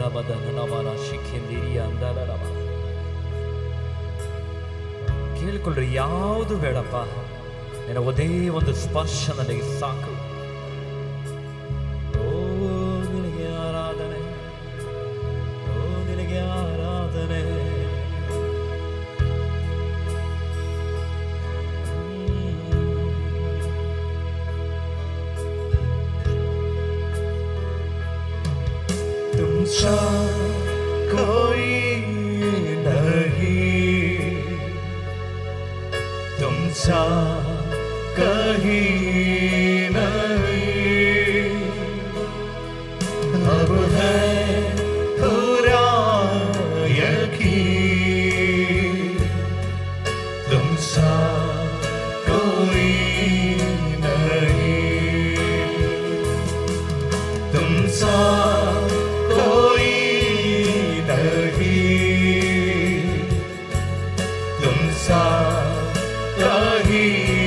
ಲಬದ ನನಮನ ಶಿಖೆಂದಿರಿಯ ಅಂದಲರವ ಕೇಳಿಕೊಳ್ಳ್ರಿ ಯಾವುದು ಬೇಡಪ್ಪ ನಿನ್ನ ಒಂದೇ ಒಂದು ಸ್ಪರ್ಶ ನನಗೆ ಸಾಕು ಓ ನಿನಗೆ ಆರಾಧನೆ ಓ ನಿನಗೆ ಆರಾಧನೆ तुमसा कोई नहीं तुमसा कहीं नहीं अब है पूरा यकीन तुमसा कोई नहीं तुमसा कोई नहीं तुमसा कहीं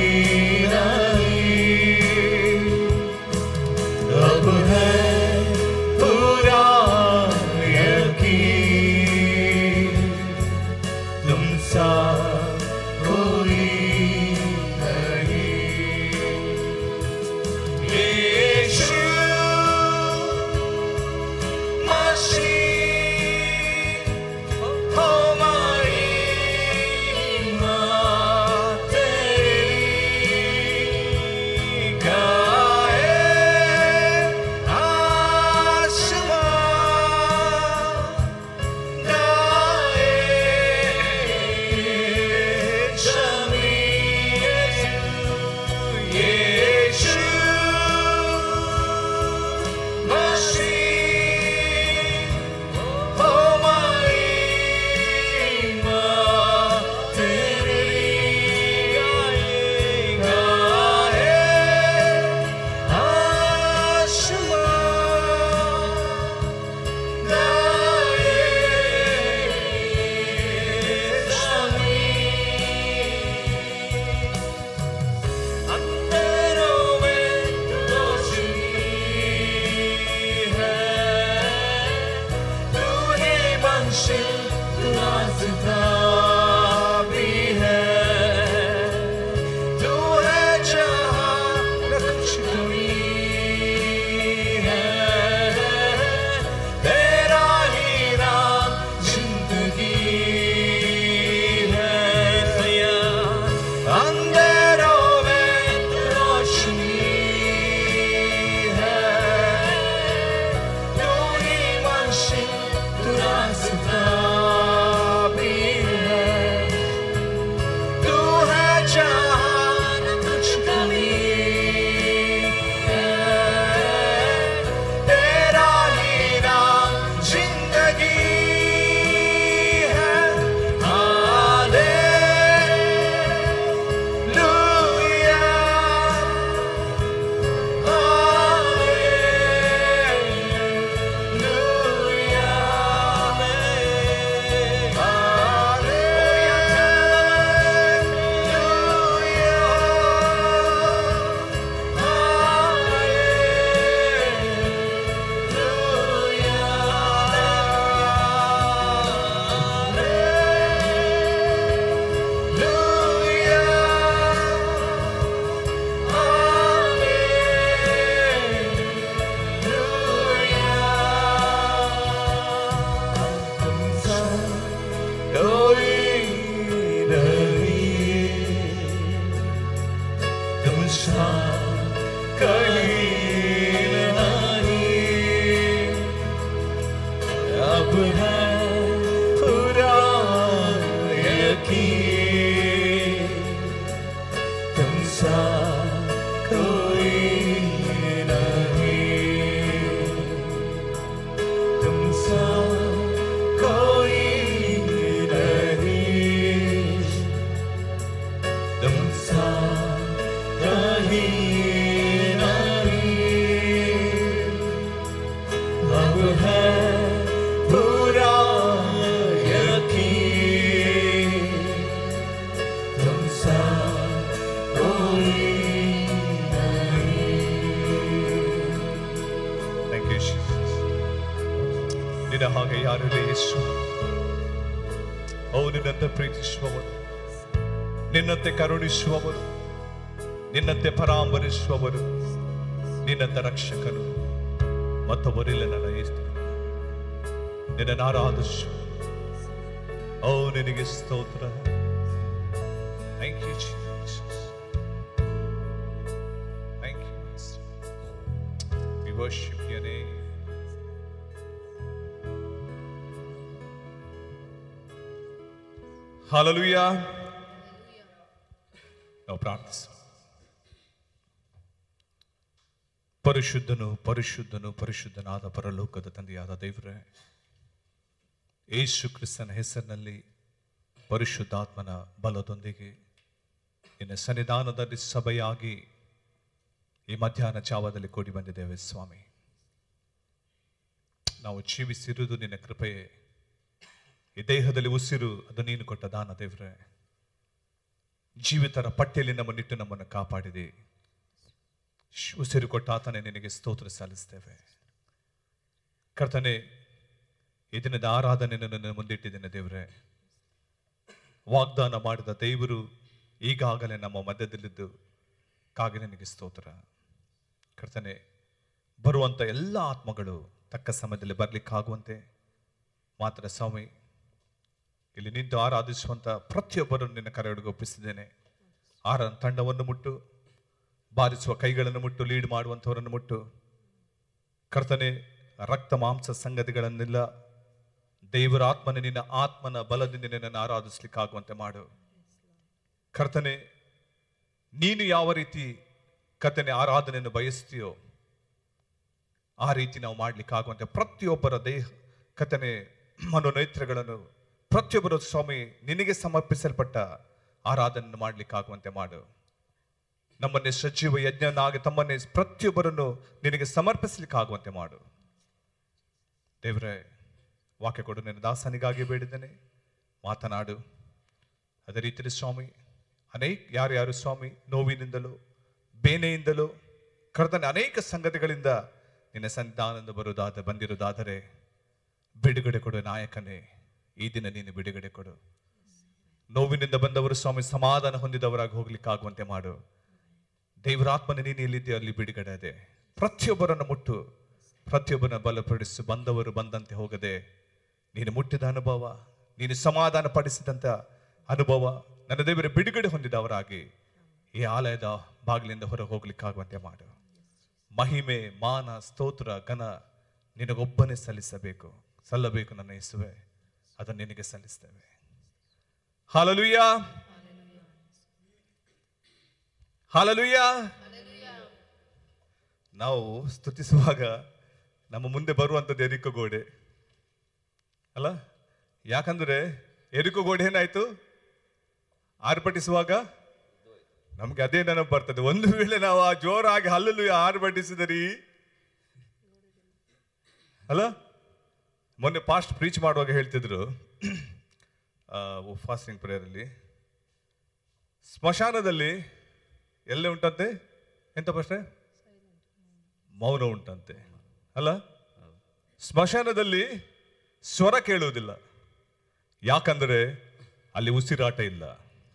नहीं अब है पूरा यकीन तुमसा कोई नहीं यीशु मसीह हमारी माँ तेरी गाए आसमां गाए जमीन यीशु मसीह हमारी माँ तेरी गाए आसमां गाए जमीन अंधेरों में रोशनी है तू ही मंजिल तू रास्ता भी है तू है जहाँ न कुछ कमी है तेरा ही नाम जिंदगी है सैया अंधेरों में रोशनी है तू ही मंजिल तू रास्ता भी ನಿನ್ನ ಹಾಗೆ ಯಾರಿಲ್ಲ ಯೇಸು ಅವು ನಿನ್ನಂತೆ ಪ್ರೀತಿಸುವವರು ನಿನ್ನಂತೆ ಕರುಣಿಸುವವರು ನಿನ್ನಂತೆ ಪರಾಮರಿಸುವವರು ನಿನ್ನಂತ ರಕ್ಷಕನು ಮತ್ತೊಬ್ಬರಿಲ್ಲ ನನ್ನ ಯೇಸು ನಿನ್ನ ಆರಾಧಿಸು ಓ ನಿನಗೆ ಸ್ತೋತ್ರ thank you thank you We worship your name. Hallelujah. ನಾವು ಪ್ರಾರ್ಥಿಸೋಣ ಪರಿಶುದ್ಧನು ಪರಿಶುದ್ಧನು ಪರಿಶುದ್ಧನಾದ ಪರಲೋಕದ ತಂದೆಯಾದ ದೇವರೇ ಯೇಸು ಕ್ರಿಸ್ತನ ಹೆಸರಿನಲ್ಲಿ ಪರಿಶುದ್ಧಾತ್ಮನ ಬಲದೊಂದಿಗೆ ನಿನ್ನ ಸನ್ನಿಧಾನದಲ್ಲಿ ಸಭೆಯಾಗಿ ಈ ಮಧ್ಯಾಹ್ನ ಚಾವದಲ್ಲಿ ಕೂಡಿ ಬಂದಿದ್ದೇವೆ ಸ್ವಾಮಿ ನಾವು ಜೀವಿಸಿರುವುದು ನಿನ್ನ ಕೃಪೆಯೇ ಈ ದೇಹದಲ್ಲಿ ಉಸಿರು ಅದು ನೀನು ಕೊಟ್ಟ ದಾನ ದೇವ್ರೆ ಜೀವಿತರ ಪಟ್ಟಿಯಲ್ಲಿ ನಮ್ಮನ್ನಿಟ್ಟು ನಮ್ಮನ್ನು ಕಾಪಾಡಿದೆ ಶ್- ಉಸಿರು ಕೊಟ್ಟ ಆತನೇ ನಿನಗೆ ಸ್ತೋತ್ರ ಸಲ್ಲಿಸ್ತೇವೆ ಕರ್ತನೆ ಈ ದಿನದ ಆರಾಧನೆಯನ್ನು ನನ್ನ ಮುಂದಿಟ್ಟಿದ್ದೇನೆ ದೇವ್ರೆ ವಾಗ್ದಾನ ಮಾಡಿದ ದೇವರು ಈಗಾಗಲೇ ನಮ್ಮ ಮಧ್ಯದಲ್ಲಿದ್ದು ಕಾಗೆ ನಿನಗೆ ಸ್ತೋತ್ರ ಕರ್ತನೆ ಬರುವಂಥ ಎಲ್ಲ ಆತ್ಮಗಳು ತಕ್ಕ ಸಮಯದಲ್ಲಿ ಬರ್ಲಿಕ್ಕಾಗುವಂತೆ ಮಾತ್ರ ಸ್ವಾಮಿ ಇಲ್ಲಿ ನಿಂತು ಆರಾಧಿಸುವಂಥ ಪ್ರತಿಯೊಬ್ಬರನ್ನು ನಿನ್ನ ಕರೆಯೊಳಗೆ ಒಪ್ಪಿಸಿದ್ದೇನೆ ಆರ ತಂಡವನ್ನು ಮುಟ್ಟು ಬಾರಿಸುವ ಕೈಗಳನ್ನು ಮುಟ್ಟು ಲೀಡ್ ಮಾಡುವಂಥವರನ್ನು ಮುಟ್ಟು ಕರ್ತನೆ ರಕ್ತ ಮಾಂಸ ಸಂಗತಿಗಳನ್ನೆಲ್ಲ ದೇವರ ಆತ್ಮನ ನಿನ್ನ ಆತ್ಮನ ಬಲದಿಂದ ನಿನ್ನನ್ನು ಆರಾಧಿಸ್ಲಿಕ್ಕಾಗುವಂತೆ ಮಾಡು ಕರ್ತನೆ ನೀನು ಯಾವ ರೀತಿ ಕರ್ತನೆ ಆರಾಧನೆಯನ್ನು ಬಯಸ್ತೀಯೋ ಆ ರೀತಿ ನಾವು ಮಾಡ್ಲಿಕ್ಕಾಗುವಂತೆ ಪ್ರತಿಯೊಬ್ಬರ ದೇಹ ಕಥನೆ ಮನೋನೇತ್ರಗಳನ್ನು ಪ್ರತಿಯೊಬ್ಬರ ಸ್ವಾಮಿ ನಿನಗೆ ಸಮರ್ಪಿಸಲ್ಪಟ್ಟ ಆರಾಧನೆಯನ್ನು ಮಾಡ್ಲಿಕ್ಕಾಗುವಂತೆ ಮಾಡು ನಮ್ಮನ್ನೇ ಸಜೀವ ಯಜ್ಞನಾಗಿ ತಮ್ಮನ್ನೇ ಪ್ರತಿಯೊಬ್ಬರನ್ನು ನಿನಗೆ ಸಮರ್ಪಿಸಲಿಕ್ಕಾಗುವಂತೆ ಮಾಡು ದೇವರೇ ವಾಕ್ಯ ಕೊಡು ನಿನ್ನ ದಾಸನಿಗಾಗಿ ಬೇಡಿದ್ದೇನೆ ಮಾತನಾಡು ಅದೇ ರೀತಿಯಲ್ಲಿ ಸ್ವಾಮಿ ಅನೇಕ ಯಾರ್ಯಾರು ಸ್ವಾಮಿ ನೋವಿನಿಂದಲೂ ಬೇನೆಯಿಂದಲೂ ಕರ್ತನೆ ಅನೇಕ ಸಂಗತಿಗಳಿಂದ ನಿನ್ನ ಸಂತಾನದಿಂದ ಬರುವುದಾದ ಬಂದಿರುವುದಾದರೆ ಬಿಡುಗಡೆ ಕೊಡು ನಾಯಕನೇ ಈ ದಿನ ನೀನು ಬಿಡುಗಡೆ ಕೊಡು ನೋವಿನಿಂದ ಬಂದವರು ಸ್ವಾಮಿ ಸಮಾಧಾನ ಹೊಂದಿದವರಾಗಿ ಹೋಗ್ಲಿಕ್ಕಾಗುವಂತೆ ಮಾಡು ದೇವರಾತ್ಮನ ನೀನು ಎಲ್ಲಿದೆಯೋ ಅಲ್ಲಿ ಬಿಡುಗಡೆ ಇದೆ ಪ್ರತಿಯೊಬ್ಬರನ್ನು ಮುಟ್ಟು ಪ್ರತಿಯೊಬ್ಬರನ್ನ ಬಲಪಡಿಸು ಬಂದವರು ಬಂದಂತೆ ಹೋಗದೆ ನೀನು ಮುಟ್ಟಿದ ಅನುಭವ ನೀನು ಸಮಾಧಾನ ಪಡಿಸಿದಂತ ಅನುಭವ ನನ್ನ ದೇವರ ಬಿಡುಗಡೆ ಹೊಂದಿದವರಾಗಿ ಈ ಆಲಯದ ಬಾಗಿಲಿಂದ ಹೊರ ಹೋಗ್ಲಿಕ್ಕಾಗುವಂತೆ ಮಾಡು ಮಹಿಮೆ ಮಾನ ಸ್ತೋತ್ರ ಘನ ನಿನಗೊಬ್ಬನೇ ಸಲ್ಲಿಸಬೇಕು ಸಲ್ಲಬೇಕು ನನ್ನ ಯೇಸುವೆ ಅದನ್ನು ನಿನಗೆ ಸಲ್ಲಿಸ್ತೇವೆ ಹಾಲಲುಯ್ಯ ಹಾಲಲುಯ್ಯ ನಾವು ಸ್ತುತಿಸುವಾಗ ನಮ್ಮ ಮುಂದೆ ಬರುವಂಥದ್ದು ಎರಿಕೋ ಗೋಡೆ ಅಲ್ಲ ಯಾಕಂದ್ರೆ ಎರಿಕೋ ಗೋಡೆ ಏನಾಯ್ತು ಆರ್ಭಟಿಸುವಾಗ ನಮ್ಗೆ ಅದೇ ನೆನಪು ಬರ್ತದೆ ಒಂದು ವೇಳೆ ನಾವು ಆ ಜೋರಾಗಿ ಹಲ್ಲಲು ಆರ್ಭಟಿಸಿದರಿ ಅಲ್ಲ ಮೊನ್ನೆ ಪಾಸ್ಟ್ ಪ್ರೀಚ್ ಮಾಡುವಾಗ ಹೇಳ್ತಿದ್ರು ಫಾಸ್ಟಿಂಗ್ ಪ್ರೇಯರಲ್ಲಿ ಸ್ಮಶಾನದಲ್ಲಿ ಎಲ್ಲೇ ಉಂಟಂತೆ ಎಂತ ಪ್ರಶ್ನೆ ಮೌನ ಉಂಟಂತೆ ಅಲ್ಲ ಸ್ಮಶಾನದಲ್ಲಿ ಸ್ವರ ಕೇಳುವುದಿಲ್ಲ ಯಾಕಂದ್ರೆ ಅಲ್ಲಿ ಉಸಿರಾಟ ಇಲ್ಲ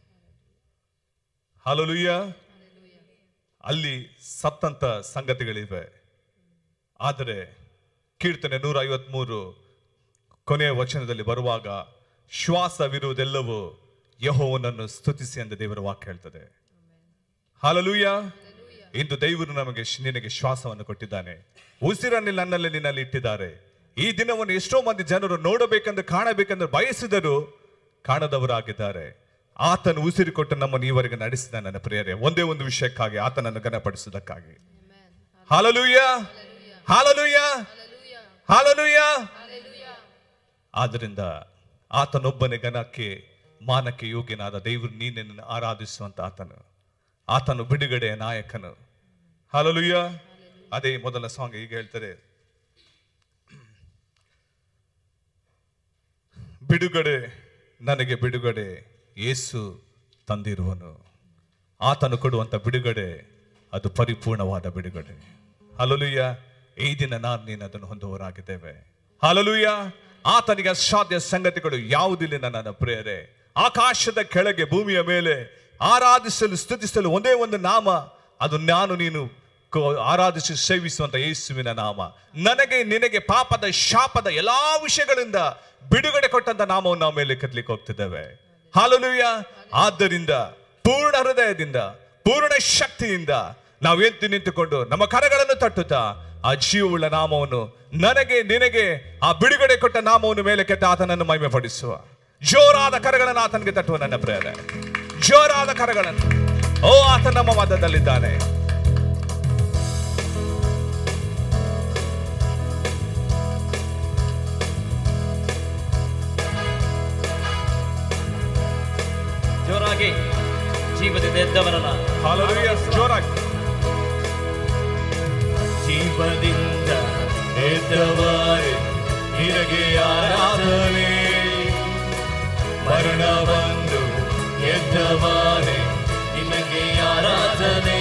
ಹಾಲಲುಯ್ಯ ಅಲ್ಲಿ ಸತ್ತಂತ ಸಂಗತಿಗಳಿವೆ ಆದರೆ ಕೀರ್ತನೆ ನೂರ ಐವತ್ಮೂರು ಕೊನೆಯ ವಚನದಲ್ಲಿ ಬರುವಾಗ ಶ್ವಾಸವಿರುವುದೆಲ್ಲವೂ ಯಹೋವನನ್ನು ಸ್ತುತಿಸಿ ಎಂದು ದೇವರ ವಾಕ್ಯ ಹೇಳ್ತದೆ ಹಾಲಲೂಯ ಇಂದು ದೇವರು ನಮಗೆ ಶ್- ನಿನಗೆ ಶ್ವಾಸವನ್ನು ಕೊಟ್ಟಿದ್ದಾನೆ ಉಸಿರನ್ನು ನನ್ನಲ್ಲಿ ನಿನ್ನಲ್ಲಿ ಇಟ್ಟಿದ್ದಾರೆ ಈ ದಿನವನ್ನು ಎಷ್ಟೋ ಮಂದಿ ಜನರು ನೋಡಬೇಕೆಂದು ಕಾಣಬೇಕೆಂದು ಬಯಸಿದರು ಕಾಣದವರಾಗಿದ್ದಾರೆ ಆತನು ಉಸಿರು ಕೊಟ್ಟು ನಮ್ಮನ್ನು ಈವರೆಗೆ ನಡೆಸಿದ ನನ್ನ ಪ್ರಿಯರೇ ಒಂದೇ ಒಂದು ವಿಷಯಕ್ಕಾಗಿ ಆತನನ್ನು ಘನಪಡಿಸುವುದಕ್ಕಾಗಿ ಹಾಲಲೂಯ ಹಾಲಲೂಯ ಹಾಲಲೂಯ ಆದ್ದರಿಂದ ಆತನೊಬ್ಬನೇ ಘನಕ್ಕೆ ಮಾನಕ್ಕೆ ಯೋಗ್ಯನಾದ ದೇವರು ನೀನನ್ನು ಆರಾಧಿಸುವಂತ ಆತನು ಆತನು ಬಿಡುಗಡೆಯ ನಾಯಕನು ಹಾಲಲುಯ್ಯ ಅದೇ ಮೊದಲ ಸಾಂಗ್ ಈಗ ಹೇಳ್ತಾರೆ ಬಿಡುಗಡೆ ನನಗೆ ಬಿಡುಗಡೆ ಯೇಸು ತಂದಿರುವನು ಆತನು ಕೊಡುವಂತ ಬಿಡುಗಡೆ ಅದು ಪರಿಪೂರ್ಣವಾದ ಬಿಡುಗಡೆ ಹಲಲುಯ್ಯ ಈ ದಿನ ನಾನು ನೀನು ಅದನ್ನು ಹೊಂದುವರಾಗಿದ್ದೇವೆ ಹಾಲಲೂಯ ಆತನಿಗೆ ಅಸಾಧ್ಯ ಸಂಗತಿಗಳು ಯಾವುದಿಲ್ಲ ನನ್ನ ಪ್ರಿಯರೇ ಆಕಾಶದ ಕೆಳಗೆ ಭೂಮಿಯ ಮೇಲೆ ಆರಾಧಿಸಲು ಸ್ತುತಿಸಲು ಒಂದೇ ಒಂದು ನಾಮ ಅದು ನಾನು ನೀನು ಕೋ- ಆರಾಧಿಸಿ ಸೇವಿಸುವಂತ ಯೇಸುವಿನ ನಾಮ ನನಗೆ ನಿನಗೆ ಪಾಪದ ಶಾಪದ ಎಲ್ಲಾ ವಿಷಯಗಳಿಂದ ಬಿಡುಗಡೆ ಕೊಟ್ಟಂತ ನಾಮವನ್ನು ನಾವು ಮೇಲೆ ಕತ್ಲಿಕ್ಕೆ ಹೋಗ್ತಿದ್ದೇವೆ ಹಾಲಲೂಯ ಆದ್ದರಿಂದ ಪೂರ್ಣ ಹೃದಯದಿಂದ ಪೂರ್ಣ ಶಕ್ತಿಯಿಂದ ನಾವು ಎದ್ದು ನಿಂತುಕೊಂಡು ನಮ್ಮ ಕರಗಳನ್ನು ತಟ್ಟುತ್ತಾ ಆ ಜೀವವುಳ್ಳ ನಾಮವನ್ನು ನನಗೆ ನಿನಗೆ ಆ ಬಿಡುಗಡೆ ಕೊಟ್ಟ ನಾಮವನ್ನು ಮೇಲೆ ಕೆತ್ತ ಆತನನ್ನು ಮಹಿಮೆ ಪಡಿಸುವ ಜೋರಾದ ಕರಗಳನ್ನು ಆತನಿಗೆ ತಟ್ಟುವ ನನ್ನ ಪ್ರೇರೆ ಜೋರಾದ ಕರಗಳನ್ನು ಓ ಆತ ನಮ್ಮ ಮಧ್ಯದಲ್ಲಿದ್ದಾನೆ ಜೋರಾಗಿ ಜೀವದಿಂದ ಎದ್ದವರನ್ನ ಹಾಲಲೂಯ ಜೋರಾಗಿ ಜೀವದಿಂದ ಎದ್ದವಾರೆ ನಿನಗೆ ಆರಾಧನೆ ಮರಣ ಬಂದು ಎದ್ದವಾರೆ ನಿನಗೆ ಆರಾಧನೆ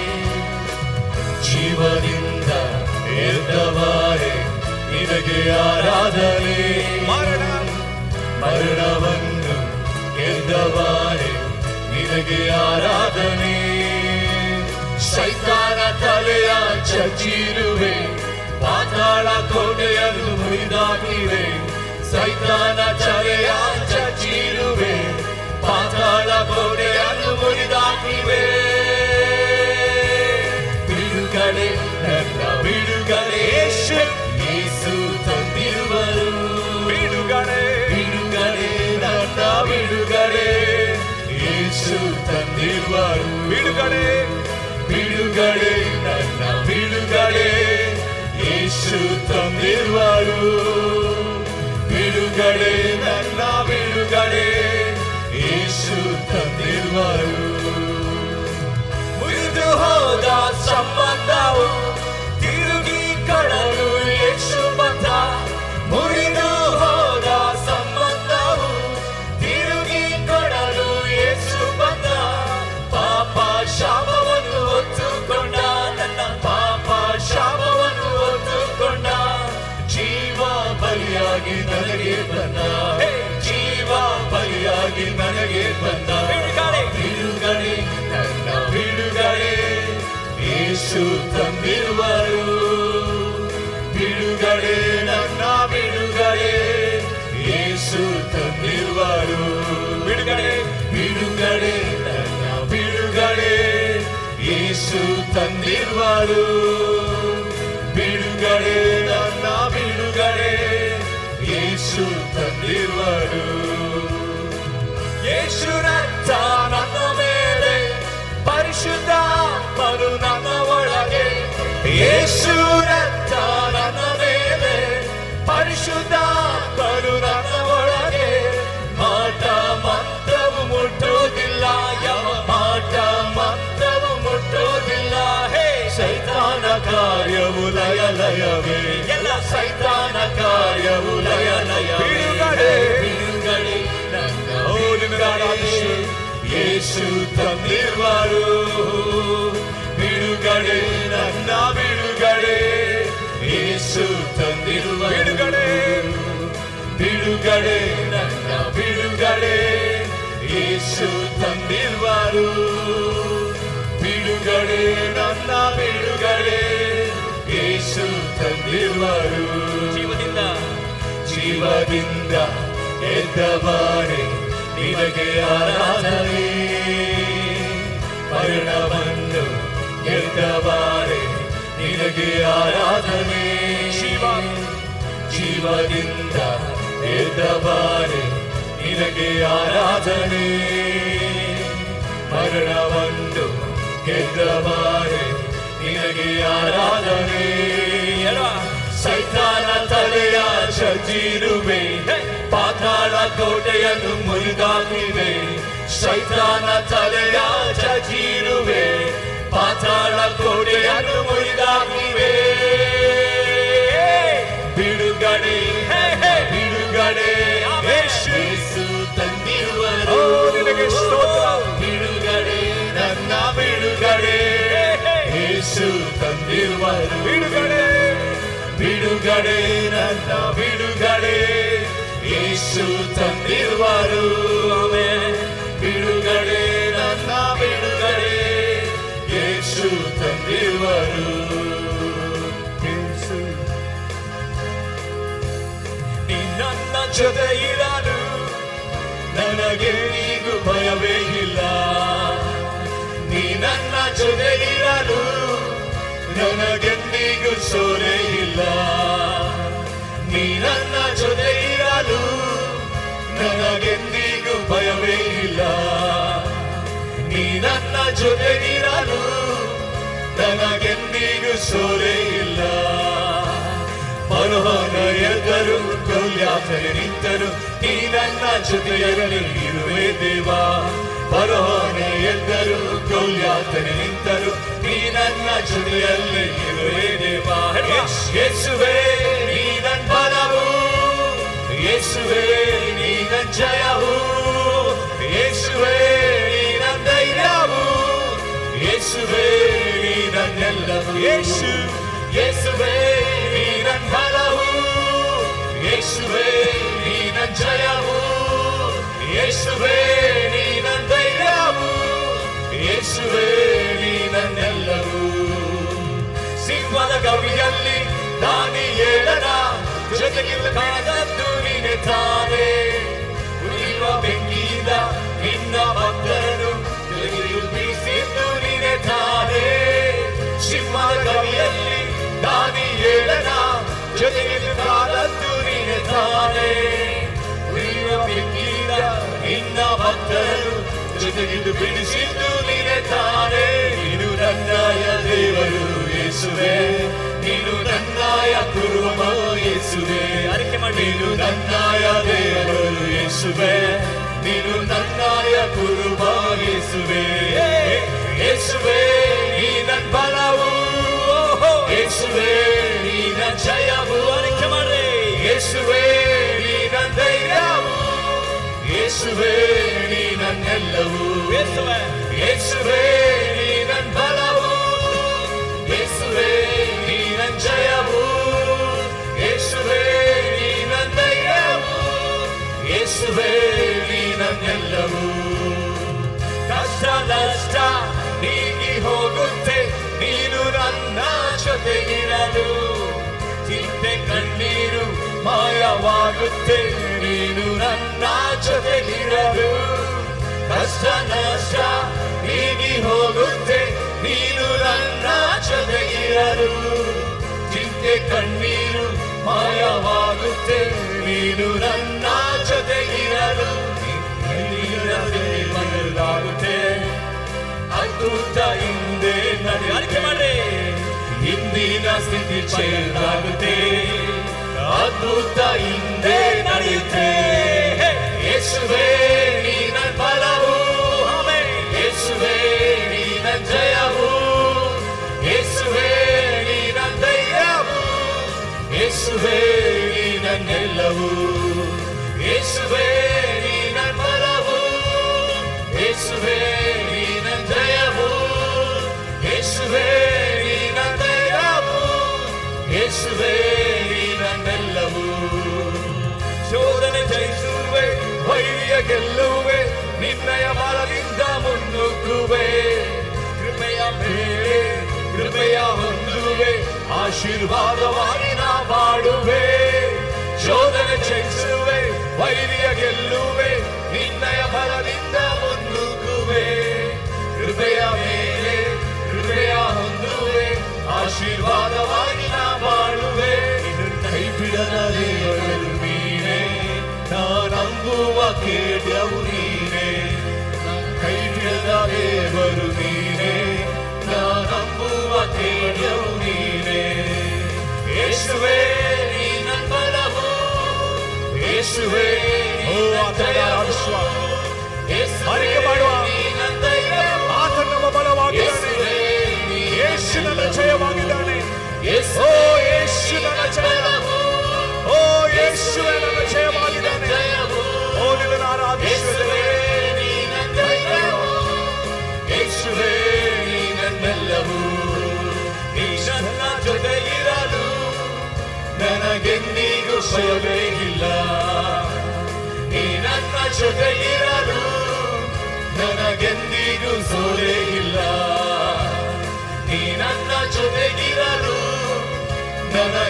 ಜೀವದಿಂದ ಎದ್ದವಾರೆ ನಿನಗೆ ಆರಾಧನೆ ಮರಣ ಮರಣವನ್ನು ಗೆದ್ದವಾರೆ ನಿನಗೆ ಆರಾಧನೆ ಸೈತಾನ ತಲೆಯ ಚಚ್ಚಿರುವೆ ಪಾತಾಳ ಕೋಟೆಯನ್ನು ಮುರಿದಾಕಿವೆ ಸೈತಾನ ತಲೆಯ ಚಚ್ಚಿರುವೆ ಪಾತಾಳ ಕೋಟೆಯನ್ನು ಮುರಿದಾಕಿವೆ ಬಿಡುಗಡೆ ನನ್ನ ಬಿಡುಗಡೆ ಯೇಸು ತಂದಿರುವರು ಬಿಡುಗಡೆ ಬಿಡುಗಡೆ ನನ್ನ ಬಿಡುಗಡೆ ಯೇಸು ತಂದಿರುವರು ಬಿಡುಗಡೆ ಬಿಡುಗಡೆ ನನ್ನ ಬಿಡುಗಡೆ ಯೇಸು ತಂದಿರುವರು ಬಿಡುಗಡೆ ನನ್ನ ಬಿಡುಗಡೆ ಯೇಸು ತಂದಿರುವರು ಮುರಿದು ಹೋದ ಸಂಬಂಧವು ತಿರುಗಿ ಕಳಲು ಯೇಸು ಬಂದ ಮುರಿದು ಹೋದ ಸಂಬಂಧವು ತಿರುಗಿ ಕೊಡಲು ಯೇಸು ಬಂದ ಪಾಪ ಶಾಪವನ್ನು ಹೊತ್ತುಕೊಂಡ ನನ್ನ ಪಾಪ ಶಾಪವನ್ನು ಹೊತ್ತುಕೊಂಡ ಜೀವ ಬಲಿಯಾಗಿ ನನಗೆ ಬಂದ ಜೀವ ಬಲಿಯಾಗಿ ನನಗೆ ಬಂದ ಬಿಡುಗಡೆ ಬಿಡುಗಡೆ ನನ್ನ ಬಿಡುಗಡೆ ಯೇಸು ತಂದಿರುವರು ಬಿಡುಗಡೆ ನನ್ನ ಬಿಡುಗಡೆ ಯೇಸು ತಂದಿರುವರು ಬಿಡುಗಡೆ ಬಿಡುಗಡೆ ನನ್ನ ಬಿಡುಗಡೆ ಯೇಸು ತಂದಿರುವರು ಬಿಡುಗಡೆ ನನ್ನ ಬಿಡುಗಡೆ ಯೇಸು ತಂದಿರುವರು ಯೇಸು ರಕ್ತ ನನ್ನ ಮೇಲೆ ಪರಿಶುದ್ಧ ಪರು ನನ್ನ ಒಳಗೆ ಯೇಸು ರಕ್ತ ನನ್ನ ಮೇಲೆ ಪರಿಶುದ್ಧ ಪರು ನನ್ನ ಒಳಗೆ ಮಾಟ ಮಂತ್ರವು ಮುಟ್ಟುವುದಿಲ್ಲ ಯಾವ ಮಾಟ ಮಂತ್ರವು ಮುಟ್ಟುವುದಿಲ್ಲ ಹೇ ಸೈತಾನ ಕಾರ್ಯವು ಲಯ ಲಯವೇ ಎಲ್ಲ ಸೈತಾನ ಕಾರ್ಯವು ಲಯ ಲಯ ಬಿಡುಗಡೆ. ಬಿಡುಗಡೆ ನನ್ನ ಓ, ನಿನ್ನನ್ನು ಆರಾಧಿಸು. ಯೇಸು ತಂದಿರುವರು ಬಿಡುಗಡೆ ನನ್ನ ಬಿಡುಗಡೆ ಯೇಸು ತಂದಿರುವ ಬಿಡುಗಡೆ. ಬಿಡುಗಡೆ ನನ್ನ ಬಿಡುಗಡೆ ಯೇಸು ತಂದಿರುವರು ಬಿಡುಗಡೆ ನನ್ನ ಬಿಡುಗಡೆ ಯೇಸು ತಂದಿರುವರು ಜೀವದಿಂದ ಜೀವದಿಂದ ಎದ್ದವಾರೆ ನಿನಗೆ ಆರಾಧನೆ ಮರಣವನ್ನು ಗೆದ್ದವಾರೆ ನಿನಗೆ ಆರಾಧನೆ ಶಿವ ಜೀವದಿಂದ ಎದ್ದವಾರೆ ನಿನಗೆ ಆರಾಧನೆ ಮರಣವನ್ನು ಗೆದ್ದವಾರೆ ನಿನಗೆ ಆರಾಧನೆ ಸೈತಾನ ತಲೆಯ ಚಜಿರುವೆ ಪಾತಾಳ ಕೋಟೆಯನ್ನು ಮುರಿದಾಕಿವೆ ಸೈತಾನ ತಲೆಯ ಚಜಿರುವೆ ಪಾತಾಳ ಕೋಟೆಯನ್ನು ಮುರಿದಾಕಿವೆ ಬಿಡುಗಡೆ ಬಿಡುಗಡೆ ಯೇಸು ತಂದಿರುವರು ಓ, ನಿನಗೆ ಸ್ತೋತ್ರ. ಬಿಡುಗಡೆ ನನ್ನ ಬಿಡುಗಡೆ ಯೇಸು ತಂದಿರುವರು ಬಿಡುಗಡೆ ಬಿಡುಗಡೆ ಬಿಡುಗಡೆ ನನ್ನ ಬಿಡುಗಡೆ ಯೇಸು ತಂದಿರುವರು ಆಮೆನ್. ಬಿಡುಗಡೆ ನನ್ನ ಬಿಡುಗಡೆ ಯೇಸು ತಂದಿರುವರು ಯೇಸು ನೀ ನನ್ನ ಜೊತೆ ಇರಲು ನನಗೆ ನೀಗೂ ಭಯವೇ ಇಲ್ಲ ನೀ ನನ್ನ ಜೊತೆ ಇರಲು ನನಗೆಂದಿಗೂ ಸೋರೆ ಇಲ್ಲ ನೀ ನನ್ನ ಜೊತೆ ಇರಲು ನನಗೆಂದಿಗೂ ಭಯವೇ ಇಲ್ಲ ನೀ ನನ್ನ ಜೊತೆ ಇರಲು ನನಗೆಂದಿಗೂ ಸೋರೆ ಇಲ್ಲ ಪರೋಹನ ಎದ್ದರು ಗೌಲ್ಯಾತನೆ ನಿಂತರು ನೀ ನನ್ನ ಜೊತೆಯಲ್ಲಿ ಇರುವೆ ದೇವ ಪರೋಹನ ಎದ್ದರು ಗೌಲ್ಯಾತನೆ ನಿಂತರು ನೀ ನನ್ನ ಜೊತೆಯಲ್ಲಿ ಇರುವೆ ದೇವ ಯೇಸ್- ಯೇಸುವೇ ನೀ ನನ್ನ ಬಲವು ಯೇಸುವೇ ನೀ ನನ್ನ ಜಯವು ಯೇಸುವೇ ನೀ ನನ್ನ ಧೈರ್ಯವು ಯೇಸುವೇ ನೀ ನನ್ನೆಲ್ಲವೂ ಯೇಸು ಯೇಸುವೇ ನೀ ನನ್ನ ಬಲವು ಯೇಸುವೇ ನೀ ನನ್ನ ಜಯವು ಯೇಸುವೇ ನೀ ನನ್ನ ಧೈರ್ಯವು ಯೇಸುವೇ ನೀ ನನ್ನೆಲ್ಲವೂ ಸಿಂಹದ ಗವಿಯಲ್ಲಿ ದಾನಿ ಏಳನ ಜೊತೆಗಿಲ್ಲಕಾದದ್ದು ನೀನೆ ತಾನೇ ಉರಿಯುವ ಬೆಂಕಿಯಿಂದ ನಿನ್ನ ಭಕ್ತರನ್ನು ಬೆಳಗಿಲು ಬೀಸಿದ್ದು ನೀನೆ ತಾನೇ ಸಿಂಹದ ಗವಿಯಲ್ಲಿ ದಾನಿ ಏಳನ ಜೊತೆಗಿಲ್ಲಕಾದದ್ದು ನೀನೆ ತಾನೇ ಉರಿಯುವ ಬೆಂಕಿಯಿಂದ ನಿನ್ನ ಭಕ್ತರು ಜೊತೆಗಿದ್ದು ಬಿಡಿಸಿದ್ದು ನೀನೆ ತಾನೇ ನೀನು ನನ್ನಯ ದೇವರು ಯೇಸುವೆ ನೀನು ನನ್ನಾಯ ಕುರುಮ ಯೇಸುವೆ ಅರಿಕೆ ಮಾಡಿ ನೀನು ನನ್ನಾಯ ದೇವರು ಯೇಸುವೆ ನೀನು ನನ್ನಾಯ ಕುರುಮ ಯೇಸುವೆ ಯೇಸುವೆ ನೀ ನನ್ನ ಬಲವು ಯೇಸುವೆ ನೀ ನನ್ನ ಜಯವು ಅರಿಕೆ ಮಾಡಿ ಯೇಸುವೆ ನೀ ನನ್ನ ಧೈರ್ಯವು ಯೇಸುವೆ ನೀ ನನ್ನೆಲ್ಲವೂ ಯೇಸುವೆ ಯೇಸುವೆ ನೀ ನನ್ನ ಬಲವು ಯೇಸುವೆ ನೀ ನನ್ನ ಜಯವು ಯೇಸುವೆ ನೀ ನನ್ನ ಧೈರ್ಯವು ಯೇಸುವೆ ನೀ ನನ್ನೆಲ್ಲವೂ ಕಷ್ಟ ನಷ್ಟ ನೀಗಿ ಹೋಗುತ್ತೆ ನೀನು ನನ್ನ ಜೊತೆಗಿರಲು ಚಿಂತೆ ಕಣ್ಣೀರು ಮಾಯವಾಗುತ್ತೆ ನೀನು ನನ್ನ ಜೊತೆಗಿರಲು ಕಷ್ಟ ನಷ್ಟ ನೀಗಿ ಹೋಗುತ್ತೆ ನೀನು ನನ್ನ ಜೊತೆಗಿರಲು ಚಿಂತೆ ಕಣ್ಣೀರು ಮಾಯವಾಗುತ್ತೆ ನೀನು ನನ್ನ ಜೊತೆಗಿರಲು ನೀನಿರದೆ ಮನಲಾಗುತ್ತೆ ಅದ್ಭುತ ಹಿಂದೆ ನಡೆಯಾರಿಕೆ ಮಾಡಿ ಹಿಂದಿನ ಸ್ಥಿತಿ ಚೇಂಜಾಗುತ್ತೆ ಅದ್ಭುತ ಹಿಂದೆ ನಡೆಯುತ್ತೆ ಯೇಸುವೆ ನೀ ನನ್ನ ಬಲವು ಯೇಸುವೆ ನೀ ನನ್ನ ಜಯವು ಯೇಸುವೆ ನೀ ನನ್ನ ಧೈರ್ಯವು ಯೇಸುವೆ ನೀ ನನ್ನೆಲ್ಲವೂ ಯೇಸುವೆ ನೀ ನನ್ನ ಬಲವು ಯೇಸುವೆ ನೀ ನನ್ನ ಜಯವು ಯೇಸುವೆ ನೀ ನನ್ನ ಧೈರ್ಯವು ಯೇಸುವೆ ನೀ ನನ್ನೆಲ್ಲವೂ ಶೋಧನೆ ಜಯಿಸುವೆ ವೈರ್ಯ ಗೆಲ್ಲುವೆ ನಿನ್ನಯ ಬಲದಿಂದ ಮುನ್ನುಗ್ಗುವೆ ಕೃಪೆಯ ಮೇಲೆ ಕೃಪೆಯ ಹೊಂದುವೆ ಆಶೀರ್ವಾದವಾಗಿ ನಾ ಮಾಡುವೆ ಶೋಧನೆ ಜಯಿಸುವೆ ವೈರ್ಯ ಗೆಲ್ಲುವೆ ನಿನ್ನಯ ಬಲದಿಂದ ಮುನ್ನುಗ್ಗುವೆ ಕೃಪೆಯ ಮೇಲೆ ಕೃಪೆಯ ಹೊಂದುವೆ ಆಶೀರ್ವಾದವಾಗಿ ನಾ ಮಾಡುವೆ ಇದನ್ನು ಕೈ ಬಿಡದ ದೇವರು ನೀನೇ ನಾ ನಂಬುವ ಕೇಳ್ಯವು ನೀನೇ ಕೈ ಬಿಡದ ದೇವರು ನೀನೇ ನಾ ನಂಬುವ ಕೇಳ್ಯವು ನೀನೇ ಯೇಸುವೆ ನೀ ನನ್ನ ಬಲವು ಯೇಸುವೆ ನೀ ನನ್ನ ಜಯವು. ಯೇಸುವೆ ಅರಿಕೆ ಮಾಡುವ. ನೀ ನನ್ನ ಧೈರ್ಯವು. ಆತನು ನಮ್ಮ ಬಲವಾಗಿದ್ದಾನೆ ಯೇಸುವೆ ನೀ ಯೇಸು ನನ್ನ ಜಯವಾಗಿದ್ದಾನೆ ಯೇಸುವೆ ಓ ಯೇಸು ನನ್ನ ಜಯ ಬಲವು. ಓ ಯೇಸುವೆ ನನ್ನ ಜಯವಾಗಿದ್ದಾನೆ ಜಯವು. ಓ ನಿನ್ನ ಆರಾಧಿಸುವೆ ಯೇಸುವೆ ನೀ ನನ್ನ ಧೈರ್ಯವು. ಯೇಸುವೆ ನೀ ನನ್ನೆಲ್ಲವೂ. ನೀ ನನ್ನ ಜೊತೆ ಇರಲು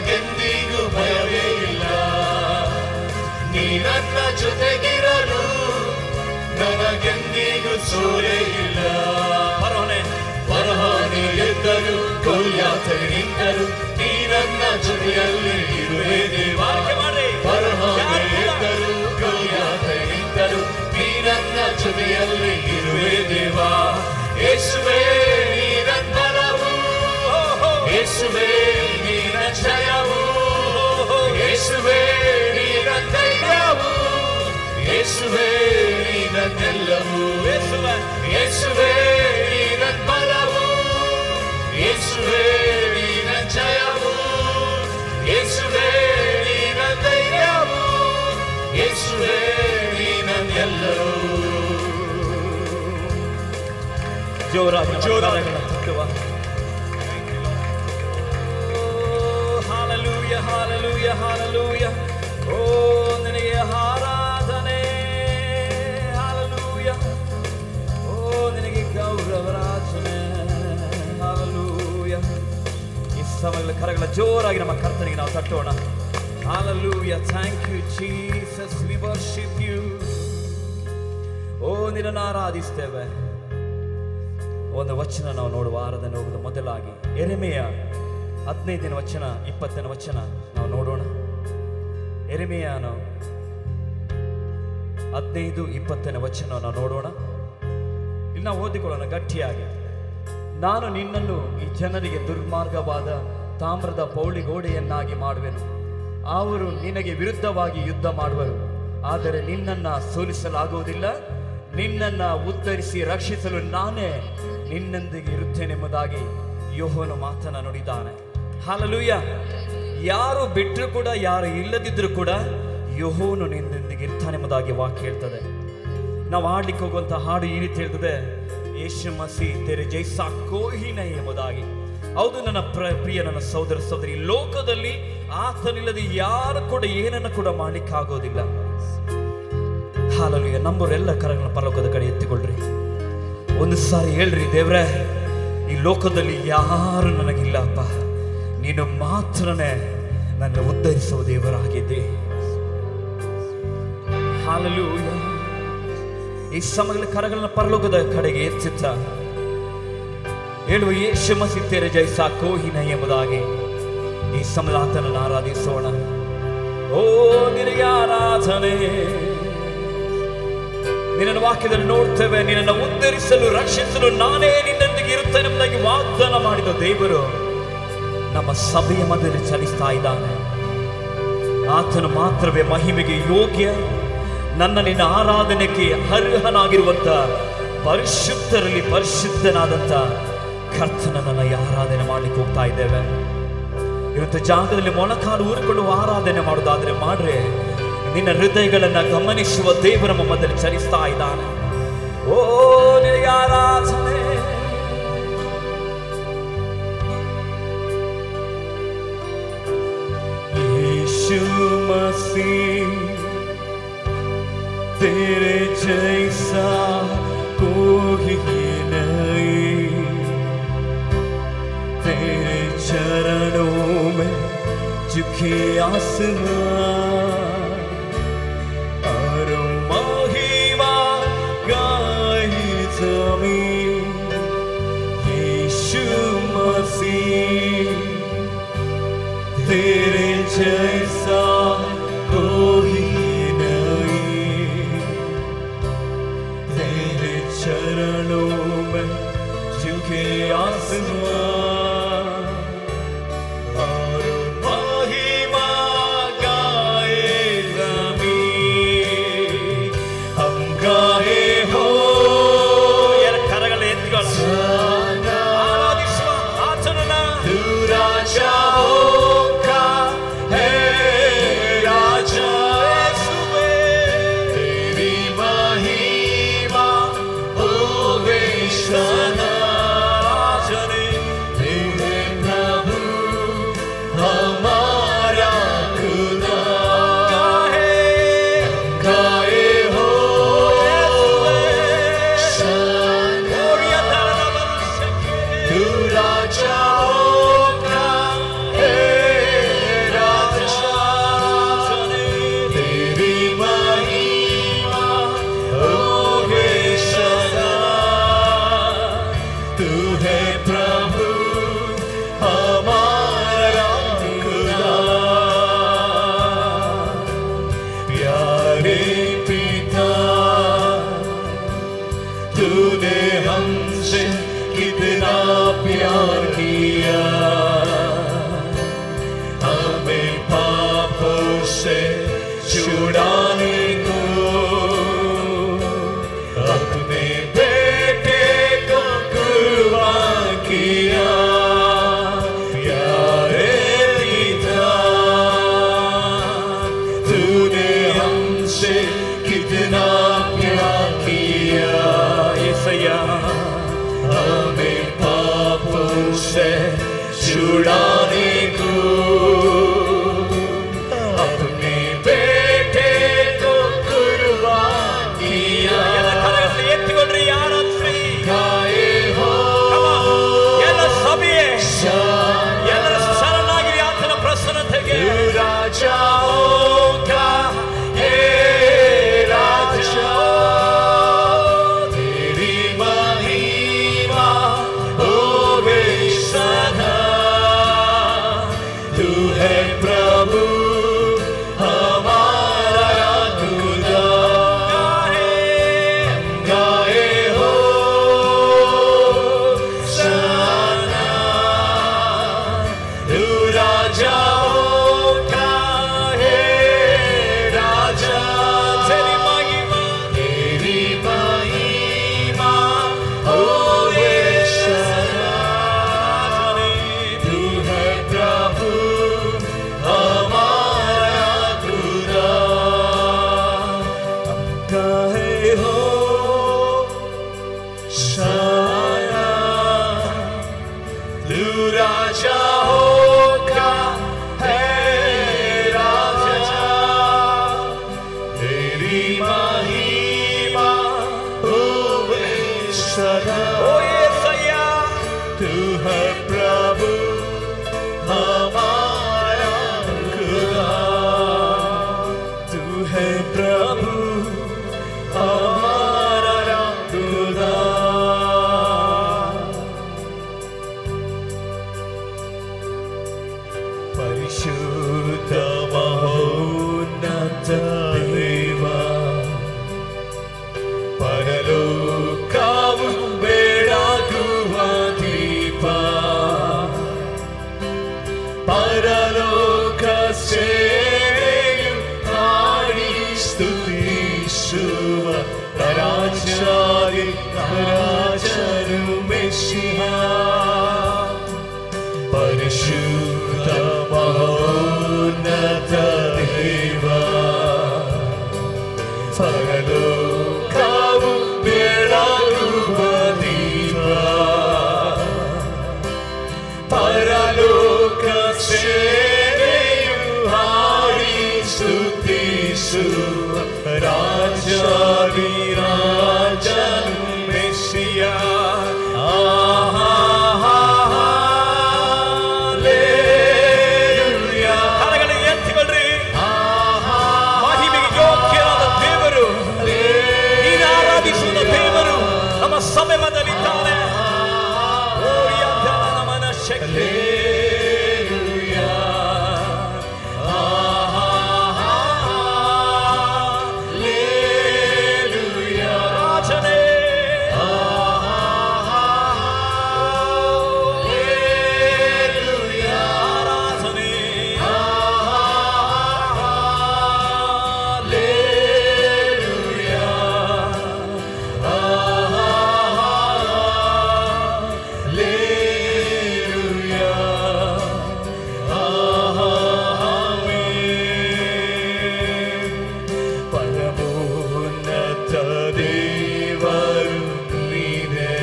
ನನಗೆಂದಿಗೂ ಭಯವೇ ಇಲ್ಲ ನೀ ನನ್ನ ಜೊತೆಗಿರಲು ನನಗೆಂದಿಗೂ ಸೋಲೆ ಇಲ್ಲ ಪರವನೆ ಬರಹಾನಿ ಎದ್ದರು ಕೊಲ್ಯಾತೆ ನಿಂತರು ನೀ ನನ್ನ ಜೊತೆಯಲ್ಲಿ ಇರುವೆ ದೇವಾ ಆಯ್ಕೆ ಮಾಡಿ. ಬರಹಾನಿ ಯಾರು ಕೂಡ? ಎದ್ದರು ಕೊಲ್ಯಾತೆ ನಿಂತರು ನೀ ನನ್ನ ಜೊತೆಯಲ್ಲಿ ಇರುವೆ ದೇವಾ ಯೇಸುವೇ ನೀ ನನ್ನ ಬಲವು ಯೇಸುವೇ ನೀ ನನ್ನ ಜಯವು ಯೇಸುವೇ ನೀ ನನ್ನ ಧೈರ್ಯವು ಯೇಸುವೇ ನೀ ನನ್ನೆಲ್ಲವೂ ಯೇಸುವೆ. ಯೇಸುವೇ ನೀ ನನ್ನ ಬಲವು ಯೇಸುವೇ ನೀ ನನ್ನ ಜಯವು ಯೇಸುವೇ ನೀ ನನ್ನ ಧೈರ್ಯವು ಯೇಸುವೇ ನೀ ನನ್ನೆಲ್ಲವೂ ಜೋರಾಗಿ ನಮ್ಮ ಜೋರಾಗಿ. ಕರಗಳ ತಟ್ಟುವ ಹಾಲಲೂಯ ಹಾಲಲೂಯ ಹಾಲಲೂಯ ಓ ನಿನಗೆ ಆರಾಧನೆ ಹಾಲಲೂಯ ಓ ನಿನಗೆ ಗೌರವರಾಜನೆ ಹಾಲಲೂಯ ಈ ಸಮಯಗಳ ಕರಗಳ ಜೋರಾಗಿ ನಮ್ಮ ಕರ್ತನಿಗೆ ನಾವು ತಟ್ಟೋಣ hallelujah thank you Jesus we worship you ಓ ನಿನ್ನನ್ನು ಆರಾಧಿಸ್ತೇವೆ ಒಂದು ವಚನ ನಾವು ನೋಡುವ ಆರಾಧನೆ ಹೋಗುವುದು ಮೊದಲಾಗಿ ಎರೆಮೆಯ ಹದಿನೈದನೇ ವಚನ ಇಪ್ಪತ್ತನೇ ವಚನ ನಾವು ನೋಡೋಣ ಎರೆಮೆಯನ ಹದಿನೈದು ಇಪ್ಪತ್ತನೇ ವಚನ ನಾವು ನೋಡೋಣ ಇಲ್ಲಿ ನಾವು ಓದಿಕೊಳ್ಳೋಣ ಗಟ್ಟಿಯಾಗಿ ನಾನು ನಿನ್ನನ್ನು ಈ ಜನರಿಗೆ ದುರ್ಮಾರ್ಗವಾದ ತಾಮ್ರದ ಪೌಳಿ ಗೋಡೆಯನ್ನಾಗಿ ಮಾಡುವೆನು ಅವರು ನಿನಗೆ ವಿರುದ್ಧವಾಗಿ ಯುದ್ಧ ಮಾಡುವರು ಆದರೆ ನಿನ್ನನ್ನ ಸೋಲಿಸಲಾಗುವುದಿಲ್ಲ ನಿನ್ನನ್ನ ಉತ್ತರಿಸಿ ರಕ್ಷಿಸಲು ನಾನೇ ನಿನ್ನೊಂದಿಗೆ ಇರುತ್ತೇನೆಂಬುದಾಗಿ ಯೋಹನು ಮಾತನ್ನ ನುಡಿದಾನೆ ಹಾಲಲೂಯ ಯಾರು ಬಿಟ್ಟರು ಕೂಡ ಯಾರು ಇಲ್ಲದಿದ್ರೂ ಕೂಡ ಯೋಹೋನು ನಿನ್ನೊಂದಿಗೆ ಇರ್ತಾನೆಂಬುದಾಗಿ ವಾಕ್ಯ ಹೇಳ್ತದೆ ನಾವು ಹಾಡ್ಲಿಕ್ಕೆ ಹೋಗುವಂತ ಹಾಡು ಈ ರೀತಿ ಹೇಳ್ತದೆ ಯೇಸು ಮಸಿ ತೆರೆ ಜೈಸಾ ಕೋಹಿನ ಎಂಬುದಾಗಿ ಹೌದು ನನ್ನ ಪ್ರ ಪ್ರಿಯ ನನ್ನ ಸಹೋದರ ಸಹೋದರಿ ಲೋಕದಲ್ಲಿ ಆತನಿಲ್ಲದೆ ಯಾರು ಕೂಡ ಏನನ್ನ ಕೂಡ ಮಾಡ್ಲಿಕ್ಕೆ ಆಗೋದಿಲ್ಲ ಹಾಲಲು ನಂಬರೆಲ್ಲ ಕರಗಳ ಪರಲೋಕದ ಕಡೆ ಎತ್ತಿಕೊಳ್ಳ್ರಿ ಒಂದು ಸಾರಿ ಹೇಳ್ರಿ ದೇವ್ರೆ ಈ ಲೋಕದಲ್ಲಿ ಯಾರು ನನಗಿಲ್ಲಪ್ಪ ನೀನು ಮಾತ್ರನೇ ನನ್ನ ಉದ್ಧರಿಸುವ ದೇವರಾಗಿದ್ದೆ ಹಾಲಲೂಯ ಈ ಸಮಯದಲ್ಲಿ ಕರಗಳ ಪರಲೋಕದ ಕಡೆಗೆ ಎತ್ತಿತ್ತ ಹೇಳುವ ಯೇಸು ಮಸಿತ್ತೇರೆ ಜೈಸ ಕೋಹಿನ ಎಂಬುದಾಗಿ ಈ ಸಮಯದ ಆತನನ್ನು ಆರಾಧಿಸೋಣ ಓ ನಿನಗೆ ಆರಾಧನೆ ನಿನ್ನ ವಾಕ್ಯದಲ್ಲಿ ನೋಡ್ತೇವೆ ನಿನ್ನನ್ನು ಉದ್ಧರಿಸಲು ರಕ್ಷಿಸಲು ನಾನೇ ನಿನ್ನೊಂದಿಗೆ ಇರುತ್ತೇನೆ ಎಂಬುದಾಗಿ ವಾಗ್ದಾನ ಮಾಡಿದ ದೇವರು ನಮ್ಮ ಸಭೆಯ ಮಧ್ಯದಲ್ಲಿ ಚಲಿಸ್ತಾ ಇದ್ದಾನೆ ಆತನು ಮಾತ್ರವೇ ಮಹಿಮೆಗೆ ಯೋಗ್ಯ ನನ್ನ ನಿನ್ನ ಆರಾಧನೆಗೆ ಅರ್ಹನಾಗಿರುವಂತ ಪರಿಶುದ್ಧರಲ್ಲಿ ಪರಿಶುದ್ಧನಾದಂತ ಕರ್ತನನ್ನ ಆರಾಧನೆ ಮಾಡ್ಲಿಕ್ಕೆ ಹೋಗ್ತಾ ಇದ್ದೇವೆ ಇವತ್ತು ಜಾಗದಲ್ಲಿ ಮೊಳಕಾಲು ಊರಿಕೊಳ್ಳುವ ಆರಾಧನೆ ಮಾಡೋದಾದ್ರೆ ಮಾಡ್ರೆ ನಿನ್ನ ಹೃದಯಗಳನ್ನ ಗಮನಿಸುವ ದೇವರು ನಮ್ಮ ಮಧ್ಯದಲ್ಲಿ ಚಲಿಸ್ತಾ ಇದ್ದಾನೆ ಓ ನಿನಗೆ ಆರಾಧನೆ यीशु मसीह तेरे जैसा कोई नहीं तेरे चरणों में झुके आसमान और महिमा गाई जमीन यीशु मसीह तेरे जैसा कोई नहीं तेरे चरणों में झुके आसमान और महिमा गाए हमसे कितना प्यार किया हमें पापों से छुड़ाने को अपने बेटे को कुर्बान किया प्यारे पिता तूने हमसे कितना प्यार किया ಏಸಯ್ಯ हमें पापों से छुड़ाने को अपने बेटे को कुर्बान किया ಎಲ್ಲ ಕರಗಳಲ್ಲಿ ಎತ್ತಿಕೊಂಡ್ರಿ ಆರಾಧಿಸ್ರಿ गाए हो Come on. ಎಲ್ಲ ಸಭೆಯೇ शान ಎಲ್ಲರ ಶರಣಾಗಿರಿ ಆತನ ಪ್ರಸನ್ನತೆಗೆ राजाओं का हे राजा तेरी महिमा होवे सदा तू है प्रभु हमारा खुदा गाए हो सना तू राजाओं का है राजा तेरी महिमा तेरी महिमा होवे सदा तू है प्रभु हमारा खुदा कहे हो सारा तू राजा होगा है राजा तेरी महिमा होवे सदा ಓ ಏಸಯ್ಯ तू है प्रभु हमारा खुदा तू है प्रभु हमारा खुदा ಪರಿಶುದ್ಧ ಮಹೋನ್ನತ ದೇವ ಪರಲೋಕವು ಬೆಳಗುವ ದೀಪ ಪರಲೋಕ ಸೇವೆಯು ಹಾಡಿ ಸ್ತುತಿಸುವ ರಾಜಾದಿ ರಾಜರು ಮೆಸ್ಸಿಹ ಪರಿಶುದ್ಧ ಮಹೋನ್ನತ ದೇವ ಪರಲೋಕವು ಬೆಳಗುವ ದೀಪ ಪರಲೋಕ ಸೇವೆಯು ಹಾಡಿ ಸ್ತುತಿಸುವ ರಾಜಾದಿ ರಾಜನು ಮೆಸ್ಸಿಯ ಆಹಾ ಕರಗಳಿಗೆ ಎತ್ತಿಕೊಂಡ್ರಿ ಮಹಿಮೆಗೆ ಯೋಗ್ಯರಾದ ದೇವರು ನೀನು ಆರಾಧಿಸುವ ದೇವರು ನಮ್ಮ ಸಭೆ ಮಧ್ಯದಲ್ಲಿದ್ದಾನೆ ಓ ಯಜ್ಞನ ನಮನ ಶಕ್ತಿ ರಾಜನೇ ಆರಾಧನೆ ಪರಮೋನ್ನತ ದೇವರು ನೀನೇ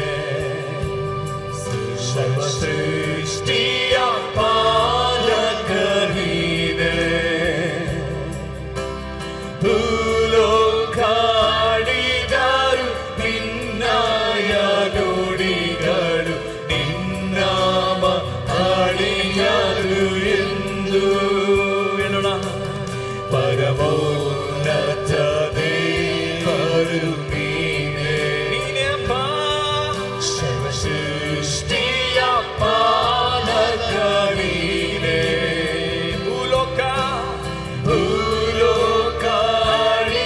ಸರ್ವ ಸೃಷ್ಟಿಯ ಪಾಲಕ ನೀನೇ ಭೂಲೋಕಾಡಿದರು ನಿನ್ನಯ ನುಡಿಗಳು ನಿನ್ನಾಮ ಅಳಿಯಲು ಎಂದು ಹೇಳೋಣ ಪರಮೋನ್ನತ ದೇವರು ನೀನೇ ನೀನೇ ಅಪ್ಪ ಸರ್ವ ಸೃಷ್ಟಿಯ ಪಾಲಕ ನೀನೇ ಭೂಲೋಕ ಭೂಲೋಕ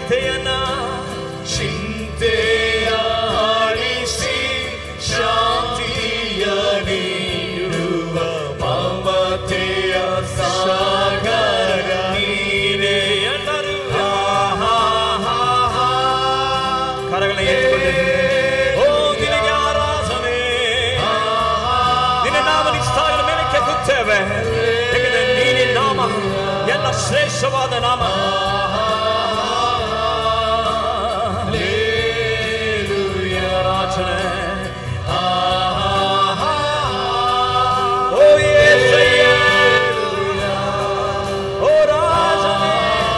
ಚಿಂತೆಯನ್ನ ಚಿಂತೆಯ ಆಳಿಸಿ ಶಾಂತಿಯ ನೀಡುವ ಮಮತೆಯ ಸಾಗರ ನೀನೇ ಎಲ್ಲರೂ ಆಹಾಹಾಹಾ. ಕರಗಳ ಎತ್ತಿಕೊಂಡಿದ್ದೀವಿ ಓ ನಿನಗೆ ಆರಾಧನೆ ನಿನ್ನ ನಾಮ ನಿಷ್ಠಾಗದ ಮೇಲೆ ಕೆತ್ತುತ್ತೇವೆ ಯಾಕಂದ್ರೆ ನೀನೇ ನಾಮ ಎಲ್ಲ ಶ್ರೇಷ್ಠವಾದ ನಾಮ ರಾಜನೇ ಓ ಯೇಸಯ್ಯ ಓ ರಾಜನೇ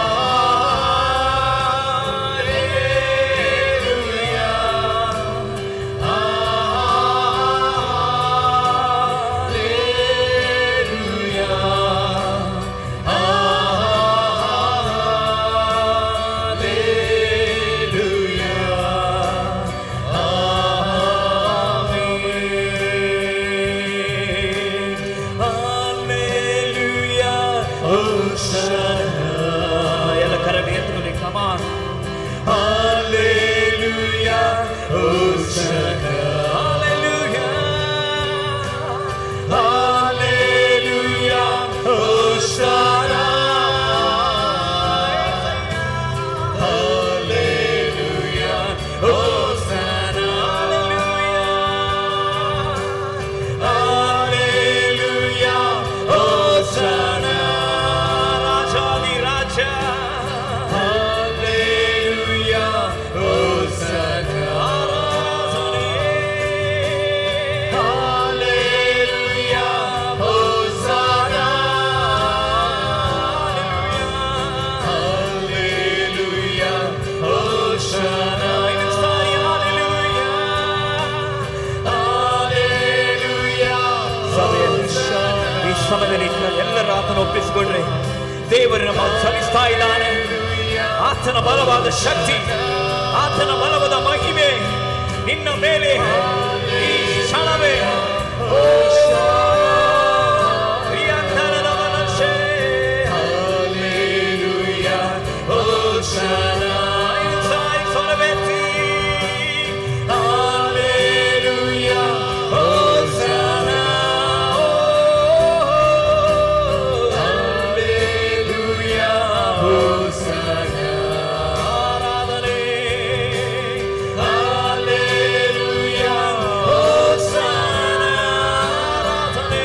ಎಲ್ಲ ಕರಡಿ ಎತ್ಕೊಳ್ಳಿ ಕಮಾನ್ ರಾಜಾದಿ ರಾಜ ಈ ಸಮಯದಲ್ಲಿ ಎಲ್ಲರ ಆತನ ಒಪ್ಪಿಸಿಕೊಂಡ್ರೆ ದೇವರು ನಮ್ಮ ಸಲ್ಲಿಸ್ತಾ ಇದ್ದಾನೆ ಆತನ ಬಲವಾದ ಶಕ್ತಿ ಆತನ ಬಲವಾದ ಮಹಿಮೆ ನಿನ್ನ ಮೇಲೆ ಈ ಕ್ಷಣವೇ ಓ ಪ್ರಿಯಂಕರನ ಮನಸ್ಸೇ. Inside ಸ್ವರವೆತ್ತಿ. ಆರಾಧನೆ. ಆರಾಧನೆ.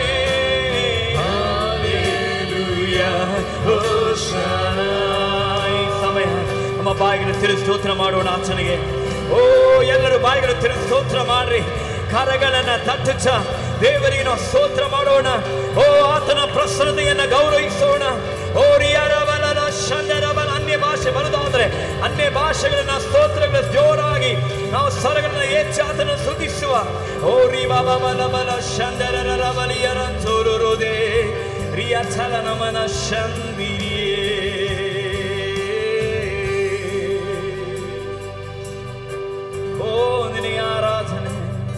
ಈ ಸಮಯ ನಮ್ಮ ಬಾಯಿಗಳು ತಿರುಗಿ ಸ್ತೋತ್ರ ಮಾಡೋಣ ಆಚನೆಗೆ ಓ ಎಲ್ಲರೂ ಬಾಯಿಗಳು ತಿರುಗಿ ಸ್ತೋತ್ರ ಮಾಡ್ರಿ ಕರಗಳನ್ನ ತಟ್ಟುಚ್ಚ ದೇವರಿಗೆ ನಾವು ಸ್ತೋತ್ರ ಮಾಡೋಣ ಓ ಆತನ ಪ್ರಸನ್ನತೆಯನ್ನ ಗೌರವಿಸೋಣ ಓ ರಿಯರವಲನ ಶಂದರವನ ಅನ್ಯ ಭಾಷೆ ಬರುದಾದ್ರೆ ಅನ್ಯ ಭಾಷೆಗಳನ್ನ ಸ್ತೋತ್ರಗಳ ಜೋರಾಗಿ ನಾವು ಸ್ವರಗಳನ್ನ ಹೆಚ್ಚು ಆತನ ಸುಧಿಸುವ ಓ ರಿ ಬಾಬಾ ಬಲ ಬಲ ಶಂದರರ ರವಲಿಯರಂತೋರುರುದೇ ರಿಯ ಚಲನಮನ ಶಂದಿರಿಯೇ ಓ ನಿನಗೆ ಆರಾಧನೆ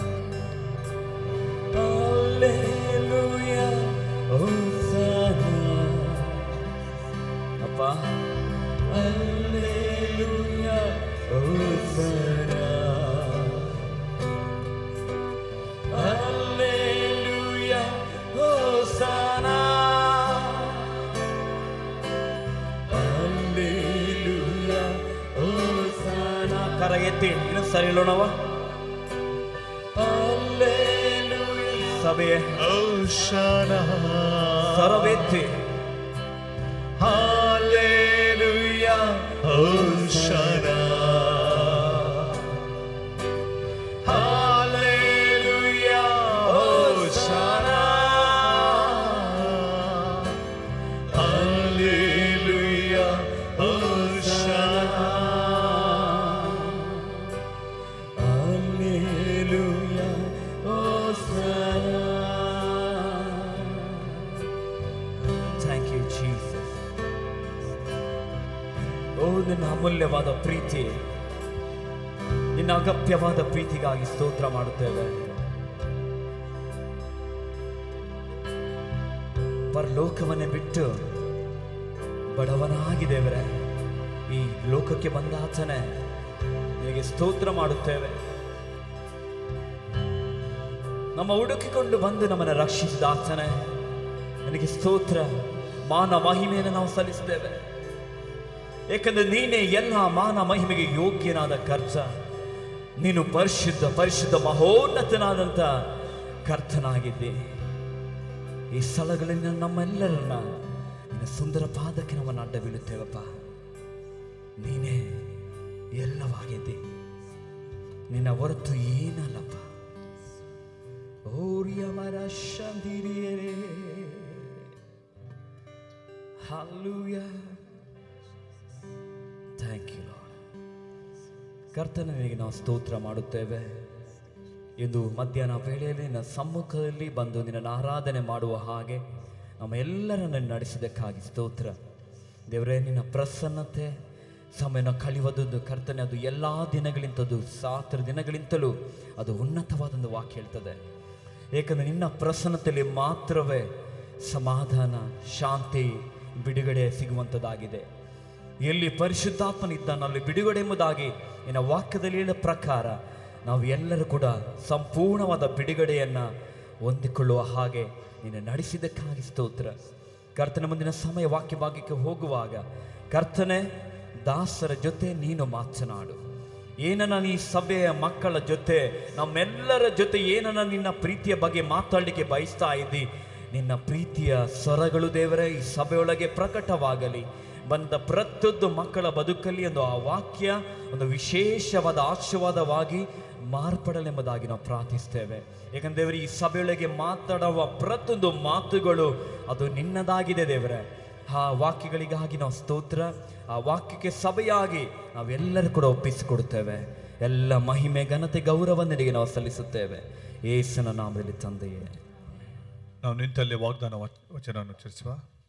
Hallelujah, Hosanna. ಅಪ್ಪ Hallelujah, Hosanna. Hallelujah, Hosanna. Hallelujah, Hosanna. ಕರ ಎತ್ತಿ ಇನ್ನು ಸರಿ ಹೇಳೋಣವ ಸಭೆಯೇ ಸ್ವರವೆತ್ತಿ Hallelujah, Hosanna. Hallelujah, Hosanna. Hallelujah, Hosanna. Hallelujah, Hosanna. Thank you, Jesus. ಓ ನಿನ್ನ ಅಮೂಲ್ಯವಾದ ಪ್ರೀತಿ ನಿನ್ನ ಅಗತ್ಯವಾದ ಪ್ರೀತಿಗಾಗಿ ಸ್ತೋತ್ರ ಮಾಡುತ್ತೇವೆ ಪರಲೋಕವನ್ನೇ ಬಿಟ್ಟು ಬಡವನಾಗಿ ದೇವರೇ ಈ ಈ ಲೋಕಕ್ಕೆ ಬಂದ ಆತನೇ ನಿನಗೆ ಸ್ತೋತ್ರ ಮಾಡುತ್ತೇವೆ ನಮ್ಮ ಹುಡುಕಿಕೊಂಡು ಬಂದು ನಮ್ಮನ್ನು ರಕ್ಷಿಸಿದ ಆತನೇ ನಿನಗೆ ಸ್ತೋತ್ರ ಮಾನ ಮಹಿಮೆಯನ್ನು ನಾವು ಸಲ್ಲಿಸ್ತೇವೆ ಏಕೆಂದರೆ ನೀನೇ ಎಲ್ಲ ಮಾನ ಮಹಿಮೆಗೆ ಯೋಗ್ಯನಾದ ಕರ್ತ ನೀನು ಪರಿಶುದ್ಧ ಪರಿಶುದ್ಧ ಮಹೋನ್ನತನಾದಂಥ ಕರ್ತನಾಗಿದ್ದೆ ಈ ಸ್ಥಳಗಳಿಂದ ನಮ್ಮೆಲ್ಲರನ್ನ ನಿನ್ನ ಸುಂದರ ಪಾದಕ್ಕೆ ನಮ್ಮನ್ನು ಅಡ್ಡ ಬೀಳುತ್ತೇವಪ್ಪ ನೀನೇ ಎಲ್ಲವಾಗಿದ್ದೆ ನಿನ್ನ ಹೊರತು ಏನಲ್ಲಪ್ಪ ಓರಿಯವರ ಶಂದಿರಿಯರೇ Hallelujah. ಥ್ಯಾಂಕ್ ಯು ಲಾರ್ಡ್ ಕರ್ತನಿಗೆ ನಾವು ಸ್ತೋತ್ರ ಮಾಡುತ್ತೇವೆ ಇಂದು ಮಧ್ಯಾಹ್ನ ವೇಳೆಯಲ್ಲಿ ನಿನ್ನ ಸಮ್ಮುಖದಲ್ಲಿ ಬಂದು ನಿನ್ನನ್ನು ಆರಾಧನೆ ಮಾಡುವ ಹಾಗೆ ನಮ್ಮ ಎಲ್ಲರನ್ನು ನಡೆಸಿದ್ದಕ್ಕಾಗಿ ಸ್ತೋತ್ರ ದೇವರೇ ನಿನ್ನ ಪ್ರಸನ್ನತೆ ಸಮಯನ ಕಳೆಯುವುದೊಂದು ಕರ್ತನೆ ಅದು ಎಲ್ಲ ದಿನಗಳಿಂತದ್ದು ಸಾತ್ರ ದಿನಗಳಿಂತಲೂ ಅದು ಉನ್ನತವಾದೊಂದು ವಾಕ್ಯ ಹೇಳ್ತದೆ ಏಕೆಂದರೆ ನಿನ್ನ ಪ್ರಸನ್ನತೆಯಲ್ಲಿ ಮಾತ್ರವೇ ಸಮಾಧಾನ ಶಾಂತಿ ಬಿಡುಗಡೆ ಸಿಗುವಂಥದ್ದಾಗಿದೆ ಎಲ್ಲಿ ಪರಿಶುದ್ಧಾತ್ಮನಿದ್ದಾನೋ ಅಲ್ಲಿ ಬಿಡುಗಡೆ ಎಂಬುದಾಗಿ ನಿನ್ನ ವಾಕ್ಯದಲ್ಲಿ ಹೇಳಿದ ಪ್ರಕಾರ ನಾವು ಎಲ್ಲರೂ ಕೂಡ ಸಂಪೂರ್ಣವಾದ ಬಿಡುಗಡೆಯನ್ನು ಹೊಂದಿಕೊಳ್ಳುವ ಹಾಗೆ ನಿನ್ನ ನಡೆಸಿದ್ದಕ್ಕಾಗಿ ಸ್ತೋತ್ರ ಕರ್ತನ ಮುಂದಿನ ಸಮಯ ವಾಕ್ಯ ಭಾಗ್ಯಕ್ಕೆ ಹೋಗುವಾಗ ಕರ್ತನೆ ದಾಸರ ಜೊತೆ ನೀನು ಮಾತನಾಡು ಏನನ್ನ ನೀ ಸಭೆಯ ಮಕ್ಕಳ ಜೊತೆ ನಮ್ಮೆಲ್ಲರ ಜೊತೆ ಏನನ್ನ ನಿನ್ನ ಪ್ರೀತಿಯ ಬಗ್ಗೆ ಮಾತಾಡಲಿಕ್ಕೆ ಬಯಸ್ತಾ ಇದ್ದಿ ನಿನ್ನ ಪ್ರೀತಿಯ ಸ್ವರಗಳು ದೇವರೇ ಈ ಸಭೆಯೊಳಗೆ ಪ್ರಕಟವಾಗಲಿ ಬಂದ ಪ್ರತಿಯೊಂದು ಮಕ್ಕಳ ಬದುಕಲ್ಲಿ ಒಂದು ಆ ವಾಕ್ಯ ಒಂದು ವಿಶೇಷವಾದ ಆಶೀರ್ವಾದವಾಗಿ ಮಾರ್ಪಡಲೆಂಬುದಾಗಿ ನಾವು ಪ್ರಾರ್ಥಿಸ್ತೇವೆ ಏಕೆಂದ್ರೆ ದೇವರೇ ಈ ಸಭೆಯೊಳಗೆ ಮಾತಾಡುವ ಪ್ರತಿಯೊಂದು ಮಾತುಗಳು ಅದು ನಿನ್ನದಾಗಿದೆ ದೇವರೇ ಆ ವಾಕ್ಯಗಳಿಗಾಗಿ ನಾವು ಸ್ತೋತ್ರ ಆ ವಾಕ್ಯಕ್ಕೆ ಸಭೆಯಾಗಿ ನಾವೆಲ್ಲರೂ ಕೂಡ ಒಪ್ಪಿಸಿಕೊಡುತ್ತೇವೆ ಎಲ್ಲ ಮಹಿಮೆ ಘನತೆ ಗೌರವ ನಿನಗೆ ನಾವು ಸಲ್ಲಿಸುತ್ತೇವೆ ಏಸನ ನಾಮದಲ್ಲಿ ತಂದೆಯೇ ನಾವು ನಿಂತಲ್ಲೇ ವಾಗ್ದಾನ ವಚ- ವಚನವನ್ನು ಉಚ್ಚರಿಸುವ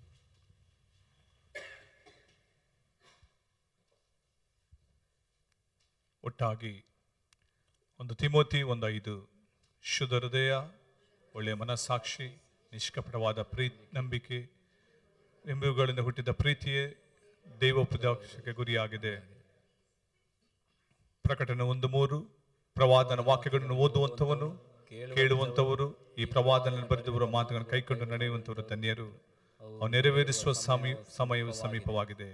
ಒಟ್ಟಾಗಿ ಒಂದು ತಿಮೋತಿ ಒಂದು ಐದು ಶುದ್ಧ ಹೃದಯ ಒಳ್ಳೆಯ ಮನಸ್ಸಾಕ್ಷಿ ನಿಷ್ಕಪಟವಾದ ಪ್ರೀತಿ ನಂಬಿಕೆ ಎಂಬುವುಗಳಿಂದ ಹುಟ್ಟಿದ ಪ್ರೀತಿಯೇ ದೈವೋಪದೇಶಕ್ಕೆ ಗುರಿಯಾಗಿದೆ ಪ್ರಕಟಣೆ ಒಂದು ಮೂರು ಪ್ರವಾದನ ವಾಕ್ಯಗಳನ್ನು ಓದುವಂಥವನು ಕೇಳುವಂಥವರು ಈ ಪ್ರವಾದನ ಬರೆದವರ ಮಾತುಗಳನ್ನು ಕೈಕೊಂಡು ನಡೆಯುವಂಥವರು ಧನ್ಯರು ಅವು ನೆರವೇರಿಸುವ ಸಮಯ ಸಮಯವು ಸಮೀಪವಾಗಿದೆ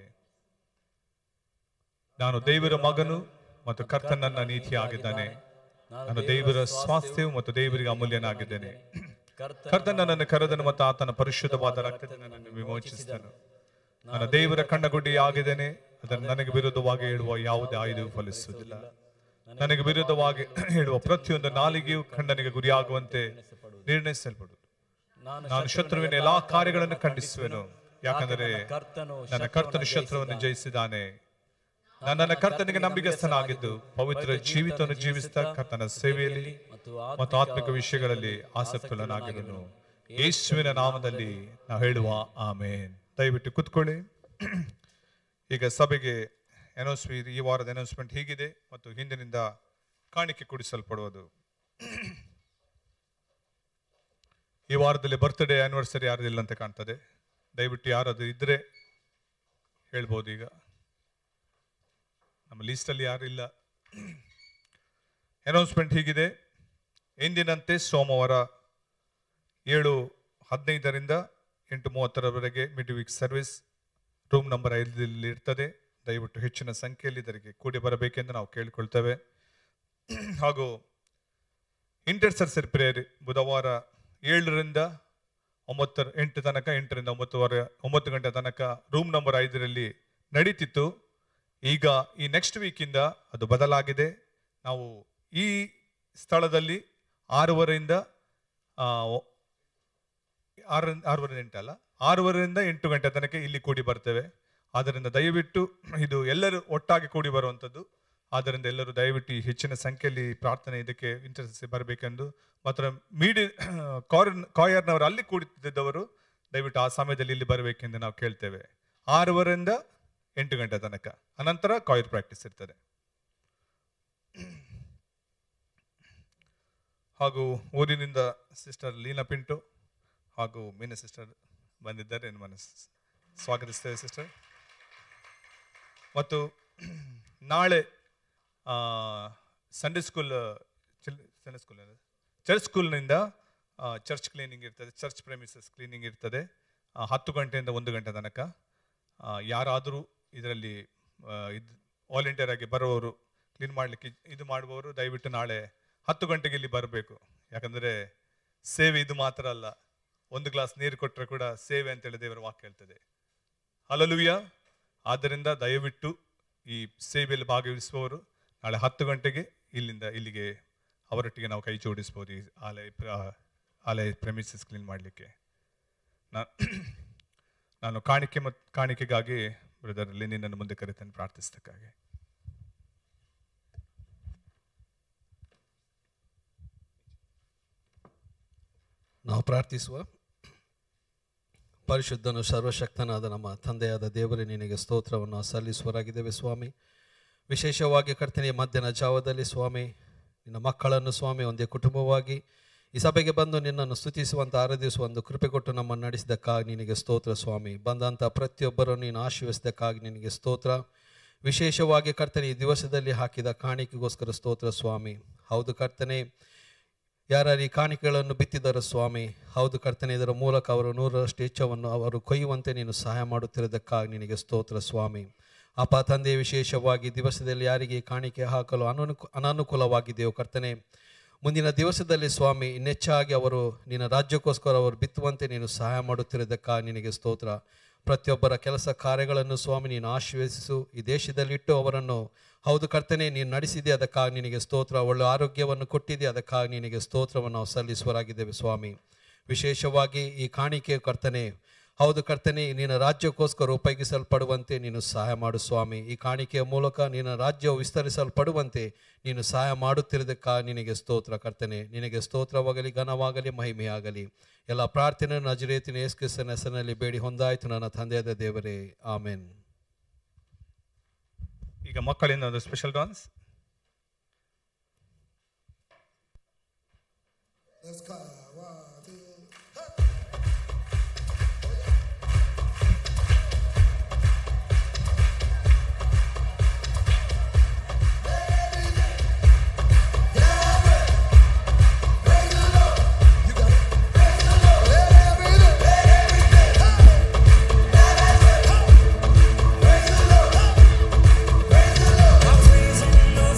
ನಾನು ದೇವರ ಮಗನು ಮತ್ತು ಕರ್ತನ ನನ್ನ ನೀತಿ ಆಗಿದ್ದಾನೆ ನಾನು ದೇವರ ಸ್ವಾಸ್ಥ್ಯವು ಮತ್ತು ದೇವರಿಗೆ ಅಮೂಲ್ಯನಾಗಿದ್ದೇನೆ ಕರ್ತನ ನನ್ನನ್ನು ಕರೆದನು ಮತ್ತು ಆತನ ಪರಿಶುದ್ಧವಾದ ರಕ್ತದಿಂದ ನನ್ನನ್ನು ವಿಮೋಚಿಸಿದನು ನಾನು ದೇವರ ಕಣ್ಣಗುಡ್ಡಿ ಆಗಿದ್ದೇನೆ ಅದನ್ನು ನನಗೆ ವಿರುದ್ಧವಾಗಿ ಹೇಳುವ ಯಾವುದೇ ಆಯುಧವು ಫಲಿಸುವುದಿಲ್ಲ ನನಗೆ ವಿರುದ್ಧವಾಗಿ ಹೇಳುವ ಪ್ರತಿಯೊಂದು ನಾಲಿಗೆಯು ಖಂಡನೆಗೆ ಗುರಿಯಾಗುವಂತೆ ನಿರ್ಣಯಿಸಲ್ಪಡುವುದು ನಾನು ಶತ್ರುವಿನ ಎಲ್ಲಾ ಕಾರ್ಯಗಳನ್ನು ಖಂಡಿಸುವೆನು ಯಾಕಂದರೆ ಕರ್ತನು ನನ್ನ ಕರ್ತನ ಶತ್ರುವನ್ನು ಜಯಿಸಿದ್ದಾನೆ ನಾನು ನನ್ನ ಕರ್ತನಿಗೆ ನಂಬಿಗಸ್ತನಾಗಿದ್ದು ಪವಿತ್ರ ಜೀವಿತವನ್ನು ಜೀವಿಸಿದ ಕರ್ತನ ಸೇವೆಯಲ್ಲಿ ಮತ್ತು ಆತ್ಮಿಕ ವಿಷಯಗಳಲ್ಲಿ ಆಸಕ್ತನಾಗಿರುವನು ಯೇಸುವಿನ ನಾಮದಲ್ಲಿ ನಾವು ಹೇಳುವ ಆಮೇನ್ ದಯವಿಟ್ಟು ಕುತ್ಕೊಳ್ಳಿ ಈಗ ಸಭೆಗೆ ಅನೌನ್ಸ್ಮೆಂಟ್ ಈ ವಾರದ ಅನೌನ್ಸ್ಮೆಂಟ್ ಹೀಗಿದೆ ಮತ್ತು ಹಿಂದಿನಿಂದ ಕಾಣಿಕೆ ಕೊಡಿಸಲ್ಪಡುವುದು ಈ ವಾರದಲ್ಲಿ ಬರ್ತ್ಡೇ ಆನಿವರ್ಸರಿ ಯಾರ್ದಿಲ್ಲ ಅಂತ ಕಾಣ್ತದೆ ದಯವಿಟ್ಟು ಯಾರಾದ್ರು ಇದ್ರೆ ಹೇಳ್ಬೋದು ಈಗ ನಮ್ಮ ಲೀಸ್ಟಲ್ಲಿ ಯಾರು ಇಲ್ಲ ಅನೌನ್ಸ್ಮೆಂಟ್ ಹೀಗಿದೆ ಎಂದಿನಂತೆ ಸೋಮವಾರ ಏಳು ಹದಿನೈದರಿಂದ ಎಂಟು ಮೂವತ್ತರವರೆಗೆ midweek service room number ಐದರಲ್ಲಿ ಇರ್ತದೆ ದಯವಿಟ್ಟು ಹೆಚ್ಚಿನ ಸಂಖ್ಯೆಯಲ್ಲಿ ಇದರಿಗೆ ಕೂಡಿ ಬರಬೇಕೆಂದು ನಾವು ಕೇಳಿಕೊಳ್ತೇವೆ ಹಾಗೂ ಇಂಟರ್ಸರ್ಸರ್ ಪ್ರೇಯರ್ ಬುಧವಾರ ಏಳರಿಂದ ಒಂಬತ್ತರ ಎಂಟು ತನಕ ಎಂಟರಿಂದ ಒಂಬತ್ತುವರೆ ಒಂಬತ್ತು ಗಂಟೆ ತನಕ ರೂಮ್ ನಂಬರ್ ಐದರಲ್ಲಿ ನಡೀತಿತ್ತು ಈಗ ಈ ನೆಕ್ಸ್ಟ್ ವೀಕಿಂದ ಅದು ಬದಲಾಗಿದೆ ನಾವು ಈ ಸ್ಥಳದಲ್ಲಿ ಆರೂವರೆಯಿಂದ ಆ, ಒ- ಆರು ಆರೂವರೆ ಎಂಟಲ್ಲ ಆರೂವರೆಯಿಂದ ಎಂಟು ಗಂಟೆ ತನಕ ಇಲ್ಲಿ ಕೂಡಿ ಬರ್ತೇವೆ ಆದ್ದರಿಂದ ದಯವಿಟ್ಟು ಇದು ಎಲ್ಲರೂ ಒಟ್ಟಾಗಿ ಕೂಡಿ ಬರುವಂಥದ್ದು ಆದ್ದರಿಂದ ಎಲ್ಲರೂ ದಯವಿಟ್ಟು ಈ ಹೆಚ್ಚಿನ ಸಂಖ್ಯೆಯಲ್ಲಿ ಪ್ರಾರ್ಥನೆ ಇದಕ್ಕೆ ಇಂಟ್ರೆಸ್ಟ್ ಬರಬೇಕೆಂದು ಮಾತ್ರ ಮೀಡಿ ಕಾರ್ನ್ ಕಾಯರ್ನವರು ಅಲ್ಲಿ ಕೂಡಿದ್ದವರು ದಯವಿಟ್ಟು ಆ ಸಮಯದಲ್ಲಿ ಇಲ್ಲಿ ಬರಬೇಕೆಂದು ನಾವು ಕೇಳ್ತೇವೆ ಆರೂವರೆಯಿಂದ ಎಂಟು ಗಂಟೆ ತನಕ ಅನಂತರ ಕಾಯರ್ ಪ್ರಾಕ್ಟೀಸ್ ಇರ್ತದೆ ಹಾಗೂ ಊರಿನಿಂದ ಸಿಸ್ಟರ್ ಲೀನಾ ಪಿಂಟು ಹಾಗೂ ಮೀನ ಸಿಸ್ಟರ್ ಬಂದಿದ್ದಾರೆ ನಿಮ್ಮನ್ನು ಸ್- ಸ್ವಾಗತಿಸ್ತೇವೆ ಸಿಸ್ಟರ್ ಮತ್ತು ನಾಳೆ Sunday school Sunday school church ಸ್ಕೂಲ್ನಿಂದ ಚರ್ಚ್ ಕ್ಲೀನಿಂಗ್ ಇರ್ತದೆ ಚರ್ಚ್ ಪ್ರೆಮಿಸಸ್ ಕ್ಲೀನಿಂಗ್ ಇರ್ತದೆ ಆ, ಹತ್ತು ಗಂಟೆಯಿಂದ ಒಂದು ಗಂಟೆ ತನಕ ಆ, ಯಾರಾದರೂ ಇದರಲ್ಲಿ ಇದು ವಾಲಂಟಿಯರ್ ಆಗಿ ಬರುವವರು ಕ್ಲೀನ್ ಮಾಡಲಿಕ್ಕೆ ಇದು ಮಾಡುವವರು ದಯವಿಟ್ಟು ನಾಳೆ ಹತ್ತು ಗಂಟೆಗೆ ಇಲ್ಲಿ ಬರಬೇಕು ಯಾಕಂದರೆ ಸೇವೆ ಇದು ಮಾತ್ರ ಅಲ್ಲ ಒಂದು ಗ್ಲಾಸ್ ನೀರು ಕೊಟ್ಟರೆ ಕೂಡ ಸೇವೆ ಅಂತೇಳಿ ದೇವರ ವಾಕ್ಯ ಹೇಳ್ತದೆ ಹಲಲುಯ್ಯ ಆದ್ದರಿಂದ ದಯವಿಟ್ಟು ಈ ಸೇವೆಯಲ್ಲಿ ಭಾಗವಹಿಸುವವರು ನಾಳೆ ಹತ್ತು ಗಂಟೆಗೆ ಇಲ್ಲಿಂದ ಇಲ್ಲಿಗೆ ಅವರೊಟ್ಟಿಗೆ ನಾವು ಕೈ ಜೋಡಿಸ್ಬೋದು ಈ ಆಲಯ ಪ್ರ- ಆಲಯ ಪ್ರೆಮಿಸಸ್ ಕ್ಲೀನ್ ಮಾಡಲಿಕ್ಕೆ ನಾನು ಕಾಣಿಕೆ ಮತ್ತು ಕಾಣಿಕೆಗಾಗಿ ಬ್ರದರ್ ನಿನ್ನನ್ನು ಮುಂದೆ ಕರೆತೇನೆ ಪ್ರಾರ್ಥಿಸತಕ್ಕಾಗಿ ನಾವು ಪ್ರಾರ್ಥಿಸುವ ಪರಿಶುದ್ಧನು ಸರ್ವಶಕ್ತನಾದ ನಮ್ಮ ತಂದೆಯಾದ ದೇವರೇ ನಿನಗೆ ಸ್ತೋತ್ರವನ್ನು ಸಲ್ಲಿಸುವರಾಗಿದ್ದೇವೆ ಸ್ವಾಮಿ ವಿಶೇಷವಾಗಿ ಕರ್ತನೆಯ ಮಧ್ಯಾಹ್ನ ಜಾವದಲ್ಲಿ ಸ್ವಾಮಿ ನಿನ್ನ ಮಕ್ಕಳನ್ನು ಸ್ವಾಮಿ ಒಂದೇ ಕುಟುಂಬವಾಗಿ ಈ ಸಭೆಗೆ ಬಂದು ನಿನ್ನನ್ನು ಸ್ತುತಿಸುವಂತ ಆರಾಧಿಸುವ ಒಂದು ಕೃಪೆ ಕೊಟ್ಟು ನಮ್ಮನ್ನು ನಡೆಸಿದ್ದಕ್ಕಾಗಿ ನಿನಗೆ ಸ್ತೋತ್ರ ಸ್ವಾಮಿ ಬಂದಂಥ ಪ್ರತಿಯೊಬ್ಬರನ್ನು ನೀನು ಆಶೀರ್ವಿಸಿದ್ದಕ್ಕಾಗಿ ನಿನಗೆ ಸ್ತೋತ್ರ ವಿಶೇಷವಾಗಿ ಕರ್ತನೆ ಈ ದಿವಸದಲ್ಲಿ ಹಾಕಿದ ಕಾಣಿಕೆಗೋಸ್ಕರ ಸ್ತೋತ್ರ ಸ್ವಾಮಿ ಹೌದು ಕರ್ತನೆ ಯಾರ್ಯಾರು ಈ ಕಾಣಿಕೆಗಳನ್ನು ಬಿತ್ತಿದ್ದಾರೆ ಸ್ವಾಮಿ ಹೌದು ಕರ್ತನೆ ಇದರ ಮೂಲಕ ಅವರು ನೂರರಷ್ಟು ಹೆಚ್ಚವನ್ನು ಅವರು ಕೊಯ್ಯುವಂತೆ ನೀನು ಸಹಾಯ ಮಾಡುತ್ತಿರೋದಕ್ಕಾಗಿ ನಿನಗೆ ಸ್ತೋತ್ರ ಸ್ವಾಮಿ ಅಪ್ಪ ತಂದೆ ವಿಶೇಷವಾಗಿ ದಿವಸದಲ್ಲಿ ಯಾರಿಗೆ ಈ ಕಾಣಿಕೆ ಹಾಕಲು ಅನನುಕು ಅನಾನುಕೂಲವಾಗಿದೆಯೋ ಕರ್ತನೆ ಮುಂದಿನ ದಿವಸದಲ್ಲಿ ಸ್ವಾಮಿ ಇನ್ನೆಚ್ಚಾಗಿ ಅವರು ನಿನ್ನ ರಾಜ್ಯಕ್ಕೋಸ್ಕರ ಅವರು ಬಿತ್ತುವಂತೆ ನೀನು ಸಹಾಯ ಮಾಡುತ್ತಿರೋದಕ್ಕಾಗಿ ನಿನಗೆ ಸ್ತೋತ್ರ ಪ್ರತಿಯೊಬ್ಬರ ಕೆಲಸ ಕಾರ್ಯಗಳನ್ನು ಸ್ವಾಮಿ ನೀನು ಆಶೀರ್ವದಿಸು ಈ ದೇಶದಲ್ಲಿಟ್ಟು ಅವರನ್ನು ಹೌದು ಕರ್ತನೆ ನೀನು ನಡೆಸಿದೆ ಅದಕ್ಕಾಗಿ ನಿನಗೆ ಸ್ತೋತ್ರ ಒಳ್ಳೆ ಆರೋಗ್ಯವನ್ನು ಕೊಟ್ಟಿದೆ ಅದಕ್ಕಾಗಿ ನಿನಗೆ ಸ್ತೋತ್ರವನ್ನು ನಾವು ಸಲ್ಲಿಸುವರಾಗಿದ್ದೇವೆ ಸ್ವಾಮಿ ವಿಶೇಷವಾಗಿ ಈ ಕಾಣಿಕೆ ಕರ್ತನೆ ಹೌದು ಕರ್ತನೆ ನಿನ್ನ ರಾಜ್ಯಕ್ಕೋಸ್ಕರ ಉಪಯೋಗಿಸಲ್ಪಡುವಂತೆ ನೀನು ಸಹಾಯ ಮಾಡು ಸ್ವಾಮಿ ಈ ಕಾಣಿಕೆಯ ಮೂಲಕ ನಿನ್ನ ರಾಜ್ಯವು ವಿಸ್ತರಿಸಲ್ಪಡುವಂತೆ ನೀನು ಸಹಾಯ ಮಾಡುತ್ತಿರೋದಕ್ಕಾಗಿ ನಿನಗೆ ಸ್ತೋತ್ರ ಕರ್ತನೆ ನಿನಗೆ ಸ್ತೋತ್ರವಾಗಲಿ ಘನವಾಗಲಿ ಮಹಿಮೆಯಾಗಲಿ ಎಲ್ಲ ಪ್ರಾರ್ಥನೆ ನಜರೇತಿನ ಯೇಸುಕ್ರಿಸ್ತನ ಹೆಸರಿನಲ್ಲಿ ಬೇಡಿ ಹೊಂದಾಯಿತು ನನ್ನ ತಂದೆಯಾದ ದೇವರೇ ಆಮೆನ್ ಈಗ ಮಕ್ಕಳಿಂದ ಒಂದು special dance Let's go. One, two. I'm freezing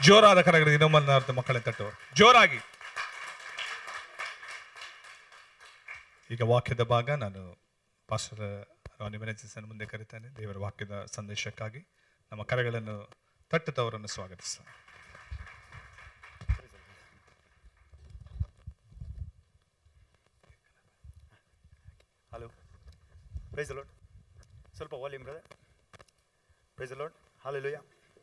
ಜೋರಾದ ಕರಗಳಿಗೆ ನಮ್ಮನ್ನ ಮಕ್ಕಳನ್ನ ತಟ್ಟುವ ಜೋರಾಗಿ ಈಗ ವಾಕ್ಯದ ಭಾಗ ನಾನು ಪಾಸ್ಟರ್ ರಾಣಿ ವೆನೆಜಿಸನ್ ಮುಂದೆ ಕರೀತಾನೆ ದೇವರ ವಾಕ್ಯದ ಸಂದೇಶಕ್ಕಾಗಿ ನಮ್ಮ ಕರೆಗಳನ್ನು ತಟ್ಟುತ್ತವರನ್ನು ಸ್ವಾಗತಿಸ ಹಲೋ ಪ್ರೈಸ್ ಲಾರ್ಡ್ ಸ್ವಲ್ಪ volume brother praise Lord hallelujah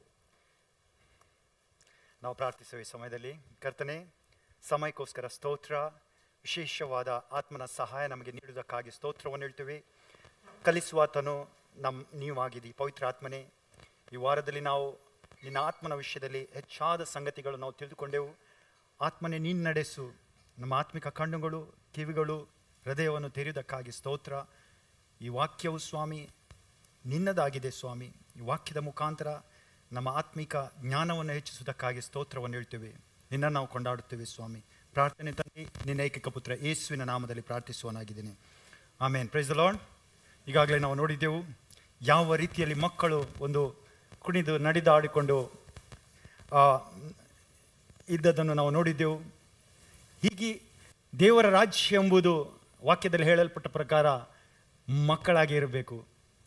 ನಾವು ಪ್ರಾರ್ಥಿಸುವ ಈ ಸಮಯದಲ್ಲಿ ಕರ್ತನೆ ಸಮಯಕ್ಕೋಸ್ಕರ ಸ್ತೋತ್ರ ವಿಶೇಷವಾದ ಆತ್ಮನ ಸಹಾಯ ನಮಗೆ ನೀಡುವುದಕ್ಕಾಗಿ ಸ್ತೋತ್ರವನ್ನು ಹೇಳ್ತೇವೆ ಕಲಿಸುವಾತನು ನಮ್ಮ ನೀವಾಗಿದ್ದಿ ಪವಿತ್ರ ಆತ್ಮನೇ ಈ ವಾರದಲ್ಲಿ ನಾವು ನಿನ್ನ ಆತ್ಮನ ವಿಷಯದಲ್ಲಿ ಹೆಚ್ಚಾದ ಸಂಗತಿಗಳು ನಾವು ತಿಳಿದುಕೊಂಡೆವು ಆತ್ಮನೇ ನೀನು ನಡೆಸು ನಮ್ಮ ಆತ್ಮಿಕ ಕಣ್ಣುಗಳು ಕಿವಿಗಳು ಹೃದಯವನ್ನು ತೆರೆಯುವುದಕ್ಕಾಗಿ ಸ್ತೋತ್ರ ಈ ವಾಕ್ಯವು ಸ್ವಾಮಿ ನಿನ್ನದಾಗಿದೆ ಸ್ವಾಮಿ ಈ ವಾಕ್ಯದ ಮುಖಾಂತರ ನಮ್ಮ ಆತ್ಮಿಕ ಜ್ಞಾನವನ್ನು ಹೆಚ್ಚಿಸುವುದಕ್ಕಾಗಿ ಸ್ತೋತ್ರವನ್ನು ಹೇಳ್ತೇವೆ ನಿನ್ನ ನಾವು ಕೊಂಡಾಡುತ್ತೇವೆ ಸ್ವಾಮಿ ಪ್ರಾರ್ಥನೆ ತಂದೆ ನಿನ್ನ ಏಕೈಕ ಪುತ್ರ ಯೇಸುವಿನ ನಾಮದಲ್ಲಿ ಪ್ರಾರ್ಥಿಸುವನಾಗಿದ್ದೇನೆ ಆಮೇನ್ ಪ್ರೈಸ್ ಲಾರ್ಡ್ ಈಗಾಗಲೇ ನಾವು ನೋಡಿದ್ದೆವು ಯಾವ ರೀತಿಯಲ್ಲಿ ಮಕ್ಕಳು ಒಂದು ಕುಣಿದು ನಡೆದಾಡಿಕೊಂಡು ಆ, ಇದ್ದದನ್ನು ನಾವು ನೋಡಿದ್ದೆವು ಹೀಗೆ ದೇವರ ರಾಜ್ಯ ಎಂಬುದು ವಾಕ್ಯದಲ್ಲಿ ಹೇಳಲ್ಪಟ್ಟ ಪ್ರಕಾರ ಮಕ್ಕಳಾಗಿ ಇರಬೇಕು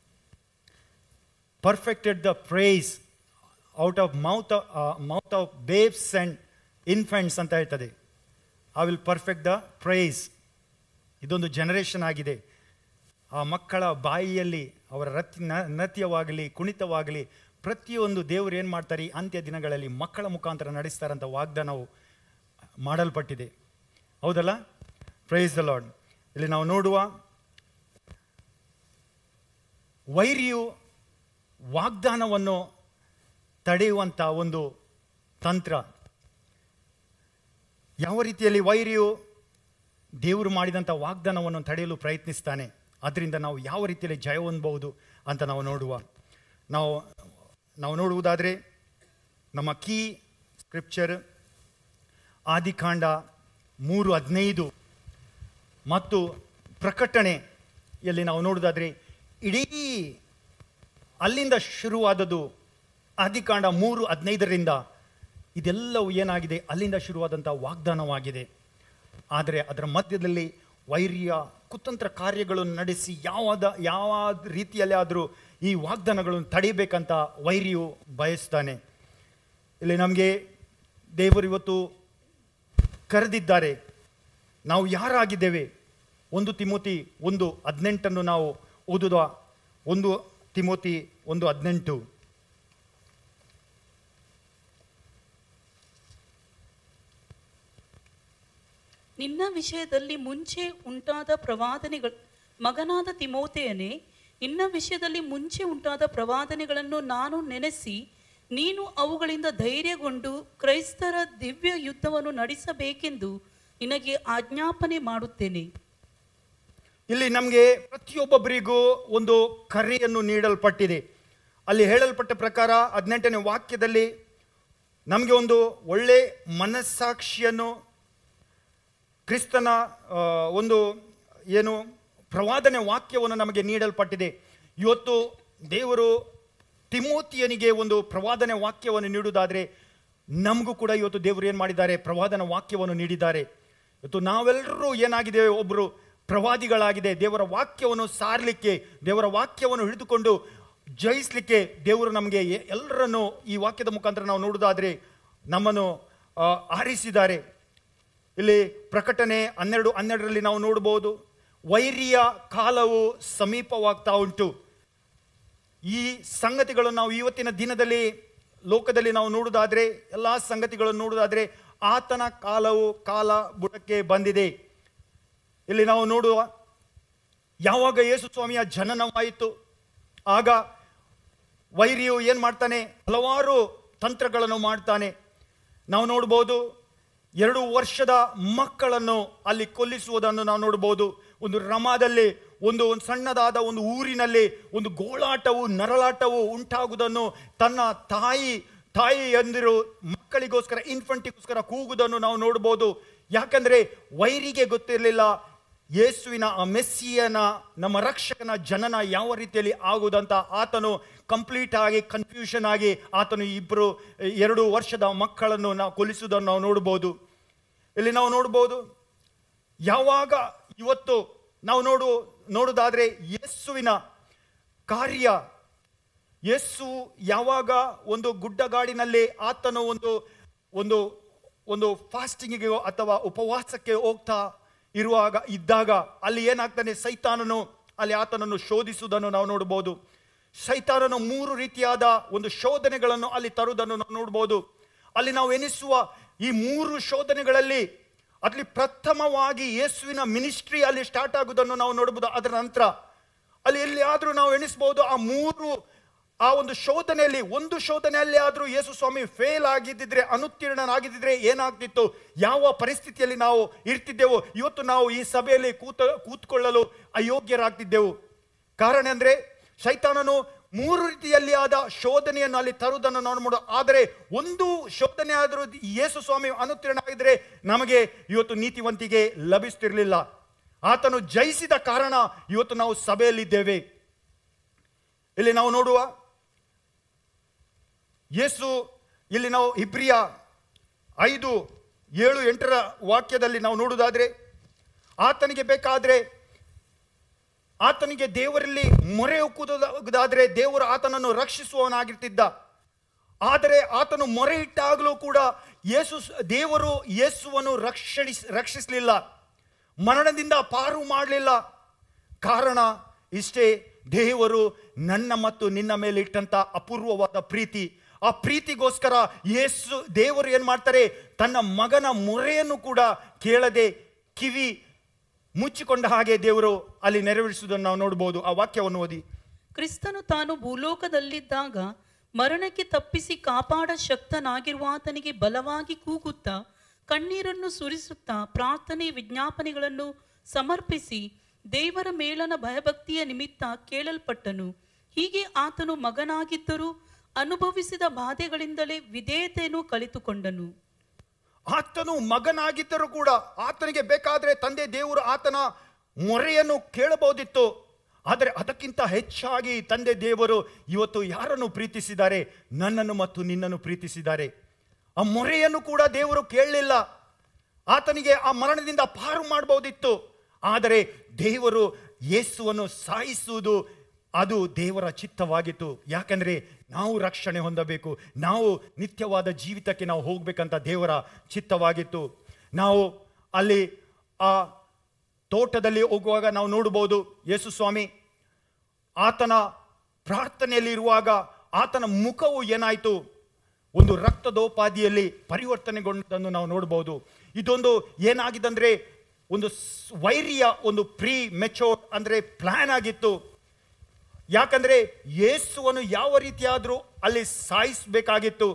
perfected the praise out of mouth mouth of babes and infants ಅಂತ ಹೇಳ್ತದೆ I will perfect the praise ಇದೊಂದು ಜನರೇಷನ್ ಆಗಿದೆ ಆ ಮಕ್ಕಳ ಬಾಯಿಯಲ್ಲಿ ಅವರ ರತಿ ನ- ನೃತ್ಯವಾಗಲಿ ಕುಣಿತವಾಗಲಿ ಪ್ರತಿಯೊಂದು ದೇವರು ಏನು ಮಾಡ್ತಾರೆ ಈ ಅಂತ್ಯ ದಿನಗಳಲ್ಲಿ ಮಕ್ಕಳ ಮುಖಾಂತರ ನಡೆಸ್ತಾರಂತ ವಾಗ್ದಾನವು ಮಾಡಲ್ಪಟ್ಟಿದೆ ಹೌದಲ್ಲ ಪ್ರೈಸ್ ದ ಲಾರ್ಡ್ ಇಲ್ಲಿ ನಾವು ನೋಡುವ ವೈರಿಯು ವಾಗ್ದಾನವನ್ನು ತಡೆಯುವಂಥ ಒಂದು ತಂತ್ರ ಯಾವ ರೀತಿಯಲ್ಲಿ ವೈರಿಯು ದೇವರು ಮಾಡಿದಂಥ ವಾಗ್ದಾನವನ್ನು ತಡೆಯಲು ಪ್ರಯತ್ನಿಸ್ತಾನೆ ಅದರಿಂದ ನಾವು ಯಾವ ರೀತಿಯಲ್ಲಿ ಜಯ ಹೊಂದಬಹುದು ಅಂತ ನಾವು ನೋಡುವ ನಾವು ನಾವು ನೋಡುವುದಾದರೆ ನಮ್ಮ ಕೀ ಸ್ಕ್ರಿಪ್ಚರ್ ಆದಿಕಾಂಡ ಮೂರು ಹದಿನೈದು ಮತ್ತು ಪ್ರಕಟಣೆಯಲ್ಲಿ ನಾವು ನೋಡುವುದಾದರೆ ಇಡೀ ಅಲ್ಲಿಂದ ಶುರುವಾದದ್ದು ಆದಿಕಾಂಡ ಮೂರು ಹದಿನೈದರಿಂದ ಇದೆಲ್ಲವೂ ಏನಾಗಿದೆ ಅಲ್ಲಿಂದ ಶುರುವಾದಂಥ ವಾಗ್ದಾನವಾಗಿದೆ ಆದರೆ ಅದರ ಮಧ್ಯದಲ್ಲಿ ವೈರ್ಯ ಕುತಂತ್ರ ಕಾರ್ಯಗಳನ್ನು ನಡೆಸಿ ಯಾವದ ಯಾವ ರೀತಿಯಲ್ಲಿ ಆದರೂ ಈ ವಾಗ್ದಾನಗಳನ್ನು ತಡಿಬೇಕಂತ ವೈರಿಯು ಬಯಸ್ತಾನೆ ಇಲ್ಲಿ ನಮಗೆ ದೇವರು ಇವತ್ತು ಕರೆದಿದ್ದಾರೆ ನಾವು ಯಾರಾಗಿದ್ದೇವೆ ಒಂದು ತಿಮೋತಿ ಒಂದು ಹದಿನೆಂಟನ್ನು ನಾವು ಓದುವ ಒಂದು ತಿಮೋತಿ ಒಂದು ಹದಿನೆಂಟು ನಿನ್ನ ವಿಷಯದಲ್ಲಿ ಮುಂಚೆ ಉಂಟಾದ ಪ್ರವಾದನೆಗಳು ಮಗನಾದ ತಿಮೋತೆಯನೇ ನಿನ್ನ ವಿಷಯದಲ್ಲಿ ಮುಂಚೆ ಉಂಟಾದ ಪ್ರವಾದನೆಗಳನ್ನು ನಾನು ನೆನೆಸಿ ನೀನು ಅವುಗಳಿಂದ ಧೈರ್ಯಗೊಂಡು ಕ್ರೈಸ್ತರ ದಿವ್ಯ ಯುದ್ಧವನ್ನು ನಡೆಸಬೇಕೆಂದು ನಿನಗೆ ಆಜ್ಞಾಪನೆ ಮಾಡುತ್ತೇನೆ ಇಲ್ಲಿ ನಮಗೆ ಪ್ರತಿಯೊಬ್ಬೊಬ್ಬರಿಗೂ ಒಂದು ಕರೆಯನ್ನು ನೀಡಲ್ಪಟ್ಟಿದೆ ಅಲ್ಲಿ ಹೇಳಲ್ಪಟ್ಟ ಪ್ರಕಾರ ಹದಿನೆಂಟನೇ ವಾಕ್ಯದಲ್ಲಿ ನಮಗೆ ಒಂದು ಒಳ್ಳೆ ಮನಸ್ಸಾಕ್ಷಿಯನ್ನು ಕ್ರಿಸ್ತನ ಆ, ಒಂದು ಏನು ಪ್ರವಾದನೆ ವಾಕ್ಯವನ್ನು ನಮಗೆ ನೀಡಲ್ಪಟ್ಟಿದೆ ಇವತ್ತು ದೇವರು ತಿಮೋತಿಯನಿಗೆ ಒಂದು ಪ್ರವಾದನೆ ವಾಕ್ಯವನ್ನು ನೀಡುವುದಾದರೆ ನಮಗೂ ಕೂಡ ಇವತ್ತು ದೇವರು ಏನು ಮಾಡಿದ್ದಾರೆ ಪ್ರವಾದನ ವಾಕ್ಯವನ್ನು ನೀಡಿದ್ದಾರೆ ಇವತ್ತು ನಾವೆಲ್ಲರೂ ಏನಾಗಿದ್ದೇವೆ ಒಬ್ಬರು ಪ್ರವಾದಿಗಳಾಗಿದೆ ದೇವರ ವಾಕ್ಯವನ್ನು ಸಾರಲಿಕ್ಕೆ ದೇವರ ವಾಕ್ಯವನ್ನು ಹಿಡಿದುಕೊಂಡು ಜಯಿಸಲಿಕ್ಕೆ ದೇವರು ನಮಗೆ ಎ- ಎಲ್ಲರನ್ನು ಈ ವಾಕ್ಯದ ಮುಖಾಂತರ ನಾವು ನೋಡುವುದಾದರೆ ನಮ್ಮನ್ನು ಆ, ಆರಿಸಿದ್ದಾರೆ ಇಲ್ಲಿ ಪ್ರಕಟಣೆ ಹನ್ನೆರಡು ಹನ್ನೆರಡರಲ್ಲಿ ನಾವು ನೋಡಬಹುದು ವೈರಿಯ ಕಾಲವು ಸಮೀಪವಾಗ್ತಾ ಉಂಟು ಈ ಸಂಗತಿಗಳನ್ನು ನಾವು ಇವತ್ತಿನ ದಿನದಲ್ಲಿ ಲೋಕದಲ್ಲಿ ನಾವು ನೋಡುವುದಾದ್ರೆ ಎಲ್ಲ ಸಂಗತಿಗಳನ್ನು ನೋಡುವುದಾದ್ರೆ ಆತನ ಕಾಲವು ಕಾಲ ಬುಡಕ್ಕೆ ಬಂದಿದೆ ಇಲ್ಲಿ ನಾವು ನೋಡುವ ಯಾವಾಗ ಯೇಸು ಸ್ವಾಮಿಯ ಜನನವಾಯಿತು ಆಗ ವೈರಿಯು ಏನು ಮಾಡ್ತಾನೆ ಹಲವಾರು ತಂತ್ರಗಳನ್ನು ಮಾಡ್ತಾನೆ ನಾವು ನೋಡ್ಬೋದು ಎರಡು ವರ್ಷದ ಮಕ್ಕಳನ್ನು ಅಲ್ಲಿ ಕೊಲ್ಲಿಸುವುದನ್ನು ನಾವು ನೋಡ್ಬೋದು ಒಂದು ರಮಾದಲ್ಲಿ ಒಂದು ಒಂದು ಸಣ್ಣದಾದ ಒಂದು ಊರಿನಲ್ಲಿ ಒಂದು ಗೋಳಾಟವು ನರಳಾಟವು ಉಂಟಾಗುವುದನ್ನು ತನ್ನ ತಾಯಿ ತಾಯಿ ಎಂದಿರು ಮಕ್ಕಳಿಗೋಸ್ಕರ ಇನ್ಫಂಟಿಗೋಸ್ಕರ ಕೂಗುವುದನ್ನು ನಾವು ನೋಡ್ಬೋದು ಯಾಕಂದ್ರೆ ವೈರಿಗೆ ಗೊತ್ತಿರಲಿಲ್ಲ ಯೇಸುವಿನ ಆ ಮೆಸ್ಸಿಯನ ನಮ್ಮ ರಕ್ಷಕನ ಜನನ ಯಾವ ರೀತಿಯಲ್ಲಿ ಆಗುವುದಂತ ಆತನು ಕಂಪ್ಲೀಟ್ ಆಗಿ ಕನ್ಫ್ಯೂಷನ್ ಆಗಿ ಆತನು ಇಬ್ಬರು ಎರಡು ವರ್ಷದ ಮಕ್ಕಳನ್ನು ನಾವು ಕೊಲಿಸುವುದನ್ನು ನಾವು ನೋಡ್ಬೋದು ಇಲ್ಲಿ ನಾವು ನೋಡ್ಬೋದು ಯಾವಾಗ ಇವತ್ತು ನಾವು ನೋಡು ನೋಡುವುದಾದ್ರೆ ಯೇಸುವಿನ ಕಾರ್ಯ ಯೇಸು ಯಾವಾಗ ಒಂದು ಗುಡ್ಡಗಾಡಿನಲ್ಲಿ ಆತನು ಒಂದು ಒಂದು ಒಂದು ಫಾಸ್ಟಿಂಗಿಗೆ ಅಥವಾ ಉಪವಾಸಕ್ಕೆ ಹೋಗ್ತಾ ಇರುವಾಗ ಇದ್ದಾಗ ಅಲ್ಲಿ ಏನಾಗ್ತಾನೆ ಸೈತಾನನು ಅಲ್ಲಿ ಆತನನ್ನು ಶೋಧಿಸುವುದನ್ನು ನಾವು ನೋಡ್ಬೋದು ಸೈತಾನನು ಮೂರು ರೀತಿಯಾದ ಒಂದು ಶೋಧನೆಗಳನ್ನು ಅಲ್ಲಿ ತರುವುದನ್ನು ನಾವು ನೋಡ್ಬೋದು ಅಲ್ಲಿ ನಾವು ಎನಿಸುವ ಈ ಮೂರು ಶೋಧನೆಗಳಲ್ಲಿ ಅಲ್ಲಿ ಪ್ರಥಮವಾಗಿ ಯೇಸುವಿನ ಮಿನಿಸ್ಟ್ರಿ ಅಲ್ಲಿ ಸ್ಟಾರ್ಟ್ ಆಗುವುದನ್ನು ನಾವು ನೋಡಬಹುದು ಅದರ ನಂತರ ಅಲ್ಲಿ ಎಲ್ಲಿಯಾದ್ರೂ ನಾವು ಎಣಿಸ್ಬೋದು ಆ ಮೂರು ಆ ಒಂದು ಶೋಧನೆಯಲ್ಲಿ ಒಂದು ಶೋಧನೆಯಲ್ಲಿ ಆದರೂ ಯೇಸು ಸ್ವಾಮಿ ಫೇಲ್ ಆಗಿದ್ದಿದ್ರೆ ಅನುತ್ತೀರ್ಣನಾಗಿದ್ದಿದ್ರೆ ಏನಾಗ್ತಿತ್ತು ಯಾವ ಪರಿಸ್ಥಿತಿಯಲ್ಲಿ ನಾವು ಇರ್ತಿದ್ದೆವು ಇವತ್ತು ನಾವು ಈ ಸಭೆಯಲ್ಲಿ ಕೂತ ಕೂತ್ಕೊಳ್ಳಲು ಅಯೋಗ್ಯರಾಗ್ತಿದ್ದೆವು ಕಾರಣ ಅಂದ್ರೆ ಶೈತಾನನು ಮೂರು ರೀತಿಯಲ್ಲಿ ಆದ ಶೋಧನೆಯನ್ನು ಅಲ್ಲಿ ತರುವುದನ್ನು ನಾವು ನೋಡೋ ಆದರೆ ಒಂದು ಶೋಧನೆ ಆದರೂ ಯೇಸು ಸ್ವಾಮಿ ಅನುತ್ತೀರ್ಣ ಆಗಿದ್ರೆ ನಮಗೆ ಇವತ್ತು ನೀತಿವಂತಿಗೆ ಲಭಿಸ್ತಿರ್ಲಿಲ್ಲ ಆತನು ಜಯಿಸಿದ ಕಾರಣ ಇವತ್ತು ನಾವು ಸಭೆಯಲ್ಲಿದ್ದೇವೆ ಇಲ್ಲಿ ನಾವು ನೋಡುವ ಯೇಸು ಇಲ್ಲಿ ನಾವು ಇಬ್ರಿಯ ಐದು ಏಳು ಎಂಟರ ವಾಕ್ಯದಲ್ಲಿ ನಾವು ನೋಡುವುದಾದ್ರೆ ಆತನಿಗೆ ಬೇಕಾದ್ರೆ ಆತನಿಗೆ ದೇವರಲ್ಲಿ ಮೊರೆ ಉಕ್ಕುವುದಾದ್ರೆ ದೇವರು ಆತನನ್ನು ರಕ್ಷಿಸುವವನಾಗಿರ್ತಿದ್ದ ಆದರೆ ಆತನು ಮೊರೆ ಇಟ್ಟಾಗಲೂ ಕೂಡ ಯೇಸು ದೇವರು ಯೇಸುವನ್ನು ರಕ್ಷಣಿಸ್ ರಕ್ಷಿಸಲಿಲ್ಲ ಮರಣದಿಂದ ಪಾರು ಮಾಡಲಿಲ್ಲ ಕಾರಣ ಇಷ್ಟೇ ದೇವರು ನನ್ನ ಮತ್ತು ನಿನ್ನ ಮೇಲೆ ಇಟ್ಟಂತ ಅಪೂರ್ವವಾದ ಪ್ರೀತಿ ಆ ಪ್ರೀತಿಗೋಸ್ಕರ ಯೇಸು ದೇವರು ಏನ್ ಮಾಡ್ತಾರೆ ತನ್ನ ಮಗನ ಮೊರೆಯನ್ನು ಕೂಡ ಕೇಳದೆ ಕಿವಿ ಮುಚ್ಚಿಕೊಂಡ ಹಾಗೆ ದೇವರು ಅಲ್ಲಿ ನೆರವೇರಿಸುವುದನ್ನು ನಾವು ನೋಡಬಹುದು ಆ ವಾಕ್ಯವನ್ನು ಓದಿ ಕ್ರಿಸ್ತನು ತಾನು ಭೂಲೋಕದಲ್ಲಿದ್ದಾಗ ಮರಣಕ್ಕೆ ತಪ್ಪಿಸಿ ಕಾಪಾಡ ಶಕ್ತನಾಗಿರುವಾತನಿಗೆ ಬಲವಾಗಿ ಕೂಗುತ್ತಾ ಕಣ್ಣೀರನ್ನು ಸುರಿಸುತ್ತಾ ಪ್ರಾರ್ಥನೆ ವಿಜ್ಞಾಪನೆಗಳನ್ನು ಸಮರ್ಪಿಸಿ ದೇವರ ಮೇಲನ ಭಯಭಕ್ತಿಯ ನಿಮಿತ್ತ ಕೇಳಲ್ಪಟ್ಟನು ಹೀಗೆ ಆತನು ಮಗನಾಗಿದ್ದರೂ ಅನುಭವಿಸಿದ ಬಾಧೆಗಳಿಂದಲೇ ವಿಧೇಯತೆಯನ್ನು ಕಲಿತುಕೊಂಡನು ಆತನು ಮಗನಾಗಿದ್ದರೂ ಕೂಡ ಆತನಿಗೆ ಬೇಕಾದ್ರೆ ತಂದೆ ದೇವರು ಆತನ ಮೊರೆಯನ್ನು ಕೇಳಬಹುದಿತ್ತು ಆದರೆ ಅದಕ್ಕಿಂತ ಹೆಚ್ಚಾಗಿ ತಂದೆ ದೇವರು ಇವತ್ತು ಯಾರನ್ನು ಪ್ರೀತಿಸಿದ್ದಾರೆ ನನ್ನನ್ನು ಮತ್ತು ನಿನ್ನನ್ನು ಪ್ರೀತಿಸಿದ್ದಾರೆ ಆ ಮೊರೆಯನ್ನು ಕೂಡ ದೇವರು ಕೇಳಲಿಲ್ಲ ಆತನಿಗೆ ಆ ಮರಣದಿಂದ ಪಾರು ಮಾಡಬಹುದಿತ್ತು ಆದರೆ ದೇವರು ಯೇಸುವನ್ನು ಸಾಯಿಸುವುದು ಅದು ದೇವರ ಚಿತ್ತವಾಗಿತ್ತು ಯಾಕಂದ್ರೆ ನಾವು ರಕ್ಷಣೆ ಹೊಂದಬೇಕು ನಾವು ನಿತ್ಯವಾದ ಜೀವಿತಕ್ಕೆ ನಾವು ಹೋಗ್ಬೇಕಂತ ದೇವರ ಚಿತ್ತವಾಗಿತ್ತು ನಾವು ಅಲ್ಲಿ ಆ ತೋಟದಲ್ಲಿ ಹೋಗುವಾಗ ನಾವು ನೋಡಬಹುದು ಯೇಸು ಸ್ವಾಮಿ ಆತನ ಪ್ರಾರ್ಥನೆಯಲ್ಲಿ ಇರುವಾಗ ಆತನ ಮುಖವು ಏನಾಯಿತು ಒಂದು ರಕ್ತದೋಪಾದಿಯಲ್ಲಿ ಪರಿವರ್ತನೆಗೊಂಡದನ್ನು ನಾವು ನೋಡಬಹುದು ಇದೊಂದು ಏನಾಗಿದಂದ್ರೆ ಒಂದು ಸ್- ವೈರಿಯ ಒಂದು ಪ್ರೀ ಮೆಚೋರ್ ಅಂದ್ರೆ ಪ್ಲಾನ್ ಆಗಿತ್ತು ಯಾಕಂದ್ರೆ ಯೇಸುವನ್ನು ಯಾವ ರೀತಿಯಾದರೂ ಅಲ್ಲಿ ಸಾಯಿಸಬೇಕಾಗಿತ್ತು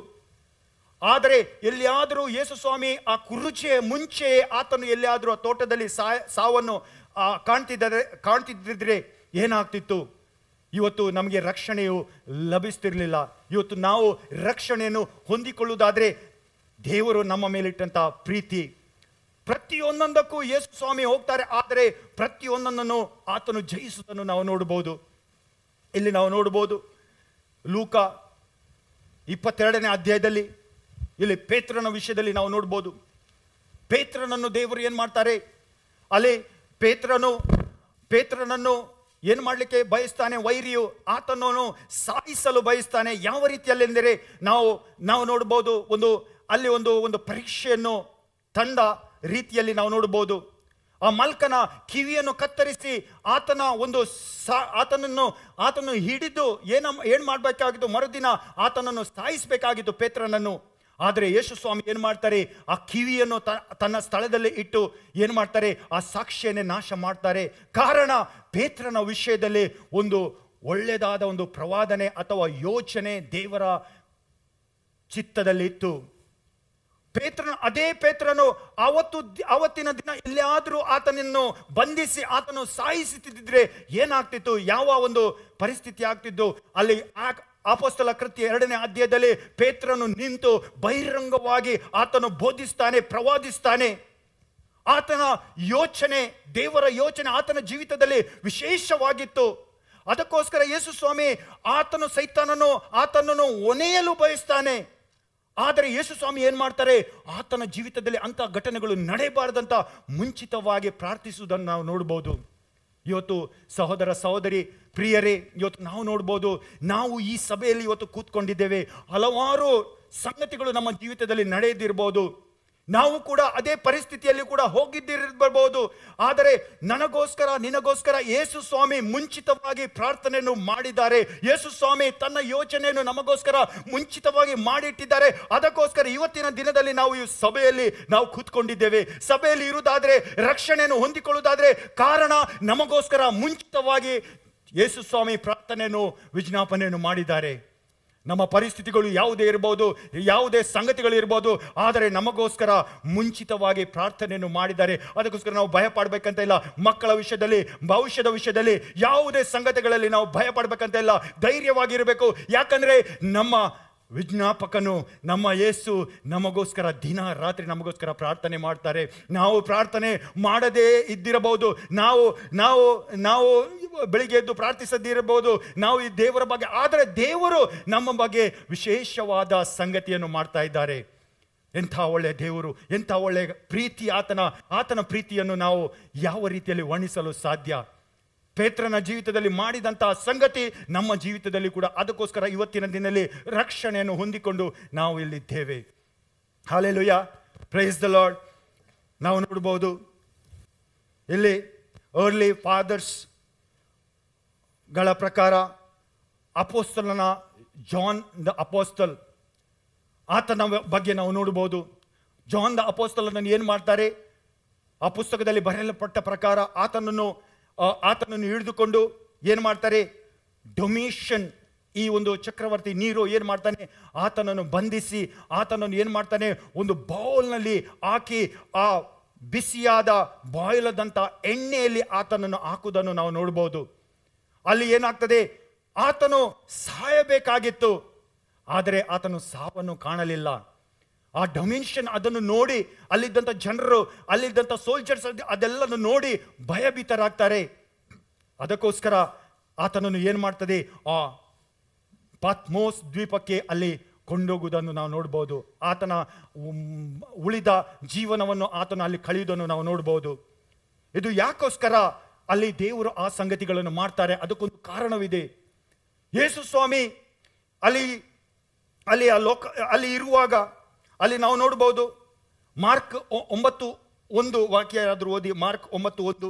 ಆದರೆ ಎಲ್ಲಿಯಾದರೂ ಯೇಸು ಸ್ವಾಮಿ ಆ ಕುರುಚೆಯ ಮುಂಚೆ ಆತನು ಎಲ್ಲಿಯಾದರೂ ಆ ತೋಟದಲ್ಲಿ ಸಾ- ಸಾವನ್ನು ಆ, ಕಾಣ್ತಿದ್ದರೆ ಕಾಣ್ತಿದ್ದಿದ್ರೆ ಏನಾಗ್ತಿತ್ತು ಇವತ್ತು ನಮಗೆ ರಕ್ಷಣೆಯು ಲಭಿಸ್ತಿರ್ಲಿಲ್ಲ ಇವತ್ತು ನಾವು ರಕ್ಷಣೆಯನ್ನು ಹೊಂದಿಕೊಳ್ಳುವುದಾದ್ರೆ ದೇವರು ನಮ್ಮ ಮೇಲಿಟ್ಟಂತ ಪ್ರೀತಿ ಪ್ರತಿಯೊಂದೊಂದಕ್ಕೂ ಯೇಸು ಸ್ವಾಮಿ ಹೋಗ್ತಾರೆ ಆದರೆ ಪ್ರತಿಯೊಂದೊಂದನ್ನು ಆತನು ಜಯಿಸುವುದನ್ನು ನಾವು ನೋಡಬಹುದು ಇಲ್ಲಿ ನಾವು ನೋಡಬಹುದು ಲೂಕ ಇಪ್ಪತ್ತೆರಡನೇ ಅಧ್ಯಾಯದಲ್ಲಿ ಇಲ್ಲಿ ಪೇತ್ರನ ವಿಷಯದಲ್ಲಿ ನಾವು ನೋಡ್ಬೋದು ಪೇತ್ರನನ್ನು ದೇವರು ಏನು ಮಾಡ್ತಾರೆ ಅಲ್ಲಿ ಪೇತ್ರನು ಪೇತ್ರನನ್ನು ಏನು ಮಾಡಲಿಕ್ಕೆ ಬಯಸ್ತಾನೆ ವೈರಿಯು ಆತನನ್ನು ಸಾಯಿಸಲು ಬಯಸ್ತಾನೆ ಯಾವ ರೀತಿಯಲ್ಲೆಂದರೆ ನಾವು ನಾವು ನೋಡ್ಬೋದು ಒಂದು ಅಲ್ಲಿ ಒಂದು ಒಂದು ಪರೀಕ್ಷೆಯನ್ನು ತಂದ ರೀತಿಯಲ್ಲಿ ನಾವು ನೋಡ್ಬೋದು ಆ ಮಲ್ಕನ ಕಿವಿಯನ್ನು ಕತ್ತರಿಸಿ ಆತನ ಒಂದು ಸಾ ಆತನನ್ನು ಆತನು ಹಿಡಿದು ಏನ ಏನು ಮಾಡಬೇಕಾಗಿತ್ತು ಮರುದಿನ ಆತನನ್ನು ಸಾಯಿಸಬೇಕಾಗಿತ್ತು ಪೇತ್ರನನ್ನು ಆದರೆ ಯೇಸು ಸ್ವಾಮಿ ಏನು ಮಾಡ್ತಾರೆ ಆ ಕಿವಿಯನ್ನು ತ- ತನ್ನ ಸ್ಥಳದಲ್ಲಿ ಇಟ್ಟು ಏನು ಮಾಡ್ತಾರೆ ಆ ಸಾಕ್ಷಿಯನ್ನೇ ನಾಶ ಮಾಡ್ತಾರೆ ಕಾರಣ ಪೇತ್ರನ ವಿಷಯದಲ್ಲಿ ಒಂದು ಒಳ್ಳೆಯದಾದ ಒಂದು ಪ್ರವಾದನೆ ಅಥವಾ ಯೋಚನೆ ದೇವರ ಚಿತ್ತದಲ್ಲಿ ಇತ್ತು ಪೇತ್ರನ ಅದೇ ಪೇತ್ರನು ಅವತ್ತು ಅವತ್ತಿನ ದಿನ ಎಲ್ಲಿಯಾದರೂ ಆತನನ್ನು ಬಂಧಿಸಿ ಆತನು ಸಾಯಿಸುತ್ತಿದ್ದರೆ ಏನಾಗ್ತಿತ್ತು ಯಾವ ಒಂದು ಪರಿಸ್ಥಿತಿ ಆಗ್ತಿದ್ದು ಅಲ್ಲಿ ಆ ಅಪಸ್ತಲ ಕೃತ್ಯ ಎರಡನೇ ಅಧ್ಯಾಯದಲ್ಲಿ ಪೇತ್ರನು ನಿಂತು ಬಹಿರಂಗವಾಗಿ ಆತನು ಬೋಧಿಸ್ತಾನೆ ಪ್ರವಾದಿಸ್ತಾನೆ ಆತನ ಯೋಚನೆ ದೇವರ ಯೋಚನೆ ಆತನ ಜೀವಿತದಲ್ಲಿ ವಿಶೇಷವಾಗಿತ್ತು ಅದಕ್ಕೋಸ್ಕರ ಯೇಸು ಸ್ವಾಮಿ ಆತನು ಸೈತಾನನು ಆತನನ್ನು ಒನೆಯಲು ಬಯಸ್ತಾನೆ ಆದರೆ ಯೇಸು ಸ್ವಾಮಿ ಏನ್ ಮಾಡ್ತಾರೆ ಆತನ ಜೀವಿತದಲ್ಲಿ ಅಂತ ಘಟನೆಗಳು ನಡೆಯಬಾರದಂತ ಮುಂಚಿತವಾಗಿ ಪ್ರಾರ್ಥಿಸುವುದನ್ನು ನಾವು ನೋಡ್ಬೋದು ಇವತ್ತು ಸಹೋದರ ಸಹೋದರಿ ಪ್ರಿಯರೇ ಇವತ್ತು ನಾವು ನೋಡ್ಬೋದು ನಾವು ಈ ಸಭೆಯಲ್ಲಿ ಇವತ್ತು ಕೂತ್ಕೊಂಡಿದ್ದೇವೆ ಹಲವಾರು ಸಂಗತಿಗಳು ನಮ್ಮ ಜೀವಿತದಲ್ಲಿ ನಡೆಯದಿರ್ಬೋದು ನಾವು ಕೂಡ ಅದೇ ಪರಿಸ್ಥಿತಿಯಲ್ಲಿ ಕೂಡ ಹೋಗಿದ್ದಿರಬಹುದು ಆದರೆ ನನಗೋಸ್ಕರ ನಿನಗೋಸ್ಕರ ಯೇಸು ಸ್ವಾಮಿ ಮುಂಚಿತವಾಗಿ ಪ್ರಾರ್ಥನೆಯನ್ನು ಮಾಡಿದ್ದಾರೆ ಯೇಸು ಸ್ವಾಮಿ ತನ್ನ ಯೋಚನೆಯನ್ನು ನಮಗೋಸ್ಕರ ಮುಂಚಿತವಾಗಿ ಮಾಡಿಟ್ಟಿದ್ದಾರೆ ಅದಕ್ಕೋಸ್ಕರ ಇವತ್ತಿನ ದಿನದಲ್ಲಿ ನಾವು ಈ ಸಭೆಯಲ್ಲಿ ನಾವು ಕೂತ್ಕೊಂಡಿದ್ದೇವೆ ಸಭೆಯಲ್ಲಿ ಇರುವುದಾದ್ರೆ ರಕ್ಷಣೆಯನ್ನು ಹೊಂದಿಕೊಳ್ಳುವುದಾದ್ರೆ ಕಾರಣ ನಮಗೋಸ್ಕರ ಮುಂಚಿತವಾಗಿ ಯೇಸು ಸ್ವಾಮಿ ಪ್ರಾರ್ಥನೆಯನ್ನು ವಿಜ್ಞಾಪನೆಯನ್ನು ಮಾಡಿದ್ದಾರೆ ನಮ್ಮ ಪರಿಸ್ಥಿತಿಗಳು ಯಾವುದೇ ಇರಬಹುದು ಯಾವುದೇ ಸಂಗತಿಗಳು ಇರ್ಬೋದು ಆದರೆ ನಮಗೋಸ್ಕರ ಮುಂಚಿತವಾಗಿ ಪ್ರಾರ್ಥನೆಯನ್ನು ಮಾಡಿದ್ದಾರೆ ಅದಕ್ಕೋಸ್ಕರ ನಾವು ಭಯ ಪಡಬೇಕಂತ ಇಲ್ಲ ಮಕ್ಕಳ ವಿಷಯದಲ್ಲಿ ಭವಿಷ್ಯದ ವಿಷಯದಲ್ಲಿ ಯಾವುದೇ ಸಂಗತಿಗಳಲ್ಲಿ ನಾವು ಭಯ ಪಡಬೇಕಂತ ಇಲ್ಲ ಧೈರ್ಯವಾಗಿರಬೇಕು ಯಾಕಂದ್ರೆ ನಮ್ಮ ವಿಜ್ಞಾಪಕನು ನಮ್ಮ ಯೇಸು ನಮಗೋಸ್ಕರ ದಿನ ರಾತ್ರಿ ನಮಗೋಸ್ಕರ ಪ್ರಾರ್ಥನೆ ಮಾಡ್ತಾರೆ ನಾವು ಪ್ರಾರ್ಥನೆ ಮಾಡದೇ ಇದ್ದಿರಬಹುದು ನಾವು ನಾವು ನಾವು ಬೆಳಿಗ್ಗೆ ಎದ್ದು ಪ್ರಾರ್ಥಿಸದಿರಬಹುದು ನಾವು ಈ ದೇವರ ಬಗ್ಗೆ ಆದರೆ ದೇವರು ನಮ್ಮ ಬಗ್ಗೆ ವಿಶೇಷವಾದ ಸಂಗತಿಯನ್ನು ಮಾಡ್ತಾ ಇದ್ದಾರೆ ಎಂಥ ಒಳ್ಳೆಯ ದೇವರು ಎಂಥ ಒಳ್ಳೆಯ ಪ್ರೀತಿ ಆತನ ಆತನ ಪ್ರೀತಿಯನ್ನು ನಾವು ಯಾವ ರೀತಿಯಲ್ಲಿ ವರ್ಣಿಸಲು ಸಾಧ್ಯ ಪೇತ್ರನ ಜೀವಿತದಲ್ಲಿ ಮಾಡಿದಂತಹ ಸಂಗತಿ ನಮ್ಮ ಜೀವಿತದಲ್ಲಿ ಕೂಡ ಅದಕ್ಕೋಸ್ಕರ ಇವತ್ತಿನ ದಿನದಲ್ಲಿ ರಕ್ಷಣೆಯನ್ನು ಹೊಂದಿಕೊಂಡು ನಾವು ಇಲ್ಲಿದ್ದೇವೆ ಹಾಲೆಲುಯ್ಯ ಪ್ರೈಸ್ ದ ಲಾರ್ಡ್ ನಾವು ನೋಡ್ಬೋದು ಇಲ್ಲಿ ಅರ್ಲಿ ಫಾದರ್ಸ್ ಗಳ ಪ್ರಕಾರ ಅಪೋಸ್ತಲನ ಜಾನ್ ದ ಅಪೋಸ್ತಲ್ ಆತನ ಬಗ್ಗೆ ನಾವು ನೋಡ್ಬೋದು ಜಾನ್ ದ ಅಪೋಸ್ತಲನನ್ನು ಏನು ಮಾಡ್ತಾರೆ ಆ ಪುಸ್ತಕದಲ್ಲಿ ಬರೆಯಲ್ಪಟ್ಟ ಪ್ರಕಾರ ಆತನನ್ನು ಆ, ಆತನನ್ನು ಹಿಡಿದುಕೊಂಡು ಏನು ಮಾಡ್ತಾರೆ ಡೊಮಿಷನ್ ಈ ಒಂದು ಚಕ್ರವರ್ತಿ ನೀರು ಏನು ಮಾಡ್ತಾನೆ ಆತನನ್ನು ಬಂಧಿಸಿ ಆತನನ್ನು ಏನು ಮಾಡ್ತಾನೆ ಒಂದು ಬೌಲ್ನಲ್ಲಿ ಹಾಕಿ ಆ ಬಿಸಿಯಾದ ಬಾಯ್ಲದಂಥ ಎಣ್ಣೆಯಲ್ಲಿ ಆತನನ್ನು ಹಾಕುವುದನ್ನು ನಾವು ನೋಡ್ಬೋದು ಅಲ್ಲಿ ಏನಾಗ್ತದೆ ಆತನು ಸಾಯಬೇಕಾಗಿತ್ತು ಆದರೆ ಆತನು ಸಾವನ್ನು ಕಾಣಲಿಲ್ಲ ಆ ಡೊಮಿನ್ಷನ್ ಅದನ್ನು ನೋಡಿ ಅಲ್ಲಿದ್ದಂಥ ಜನರು ಅಲ್ಲಿದ್ದಂಥ ಸೋಲ್ಜರ್ಸ್ ಅದೆಲ್ಲನ್ನು ನೋಡಿ ಭಯಭೀತರಾಗ್ತಾರೆ ಅದಕ್ಕೋಸ್ಕರ ಆತನನ್ನು ಏನು ಮಾಡ್ತದೆ ಆ ಪಾತ್ಮೋಸ್ ದ್ವೀಪಕ್ಕೆ ಅಲ್ಲಿ ಕೊಂಡೋಗುವುದನ್ನು ನಾವು ನೋಡ್ಬೋದು ಆತನ ಉಮ್, ಉಳಿದ ಜೀವನವನ್ನು ಆತನ ಅಲ್ಲಿ ಕಳೆಯುವುದನ್ನು ನಾವು ನೋಡ್ಬೋದು ಇದು ಯಾಕೋಸ್ಕರ ಅಲ್ಲಿ ದೇವರು ಆ ಸಂಗತಿಗಳನ್ನು ಮಾಡ್ತಾರೆ ಅದಕ್ಕೊಂದು ಕಾರಣವಿದೆ ಯೇಸು ಸ್ವಾಮಿ ಅಲ್ಲಿ ಅಲ್ಲಿ ಆ ಲೋಕ ಅಲ್ಲಿ ಇರುವಾಗ ಅಲ್ಲಿ ನಾವು ನೋಡ್ಬೋದು ಮಾರ್ಕ್ ಒ- ಒಂಬತ್ತು ಒಂದು ವಾಕ್ಯ ಯಾರಾದರೂ ಓದಿ ಮಾರ್ಕ್ ಒಂಬತ್ತು ಒಂದು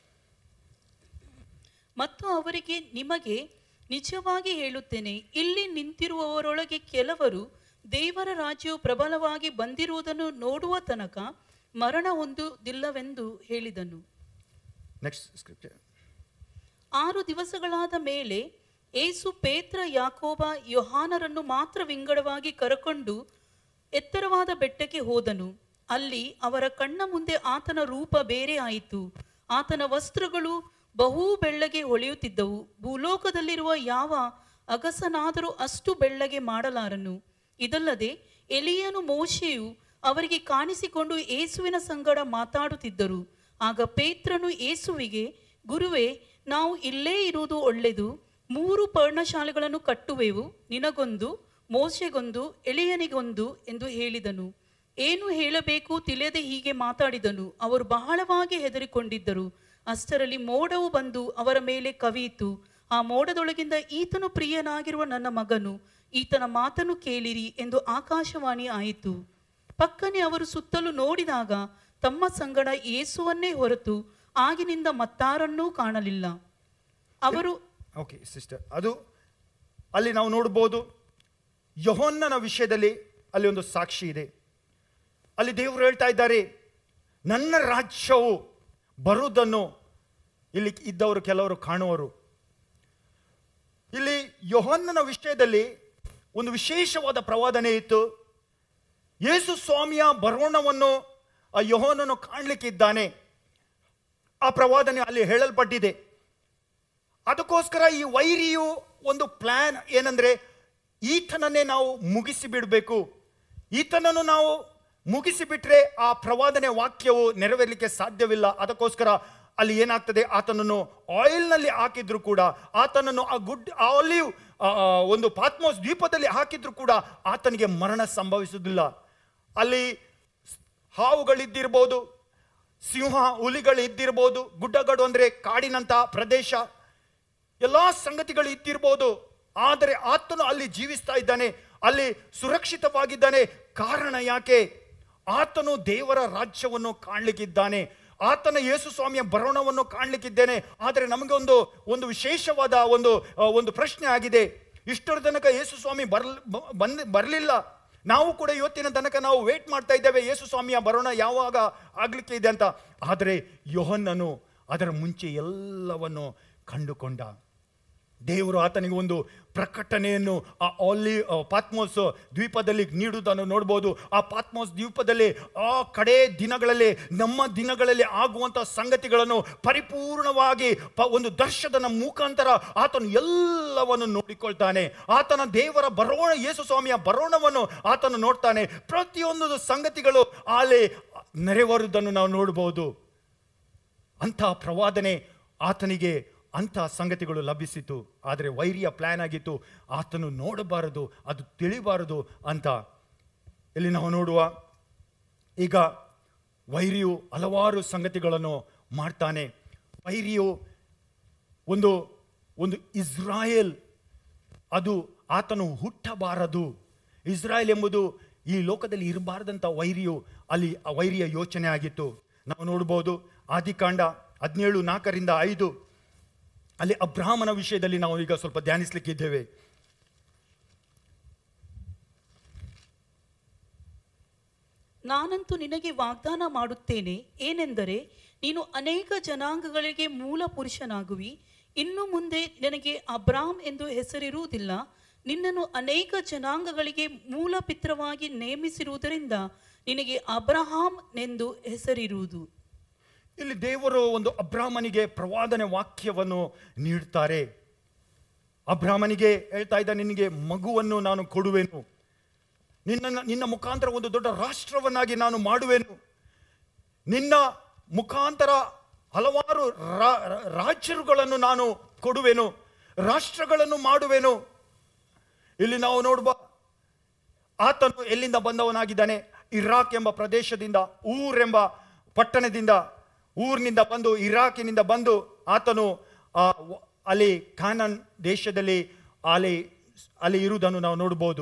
ಮತ್ತು ಅವರಿಗೆ ನಿಮಗೆ ನಿಜವಾಗಿ ಹೇಳುತ್ತೇನೆ ಇಲ್ಲಿ ನಿಂತಿರುವವರೊಳಗೆ ಕೆಲವರು ದೇವರ ರಾಜ್ಯವು ಪ್ರಬಲವಾಗಿ ಬಂದಿರುವುದನ್ನು ನೋಡುವ ತನಕ ಮರಣ ಹೊಂದುವುದಿಲ್ಲವೆಂದು ಹೇಳಿದನು ನೆಕ್ಸ್ಟ್ ಸ್ಕ್ರಿಪ್ಚರ್ ಆರು ದಿವಸಗಳಾದ ಮೇಲೆ ಏಸು ಪೇತ್ರ ಯಾಕೋಬ ಯೋಹಾನರನ್ನು ಮಾತ್ರ ವಿಂಗಡವಾಗಿ ಕರಕೊಂಡು ಎತ್ತರವಾದ ಬೆಟ್ಟಕ್ಕೆ ಹೋದನು ಅಲ್ಲಿ ಅವರ ಕಣ್ಣ ಮುಂದೆ ಆತನ ರೂಪ ಬೇರೆ ಆಯಿತು ಆತನ ವಸ್ತ್ರಗಳು ಬಹು ಬೆಳ್ಳಗೆ ಹೊಳೆಯುತ್ತಿದ್ದವು ಭೂಲೋಕದಲ್ಲಿರುವ ಯಾವ ಅಗಸನಾದರೂ ಅಷ್ಟು ಬೆಳ್ಳಗೆ ಮಾಡಲಾರನು ಇದಲ್ಲದೆ ಎಲಿಯನು ಮೋಶೆಯು ಅವರಿಗೆ ಕಾಣಿಸಿಕೊಂಡು ಏಸುವಿನ ಸಂಗಡ ಮಾತಾಡುತ್ತಿದ್ದರು ಆಗ ಪೇತ್ರನು ಏಸುವಿಗೆ ಗುರುವೇ ನಾವು ಇಲ್ಲೇ ಇರುವುದು ಒಳ್ಳೆಯದು ಮೂರು ಪರ್ಣಶಾಲೆಗಳನ್ನು ಕಟ್ಟುವೆವು ನಿನಗೊಂದು ಮೋಶೆಗೊಂದು ಎಳೆಯನಿಗೊಂದು ಎಂದು ಹೇಳಿದನು ಏನು ಹೇಳಬೇಕು ತಿಳಿಯದೆ ಹೀಗೆ ಮಾತಾಡಿದನು ಅವರು ಬಹಳವಾಗಿ ಹೆದರಿಕೊಂಡಿದ್ದರು ಅಷ್ಟರಲ್ಲಿ ಮೋಡವು ಬಂದು ಅವರ ಮೇಲೆ ಕವಿಯಿತು ಆ ಮೋಡದೊಳಗಿಂದ ಈತನು ಪ್ರಿಯನಾಗಿರುವ ನನ್ನ ಮಗನು ಈತನ ಮಾತನ್ನು ಕೇಳಿರಿ ಎಂದು ಆಕಾಶವಾಣಿ ಆಯಿತು ಪಕ್ಕನೆ ಅವರು ಸುತ್ತಲೂ ನೋಡಿದಾಗ ತಮ್ಮ ಸಂಗಡ ಯೇಸುವನ್ನೇ ಹೊರತು ಆಗಿನಿಂದ ಮತ್ತಾರನ್ನೂ ಕಾಣಲಿಲ್ಲ ಅವರು ಓಕೆ ಸಿಸ್ಟರ್ ಅದು ಅಲ್ಲಿ ನಾವು ನೋಡ್ಬೋದು ಯಹೋನ್ನನ ವಿಷಯದಲ್ಲಿ ಅಲ್ಲಿ ಒಂದು ಸಾಕ್ಷಿ ಇದೆ ಅಲ್ಲಿ ದೇವರು ಹೇಳ್ತಾ ಇದ್ದಾರೆ ನನ್ನ ರಾಜ್ಯವು ಬರುವುದನ್ನು ಇಲ್ಲಿ ಇದ್ದವರು ಕೆಲವರು ಕಾಣುವರು ಇಲ್ಲಿ ಯಹೋನ್ನನ ವಿಷಯದಲ್ಲಿ ಒಂದು ವಿಶೇಷವಾದ ಪ್ರವಾದನೆ ಇತ್ತು ಯೇಸು ಸ್ವಾಮಿಯ ಬರೋಣವನ್ನು ಆ ಯಹೋನನು ಕಾಣಲಿಕ್ಕಿದ್ದಾನೆ ಆ ಪ್ರವಾದನೆ ಅಲ್ಲಿ ಹೇಳಲ್ಪಟ್ಟಿದೆ ಅದಕ್ಕೋಸ್ಕರ ಈ ವೈರಿಯು ಒಂದು ಪ್ಲಾನ್ ಏನಂದ್ರೆ ಈತನನ್ನೇ ನಾವು ಮುಗಿಸಿ ಬಿಡಬೇಕು ಈತನನ್ನು ನಾವು ಮುಗಿಸಿಬಿಟ್ರೆ ಆ ಪ್ರವಾದನೆ ವಾಕ್ಯವು ನೆರವೇರಲಿಕ್ಕೆ ಸಾಧ್ಯವಿಲ್ಲ ಅದಕ್ಕೋಸ್ಕರ ಅಲ್ಲಿ ಏನಾಗ್ತದೆ ಆತನನ್ನು ಆಯಿಲ್ನಲ್ಲಿ ಹಾಕಿದ್ರು ಕೂಡ ಆತನನ್ನು ಆ ಗುಡ್ ಆಲಿವ್ ಆ, ಆ, ಒಂದು ಪಾತ್ಮೋಸ್ ದ್ವೀಪದಲ್ಲಿ ಹಾಕಿದ್ರು ಕೂಡ ಆತನಿಗೆ ಮರಣ ಸಂಭವಿಸುವುದಿಲ್ಲ ಅಲ್ಲಿ ಹಾವುಗಳಿದ್ದಿರ್ಬೋದು ಸಿಂಹ ಹುಲಿಗಳು ಇದ್ದಿರ್ಬೋದು ಗುಡ್ಡಗಾಡು ಅಂದರೆ ಕಾಡಿನಂಥ ಪ್ರದೇಶ ಎಲ್ಲ ಸಂಗತಿಗಳು ಇದ್ದಿರ್ಬೋದು ಆದರೆ ಆತನು ಅಲ್ಲಿ ಜೀವಿಸ್ತಾ ಇದ್ದಾನೆ ಅಲ್ಲಿ ಸುರಕ್ಷಿತವಾಗಿದ್ದಾನೆ ಕಾರಣ ಯಾಕೆ ಆತನು ದೇವರ ರಾಜ್ಯವನ್ನು ಕಾಣ್ಲಿಕ್ಕಿದ್ದಾನೆ ಆತನ ಯೇಸು ಸ್ವಾಮಿಯ ಬರೋಣವನ್ನು ಕಾಣ್ಲಿಕ್ಕಿದ್ದೇನೆ ಆದರೆ ನಮಗೆ ಒಂದು ಒಂದು ವಿಶೇಷವಾದ ಒಂದು ಆ, ಒಂದು ಪ್ರಶ್ನೆ ಆಗಿದೆ ಇಷ್ಟರ ತನಕ ಯೇಸು ಸ್ವಾಮಿ ಬರ್ಲ್ ಬ- ಬಂದ್ ಬರಲಿಲ್ಲ ನಾವು ಕೂಡ ಇವತ್ತಿನ ತನಕ ನಾವು ವೇಟ್ ಮಾಡ್ತಾ ಇದ್ದೇವೆ ಯೇಸು ಸ್ವಾಮಿಯ ಬರೋಣ ಯಾವಾಗ ಆಗ್ಲಿಕ್ಕೆ ಇದೆ ಅಂತ ಆದರೆ ಯೋಹನ್ನನು ಅದರ ಮುಂಚೆ ಎಲ್ಲವನ್ನು ಕಂಡುಕೊಂಡ ದೇವರು ಆತನಿಗೆ ಒಂದು ಪ್ರಕಟಣೆಯನ್ನು ಆ ಆಲಿ ಆ ಪಾತ್ಮೋಸ್ ದ್ವೀಪದಲ್ಲಿ ನೀಡುವುದನ್ನು ನೋಡ್ಬೋದು ಆ ಪಾತ್ಮೋಸ್ ದ್ವೀಪದಲ್ಲಿ ಆ ಕಡೆ ದಿನಗಳಲ್ಲಿ ನಮ್ಮ ದಿನಗಳಲ್ಲಿ ಆಗುವಂಥ ಸಂಗತಿಗಳನ್ನು ಪರಿಪೂರ್ಣವಾಗಿ ಪ- ಒಂದು ದರ್ಶನದ ಮುಖಾಂತರ ಆತನು ಎಲ್ಲವನ್ನು ನೋಡಿಕೊಳ್ತಾನೆ ಆತನ ದೇವರ ಬರೋಣ ಯೇಸು ಸ್ವಾಮಿಯ ಬರೋಣವನ್ನು ಆತನು ನೋಡ್ತಾನೆ ಪ್ರತಿಯೊಂದು ಸಂಗತಿಗಳು ಅಲ್ಲಿ ನೆರವೇರುವುದನ್ನು ನಾವು ನೋಡ್ಬೋದು ಅಂಥ ಪ್ರವಾದನೆ ಆತನಿಗೆ ಅಂಥ ಸಂಗತಿಗಳು ಲಭಿಸಿತು ಆದರೆ ವೈರಿಯ ಪ್ಲಾನ್ ಆಗಿತ್ತು ಆತನು ನೋಡಬಾರದು ಅದು ತಿಳಿಬಾರದು ಅಂತ ಇಲ್ಲಿ ನಾವು ನೋಡುವ ಈಗ ವೈರಿಯು ಹಲವಾರು ಸಂಗತಿಗಳನ್ನು ಮಾಡ್ತಾನೆ ವೈರಿಯು ಒಂದು ಒಂದು ಇಸ್ರಾಯೇಲ್ ಅದು ಆತನು ಹುಟ್ಟಬಾರದು ಇಸ್ರಾಯೇಲ್ ಎಂಬುದು ಈ ಲೋಕದಲ್ಲಿ ಇರಬಾರ್ದಂಥ ವೈರಿಯು ಅಲ್ಲಿ ಆ ವೈರಿಯ ಯೋಚನೆ ಆಗಿತ್ತು ನಾವು ನೋಡ್ಬೋದು ಆದಿಕಾಂಡ ಹದಿನೇಳು ನಾಲ್ಕರಿಂದ ಐದು ಅಲ್ಲಿ ಅಬ್ರಾಹ್ಮನ ವಿಷಯದಲ್ಲಿ ನಾವು ಈಗ ಸ್ವಲ್ಪ ಧ್ಯಾನಿಸ್ಲಿಕ್ಕಿದ್ದೇವೆ ನಾನಂತೂ ನಿನಗೆ ವಾಗ್ದಾನ ಮಾಡುತ್ತೇನೆ ಏನೆಂದರೆ ನೀನು ಅನೇಕ ಜನಾಂಗಗಳಿಗೆ ಮೂಲ ಪುರುಷನಾಗುವಿ ಇನ್ನು ಮುಂದೆ ನಿನಗೆ ಅಬ್ರಾಮ್ ಎಂದು ಹೆಸರಿರುವುದಿಲ್ಲ ನಿನ್ನನ್ನು ಅನೇಕ ಜನಾಂಗಗಳಿಗೆ ಮೂಲ ಪಿತ್ರವಾಗಿ ನೇಮಿಸಿರುವುದರಿಂದ ನಿನಗೆ ಅಬ್ರಹಾಂ ಎಂದು ಹೆಸರಿರುವುದು ಇಲ್ಲಿ ದೇವರು ಒಂದು ಅಬ್ರಾಹ್ಮನಿಗೆ ಪ್ರವಾದನೆ ವಾಕ್ಯವನ್ನು ನೀಡ್ತಾರೆ ಅಬ್ರಾಹ್ಮನಿಗೆ ಹೇಳ್ತಾ ಇದ್ದ ನಿನಗೆ ಮಗುವನ್ನು ನಾನು ಕೊಡುವೆನು ನಿನ್ನ ನಿನ್ನ ಮುಖಾಂತರ ಒಂದು ದೊಡ್ಡ ರಾಷ್ಟ್ರವನ್ನಾಗಿ ನಾನು ಮಾಡುವೆನು ನಿನ್ನ ಮುಖಾಂತರ ಹಲವಾರು ರಾ- ರಾ- ರಾಜ್ಯರುಗಳನ್ನು ನಾನು ಕೊಡುವೆನು ರಾಷ್ಟ್ರಗಳನ್ನು ಮಾಡುವೆನು ಇಲ್ಲಿ ನಾವು ನೋಡುವ ಆತನು ಎಲ್ಲಿಂದ ಬಂದವನಾಗಿದ್ದಾನೆ ಇರಾಕ್ ಎಂಬ ಪ್ರದೇಶದಿಂದ ಊರ್ ಎಂಬ ಪಟ್ಟಣದಿಂದ ಊರಿನಿಂದ ಬಂದು ಇರಾಕಿನಿಂದ ಬಂದು ಆತನು ಆ ವ- ಅಲ್ಲಿ ಖಾನನ್ ದೇಶದಲ್ಲಿ ಅಲ್ಲಿ ಅಲ್ಲಿ ಇರುವುದನ್ನು ನಾವು ನೋಡ್ಬೋದು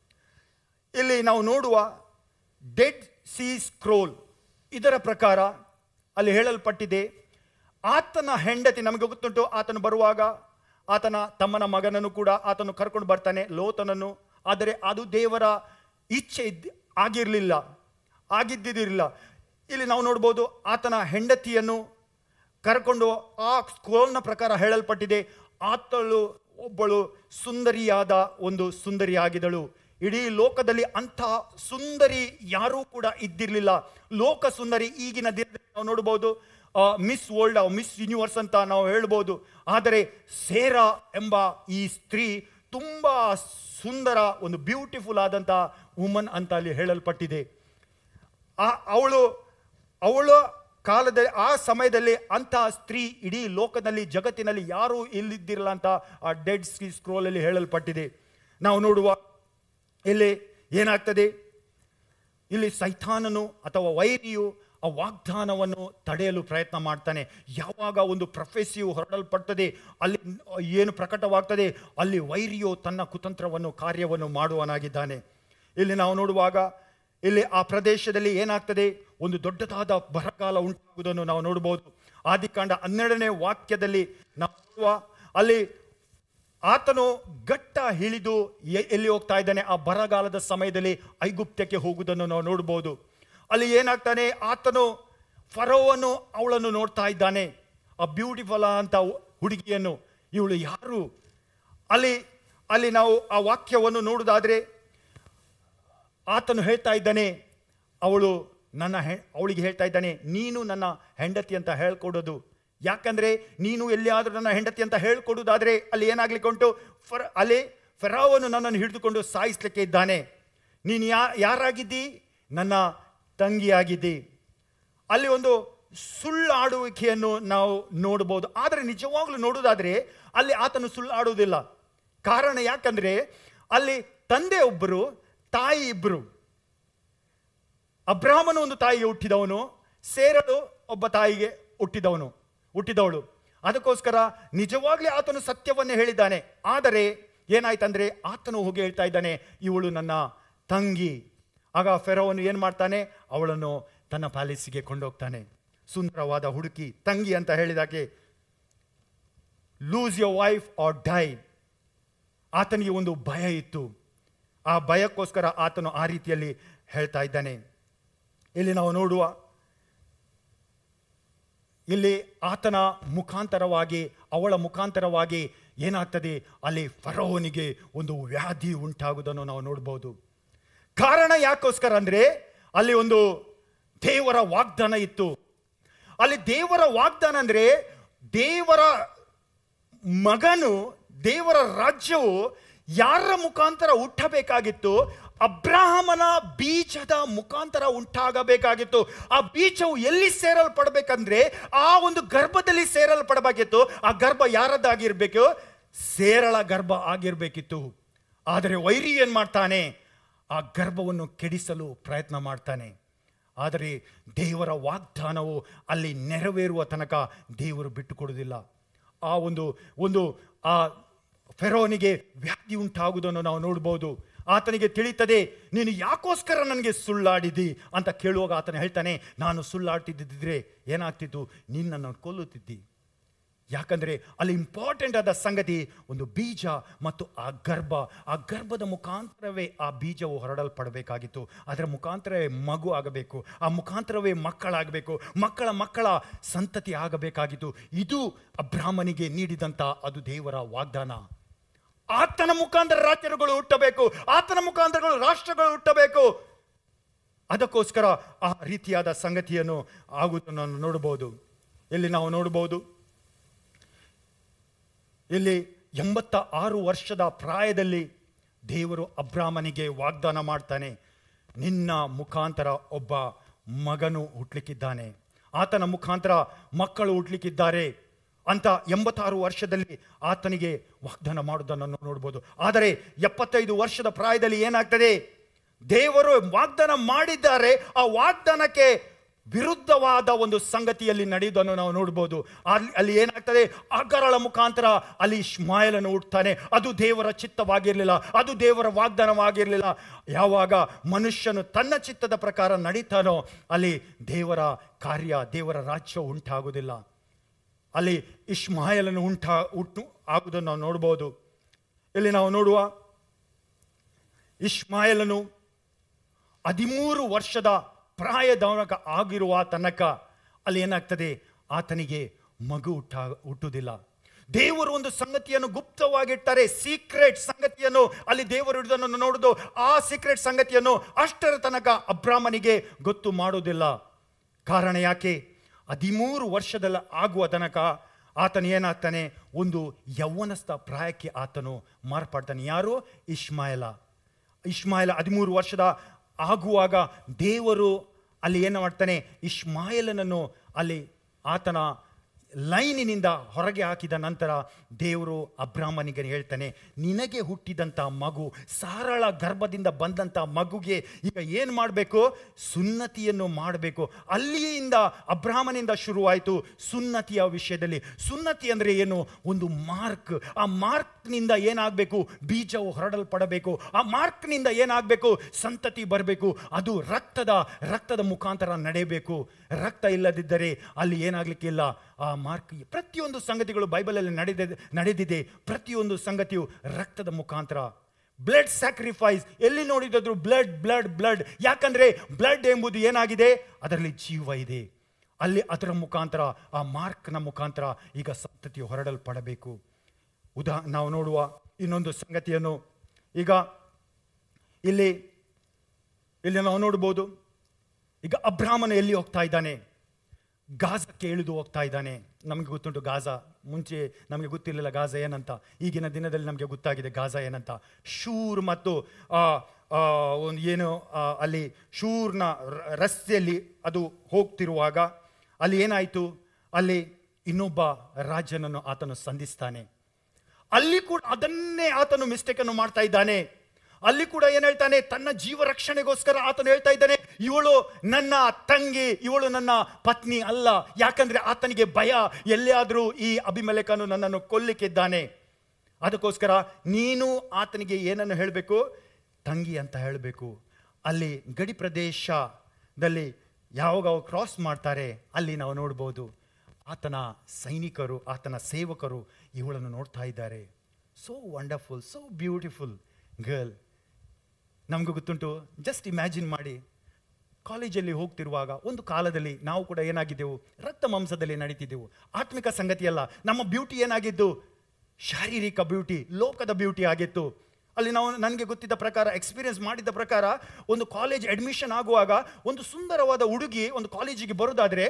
ಇಲ್ಲಿ ನಾವು ನೋಡುವ ಡೆಡ್ ಸಿ ಸ್ಕ್ರೋಲ್ ಇದರ ಪ್ರಕಾರ ಅಲ್ಲಿ ಹೇಳಲ್ಪಟ್ಟಿದೆ ಆತನ ಹೆಂಡತಿ ನಮಗೆ ಗೊತ್ತುಂಟು ಆತನು ಬರುವಾಗ ಆತನ ತಮ್ಮನ ಮಗನನ್ನು ಕೂಡ ಆತನು ಕರ್ಕೊಂಡು ಬರ್ತಾನೆ ಲೋತನನ್ನು ಆದರೆ ಅದು ದೇವರ ಇಚ್ಛೆ ಇದ್ದ ಆಗಿರಲಿಲ್ಲ ಆಗಿದ್ದಿರಲಿಲ್ಲ ಇಲ್ಲಿ ನಾವು ನೋಡ್ಬೋದು ಆತನ ಹೆಂಡತಿಯನ್ನು ಕರ್ಕೊಂಡು ಆ ಸ್ಕ್ರೋಲ್ನ ಪ್ರಕಾರ ಹೇಳಲ್ಪಟ್ಟಿದೆ ಆತಳು ಒಬ್ಬಳು ಸುಂದರಿಯಾದ ಒಂದು ಸುಂದರಿ ಆಗಿದಳು ಇಡೀ ಲೋಕದಲ್ಲಿ ಅಂಥ ಸುಂದರಿ ಯಾರೂ ಕೂಡ ಇದ್ದಿರಲಿಲ್ಲ ಲೋಕ ಸುಂದರಿ ಈಗಿನ ದಿನದಲ್ಲಿ ನಾವು ನೋಡ್ಬೋದು ಮಿಸ್ ವರ್ಲ್ಡ್ ಮಿಸ್ ಯೂನಿವರ್ಸ್ ಅಂತ ನಾವು ಹೇಳ್ಬೋದು ಆದರೆ ಸೇರಾ ಎಂಬ ಈ ಸ್ತ್ರೀ ತುಂಬ ಸುಂದರ ಒಂದು ಬ್ಯೂಟಿಫುಲ್ ಆದಂಥ ವುಮನ್ ಅಂತ ಅಲ್ಲಿ ಹೇಳಲ್ಪಟ್ಟಿದೆ ಆ ಅವಳು ಅವಳ ಕಾಲದಲ್ಲಿ ಆ ಸಮಯದಲ್ಲಿ ಅಂತಹ ಸ್ತ್ರೀ ಇಡೀ ಲೋಕದಲ್ಲಿ ಜಗತ್ತಿನಲ್ಲಿ ಯಾರೂ ಇಲ್ಲಿದ್ದಿರಲ್ಲ ಅಂತ ಆ ಡೆಡ್ ಸ್ಕಿ ಸ್ಕ್ರೋಲಲ್ಲಿ ಹೇಳಲ್ಪಟ್ಟಿದೆ ನಾವು ನೋಡುವ ಇಲ್ಲಿ ಏನಾಗ್ತದೆ ಇಲ್ಲಿ ಸೈತಾನನು ಅಥವಾ ವೈರಿಯು ಆ ವಾಗ್ದಾನವನ್ನು ತಡೆಯಲು ಪ್ರಯತ್ನ ಮಾಡ್ತಾನೆ ಯಾವಾಗ ಒಂದು ಪ್ರೊಫೆಸಿಯು ಹೊರಡಲ್ಪಡ್ತದೆ ಅಲ್ಲಿ ಏನು ಪ್ರಕಟವಾಗ್ತದೆ ಅಲ್ಲಿ ವೈರಿಯು ತನ್ನ ಕುತಂತ್ರವನ್ನು ಕಾರ್ಯವನ್ನು ಮಾಡುವನಾಗಿದ್ದಾನೆ ಇಲ್ಲಿ ನಾವು ನೋಡುವಾಗ ಇಲ್ಲಿ ಆ ಪ್ರದೇಶದಲ್ಲಿ ಏನಾಗ್ತದೆ ಒಂದು ದೊಡ್ಡದಾದ ಬರಗಾಲ ಉಂಟಾಗುವುದನ್ನು ನಾವು ನೋಡಬಹುದು ಆದಿಕಾಂಡ ಹನ್ನೆರಡನೇ ವಾಕ್ಯದಲ್ಲಿ ನಾವು ನೋಡುವ ಅಲ್ಲಿ ಆತನು ಗಟ್ಟ ಹಿಡಿದು ಎ- ಎಲ್ಲಿ ಹೋಗ್ತಾ ಇದ್ದಾನೆ ಆ ಬರಗಾಲದ ಸಮಯದಲ್ಲಿ ಐಗುಪ್ತ್ಯಕ್ಕೆ ಹೋಗುವುದನ್ನು ನಾವು ನೋಡಬಹುದು ಅಲ್ಲಿ ಏನಾಗ್ತಾನೆ ಆತನು ಫರೋವನ್ನು ಅವಳನ್ನು ನೋಡ್ತಾ ಇದ್ದಾನೆ ಆ ಬ್ಯೂಟಿಫುಲ್ ಅಂತ ಹುಡುಗಿಯನ್ನು ಇವಳು ಯಾರು ಅಲ್ಲಿ ಅಲ್ಲಿ ನಾವು ಆ ವಾಕ್ಯವನ್ನು ನೋಡುವುದಾದ್ರೆ ಆತನು ಹೇಳ್ತಾ ಇದ್ದಾನೆ ಅವಳು ನನ್ನ ಹೆ ಅವಳಿಗೆ ಹೇಳ್ತಾ ಇದ್ದಾನೆ ನೀನು ನನ್ನ ಹೆಂಡತಿ ಅಂತ ಹೇಳ್ಕೊಡೋದು ಯಾಕಂದ್ರೆ ನೀನು ಎಲ್ಲಿಯಾದರೂ ನನ್ನ ಹೆಂಡತಿ ಅಂತ ಹೇಳ್ಕೊಡೋದಾದ್ರೆ ಅಲ್ಲಿ ಏನಾಗ್ಲಿಕ್ಕೆ ಉಂಟು ಫರ್ ಅಲ್ಲಿ ಫೆರಾವನು ನನ್ನನ್ನು ಹಿಡಿದುಕೊಂಡು ಸಾಯಿಸ್ಲಿಕ್ಕೆ ಇದ್ದಾನೆ ನೀನು ಯಾ ಯಾರಾಗಿದ್ದಿ ನನ್ನ ತಂಗಿಯಾಗಿದ್ದಿ ಅಲ್ಲಿ ಒಂದು ಸುಳ್ಳಾಡುವಿಕೆಯನ್ನು ನಾವು ನೋಡಬಹುದು ಆದರೆ ನಿಜವಾಗ್ಲೂ ನೋಡುವುದಾದ್ರೆ ಅಲ್ಲಿ ಆತನು ಸುಳ್ಳಾಡುವುದಿಲ್ಲ ಕಾರಣ ಯಾಕಂದ್ರೆ ಅಲ್ಲಿ ತಂದೆ ಒಬ್ಬರು ತಾಯಿ ಇಬ್ಬರು ಅಬ್ರಾಹ್ಮನು ಒಂದು ತಾಯಿಗೆ ಹುಟ್ಟಿದವನು ಸೇರಳು ಒಬ್ಬ ತಾಯಿಗೆ ಹುಟ್ಟಿದವನು ಹುಟ್ಟಿದವಳು ಅದಕ್ಕೋಸ್ಕರ ನಿಜವಾಗ್ಲೇ ಆತನು ಸತ್ಯವನ್ನೇ ಹೇಳಿದ್ದಾನೆ ಆದರೆ ಏನಾಯ್ತಂದ್ರೆ ಆತನು ಹೋಗಿ ಹೇಳ್ತಾ ಇದ್ದಾನೆ ಇವಳು ನನ್ನ ತಂಗಿ ಆಗ ಫೆರೋವನು ಏನು ಮಾಡ್ತಾನೆ ಅವಳನ್ನು ತನ್ನ ಪ್ಯಾಲೇಸಿಗೆ ಕೊಂಡೋಗ್ತಾನೆ ಸುಂದರವಾದ ಹುಡುಕಿ ತಂಗಿ ಅಂತ ಹೇಳಿದಾಗೆ lose your wife or die ಆತನಿಗೆ ಒಂದು ಭಯ ಇತ್ತು ಆ ಭಯಕ್ಕೋಸ್ಕರ ಆತನು ಆ ರೀತಿಯಲ್ಲಿ ಹೇಳ್ತಾ ಇದ್ದಾನೆ ಇಲ್ಲಿ ನಾವು ನೋಡುವ ಇಲ್ಲಿ ಆತನ ಮುಖಾಂತರವಾಗಿ ಅವಳ ಮುಖಾಂತರವಾಗಿ ಏನಾಗ್ತದೆ ಅಲ್ಲಿ ಫರೋವನಿಗೆ ಒಂದು ವ್ಯಾಧಿ ಉಂಟಾಗುವುದನ್ನು ನಾವು ನೋಡ್ಬೋದು ಕಾರಣ ಯಾಕೋಸ್ಕರ ಅಂದ್ರೆ ಅಲ್ಲಿ ಒಂದು ದೇವರ ವಾಗ್ದಾನ ಇತ್ತು ಅಲ್ಲಿ ದೇವರ ವಾಗ್ದಾನ ಅಂದ್ರೆ ದೇವರ ಮಗನು ದೇವರ ರಾಜ್ಯವು ಯಾರ ಮುಖಾಂತರ ಹುಟ್ಟಬೇಕಾಗಿತ್ತು ಅಬ್ರಾಹಮನ ಬೀಜದ ಮುಖಾಂತರ ಉಂಟಾಗಬೇಕಾಗಿತ್ತು ಆ ಬೀಜವು ಎಲ್ಲಿ ಸೇರಲ್ಪಡಬೇಕಂದ್ರೆ ಆ ಒಂದು ಗರ್ಭದಲ್ಲಿ ಸೇರಲ್ಪಡಬೇಕಿತ್ತು ಆ ಗರ್ಭ ಯಾರದ್ದಾಗಿರ್ಬೇಕು ಸೇರಳ ಗರ್ಭ ಆಗಿರ್ಬೇಕಿತ್ತು ಆದರೆ ವೈರಿ ಏನ್ ಮಾಡ್ತಾನೆ ಆ ಗರ್ಭವನ್ನು ಕೆಡಿಸಲು ಪ್ರಯತ್ನ ಮಾಡ್ತಾನೆ ಆದರೆ ದೇವರ ವಾಗ್ದಾನವು ಅಲ್ಲಿ ನೆರವೇರುವ ತನಕ ದೇವರು ಬಿಟ್ಟುಕೊಡುವುದಿಲ್ಲ ಆ ಒಂದು ಒಂದು ಆ ಫೆರೋನಿಗೆ ವ್ಯಾಧಿ ಉಂಟಾಗುವುದನ್ನು ನಾವು ನೋಡ್ಬೋದು ಆತನಿಗೆ ತಿಳಿತದೆ ನೀನು ಯಾಕೋಸ್ಕರ ನನಗೆ ಸುಳ್ಳಾಡಿದಿ ಅಂತ ಕೇಳುವಾಗ ಆತನ ಹೇಳ್ತಾನೆ ನಾನು ಸುಳ್ಳಾಡ್ತಿದ್ದಿದ್ರೆ ಏನಾಗ್ತಿತ್ತು ನಿನ್ನನ್ನು ಕೊಲ್ಲುತ್ತಿದ್ದಿ ಯಾಕಂದ್ರೆ ಅಲ್ಲಿ ಇಂಪಾರ್ಟೆಂಟ್ ಆದ ಸಂಗತಿ ಒಂದು ಬೀಜ ಮತ್ತು ಆ ಗರ್ಭ ಆ ಗರ್ಭದ ಮುಖಾಂತರವೇ ಆ ಬೀಜವು ಹೊರಡಲ್ಪಡಬೇಕಾಗಿತ್ತು ಅದರ ಮುಖಾಂತರವೇ ಮಗು ಆಗಬೇಕು ಆ ಮುಖಾಂತರವೇ ಮಕ್ಕಳಾಗಬೇಕು ಮಕ್ಕಳ ಮಕ್ಕಳ ಸಂತತಿ ಆಗಬೇಕಾಗಿತ್ತು ಇದು ಅಬ್ರಾಹ್ಮನಿಗೆ ನೀಡಿದಂಥ ಅದು ದೇವರ ವಾಗ್ದಾನ ಆತನ ಮುಖಾಂತರ ರಾಜ್ಯಗಳು ಹುಟ್ಟಬೇಕು ಆತನ ಮುಖಾಂತರಗಳು ರಾಷ್ಟ್ರಗಳು ಹುಟ್ಟಬೇಕು ಅದಕ್ಕೋಸ್ಕರ ಆ ರೀತಿಯಾದ ಸಂಗತಿಯನ್ನು ಆಗುವುದನ್ನು ನಾವು ನೋಡಬಹುದು ಇಲ್ಲಿ ನಾವು ನೋಡಬಹುದು ಇಲ್ಲಿ ಎಂಬತ್ತ ಆರು ವರ್ಷದ ಪ್ರಾಯದಲ್ಲಿ ದೇವರು ಅಬ್ರಾಹ್ಮನಿಗೆ ವಾಗ್ದಾನ ಮಾಡ್ತಾನೆ ನಿನ್ನ ಮುಖಾಂತರ ಒಬ್ಬ ಮಗನು ಹುಟ್ಲಿಕ್ಕಿದ್ದಾನೆ ಆತನ ಮುಖಾಂತರ ಮಕ್ಕಳು ಹುಟ್ಲಿಕ್ಕಿದ್ದಾರೆ ಅಂತ ಎಂಬತ್ತಾರು ವರ್ಷದಲ್ಲಿ ಆತನಿಗೆ ವಾಗ್ದಾನ ಮಾಡುವುದನ್ನು ನಾವು ನೋಡ್ಬೋದು ಆದರೆ ಎಪ್ಪತ್ತೈದು ವರ್ಷದ ಪ್ರಾಯದಲ್ಲಿ ಏನಾಗ್ತದೆ ದೇವರು ವಾಗ್ದಾನ ಮಾಡಿದ್ದಾರೆ ಆ ವಾಗ್ದಾನಕ್ಕೆ ವಿರುದ್ಧವಾದ ಒಂದು ಸಂಗತಿಯಲ್ಲಿ ನಡೆಯುವುದನ್ನು ನಾವು ನೋಡ್ಬೋದು ಅಲ್ಲಿ ಅಲ್ಲಿ ಏನಾಗ್ತದೆ ಅಗರಳ ಮುಖಾಂತರ ಅಲ್ಲಿ ಇಷ್ಮಾಯಲನ್ನು ಹುಡ್ತಾನೆ ಅದು ದೇವರ ಚಿತ್ತವಾಗಿರಲಿಲ್ಲ ಅದು ದೇವರ ವಾಗ್ದಾನವಾಗಿರಲಿಲ್ಲ ಯಾವಾಗ ಮನುಷ್ಯನು ತನ್ನ ಚಿತ್ತದ ಪ್ರಕಾರ ನಡೀತಾನೋ ಅಲ್ಲಿ ದೇವರ ಕಾರ್ಯ ದೇವರ ರಾಜ್ಯ ಉಂಟಾಗುವುದಿಲ್ಲ ಅಲ್ಲಿ ಇಷ್ಮಾಯಲನ್ನು ಉಂಟಾ ಹುಟ್ಟು ಆಗುವುದನ್ನು ನಾವು ನೋಡ್ಬೋದು ಇಲ್ಲಿ ನಾವು ನೋಡುವ ಇಷ್ಮಾಯಲನು ಹದಿಮೂರು ವರ್ಷದ ಪ್ರಾಯದವನಕ ಆಗಿರುವ ತನಕ ಅಲ್ಲಿ ಏನಾಗ್ತದೆ ಆತನಿಗೆ ಮಗು ಹುಟ್ಟ ಹುಟ್ಟುವುದಿಲ್ಲ ದೇವರು ಒಂದು ಸಂಗತಿಯನ್ನು ಗುಪ್ತವಾಗಿಟ್ಟಾರೆ ಸೀಕ್ರೆಟ್ ಸಂಗತಿಯನ್ನು ಅಲ್ಲಿ ದೇವರು ಹಿಡಿದನ್ನು ನೋಡುದು ಆ ಸೀಕ್ರೆಟ್ ಸಂಗತಿಯನ್ನು ಅಷ್ಟರ ತನಕ ಅಬ್ರಾಹ್ಮನಿಗೆ ಗೊತ್ತು ಮಾಡುವುದಿಲ್ಲ ಕಾರಣ ಯಾಕೆ ಹದಿಮೂರು ವರ್ಷದಲ್ಲಿ ಆಗುವ ತನಕ ಆತನು ಏನಾಗ್ತಾನೆ ಒಂದು ಯೌವನಸ್ಥ ಪ್ರಾಯಕ್ಕೆ ಆತನು ಮಾರ್ಪಾಡ್ತಾನೆ ಯಾರು ಇಷ್ಮಾಯಲ ಇಷ್ಮಾಯಲ ಹದಿಮೂರು ವರ್ಷದ ಆಗುವಾಗ ದೇವರು ಅಲ್ಲಿ ಏನು ಮಾಡ್ತಾನೆ ಇಷ್ಮಾಯಲನನ್ನು ಅಲ್ಲಿ ಆತನ ಲೈನಿನಿಂದ ಹೊರಗೆ ಹಾಕಿದ ನಂತರ ದೇವರು ಅಬ್ರಾಹ್ಮನಿಗೆ ಹೇಳ್ತಾನೆ ನಿನಗೆ ಹುಟ್ಟಿದಂಥ ಮಗು ಸಾರಳ ಗರ್ಭದಿಂದ ಬಂದಂಥ ಮಗುಗೆ ಈಗ ಏನು ಮಾಡಬೇಕು ಸುನ್ನತಿಯನ್ನು ಮಾಡಬೇಕು ಅಲ್ಲಿಯಿಂದ ಅಬ್ರಾಹ್ಮನಿಂದ ಶುರುವಾಯಿತು ಸುನ್ನತಿಯ ವಿಷಯದಲ್ಲಿ ಸುನ್ನತಿ ಅಂದರೆ ಏನು ಒಂದು ಮಾರ್ಕ್ ಆ ಮಾರ್ಕ್ನಿಂದ ಏನಾಗಬೇಕು ಬೀಜವು ಹೊರಡಲ್ಪಡಬೇಕು ಆ ಮಾರ್ಕ್ನಿಂದ ಏನಾಗಬೇಕು ಸಂತತಿ ಬರಬೇಕು ಅದು ರಕ್ತದ ರಕ್ತದ ಮುಖಾಂತರ ನಡೆಯಬೇಕು ರಕ್ತ ಇಲ್ಲದಿದ್ದರೆ ಅಲ್ಲಿ ಏನಾಗಲಿಕ್ಕಿಲ್ಲ ಆ ಮಾರ್ಕ್ ಪ್ರತಿಯೊಂದು ಸಂಗತಿಗಳು ಬೈಬಲಲ್ಲಿ ನಡೆದಿದೆ ನಡೆದಿದೆ ಪ್ರತಿಯೊಂದು ಸಂಗತಿಯು ರಕ್ತದ ಮುಖಾಂತರ ಬ್ಲಡ್ ಸ್ಯಾಕ್ರಿಫೈಸ್ ಎಲ್ಲಿ ನೋಡಿದ್ರು ಬ್ಲಡ್ ಬ್ಲಡ್ ಬ್ಲಡ್ ಯಾಕಂದ್ರೆ ಬ್ಲಡ್ ಎಂಬುದು ಏನಾಗಿದೆ ಅದರಲ್ಲಿ ಜೀವ ಇದೆ ಅಲ್ಲಿ ಅದರ ಮುಖಾಂತರ ಆ ಮಾರ್ಕ್ನ ಮುಖಾಂತರ ಈಗ ಸಂತತಿ ಹೊರಡಲ್ಪಡಬೇಕು ಉದಾ ನಾವು ನೋಡುವ ಇನ್ನೊಂದು ಸಂಗತಿಯನ್ನು ಈಗ ಇಲ್ಲಿ ಇಲ್ಲಿ ನಾವು ನೋಡ್ಬೋದು ಈಗ ಅಬ್ರಾಹ್ಮಣ ಎಲ್ಲಿ ಹೋಗ್ತಾ ಇದ್ದಾನೆ ಗಾಜಕ್ಕೆ ಇಳಿದು ಹೋಗ್ತಾ ಇದ್ದಾನೆ ನಮಗೆ ಗೊತ್ತುಂಟು ಗಾಜಾ ಮುಂಚೆ ನಮಗೆ ಗೊತ್ತಿರಲಿಲ್ಲ ಗಾಜಾ ಏನಂತ ಈಗಿನ ದಿನದಲ್ಲಿ ನಮಗೆ ಗೊತ್ತಾಗಿದೆ ಗಾಜಾ ಏನಂತ ಶೂರ್ ಮತ್ತು ಆ ಆ, ಒಂದು ಏನು ಆ, ಅಲ್ಲಿ ಶೂರ್ನ ರ- ರಸ್ತೆಯಲ್ಲಿ ಅದು ಹೋಗ್ತಿರುವಾಗ ಅಲ್ಲಿ ಏನಾಯಿತು ಅಲ್ಲಿ ಇನ್ನೊಬ್ಬ ರಾಜನನ್ನು ಆತನು ಸಂಧಿಸ್ತಾನೆ ಅಲ್ಲಿ ಕೂಡ ಅದನ್ನೇ ಆತನು ಮಿಸ್ಟೇಕ್ ಅನ್ನು ಮಾಡ್ತಾ ಇದ್ದಾನೆ ಅಲ್ಲಿ ಕೂಡ ಏನ್ ಹೇಳ್ತಾನೆ ತನ್ನ ಜೀವ ರಕ್ಷಣೆಗೋಸ್ಕರ ಆತನು ಹೇಳ್ತಾ ಇದ್ದಾನೆ ಇವಳು ನನ್ನ ತಂಗಿ ಇವಳು ನನ್ನ ಪತ್ನಿ ಅಲ್ಲ ಯಾಕಂದ್ರೆ ಆತನಿಗೆ ಭಯ ಎಲ್ಲಿಯಾದ್ರೂ ಈ ಅಭಿಮಲೇಖನು ನನ್ನನ್ನು ಕೊಲ್ಲಿಕ್ಕಿದ್ದಾನೆ ಅದಕ್ಕೋಸ್ಕರ ನೀನು ಆತನಿಗೆ ಏನನ್ನು ಹೇಳಬೇಕು ತಂಗಿ ಅಂತ ಹೇಳಬೇಕು ಅಲ್ಲಿ ಗಡಿ ಪ್ರದೇಶದಲ್ಲಿ ಯಾವಾಗ ಅವ್ರು ಕ್ರಾಸ್ ಮಾಡ್ತಾರೆ ಅಲ್ಲಿ ನಾವು ನೋಡ್ಬೋದು ಆತನ ಸೈನಿಕರು ಆತನ ಸೇವಕರು ಇವಳನ್ನು ನೋಡ್ತಾ ಇದ್ದಾರೆ so wonderful so beautiful girl ನಮಗೂ ಗೊತ್ತುಂಟು ಜಸ್ಟ್ ಇಮ್ಯಾಜಿನ್ ಮಾಡಿ ಕಾಲೇಜಲ್ಲಿ ಹೋಗ್ತಿರುವಾಗ ಒಂದು ಕಾಲದಲ್ಲಿ ನಾವು ಕೂಡ ಏನಾಗಿದ್ದೆವು ರಕ್ತ ಮಾಂಸದಲ್ಲಿ ನಡೀತಿದ್ದೆವು ಆತ್ಮಿಕ ಸಂಗತಿಯಲ್ಲ ನಮ್ಮ ಬ್ಯೂಟಿ ಏನಾಗಿದ್ದು ಶಾರೀರಿಕ ಬ್ಯೂಟಿ ಲೋಕದ ಬ್ಯೂಟಿ ಆಗಿತ್ತು ಅಲ್ಲಿ ನಾವು ನನಗೆ ಗೊತ್ತಿದ್ದ ಪ್ರಕಾರ ಎಕ್ಸ್ಪೀರಿಯನ್ಸ್ ಮಾಡಿದ್ದ ಪ್ರಕಾರ ಒಂದು ಕಾಲೇಜ್ ಅಡ್ಮಿಷನ್ ಆಗುವಾಗ ಒಂದು ಸುಂದರವಾದ ಹುಡುಗಿ ಒಂದು ಕಾಲೇಜಿಗೆ ಬರೋದಾದ್ರೆ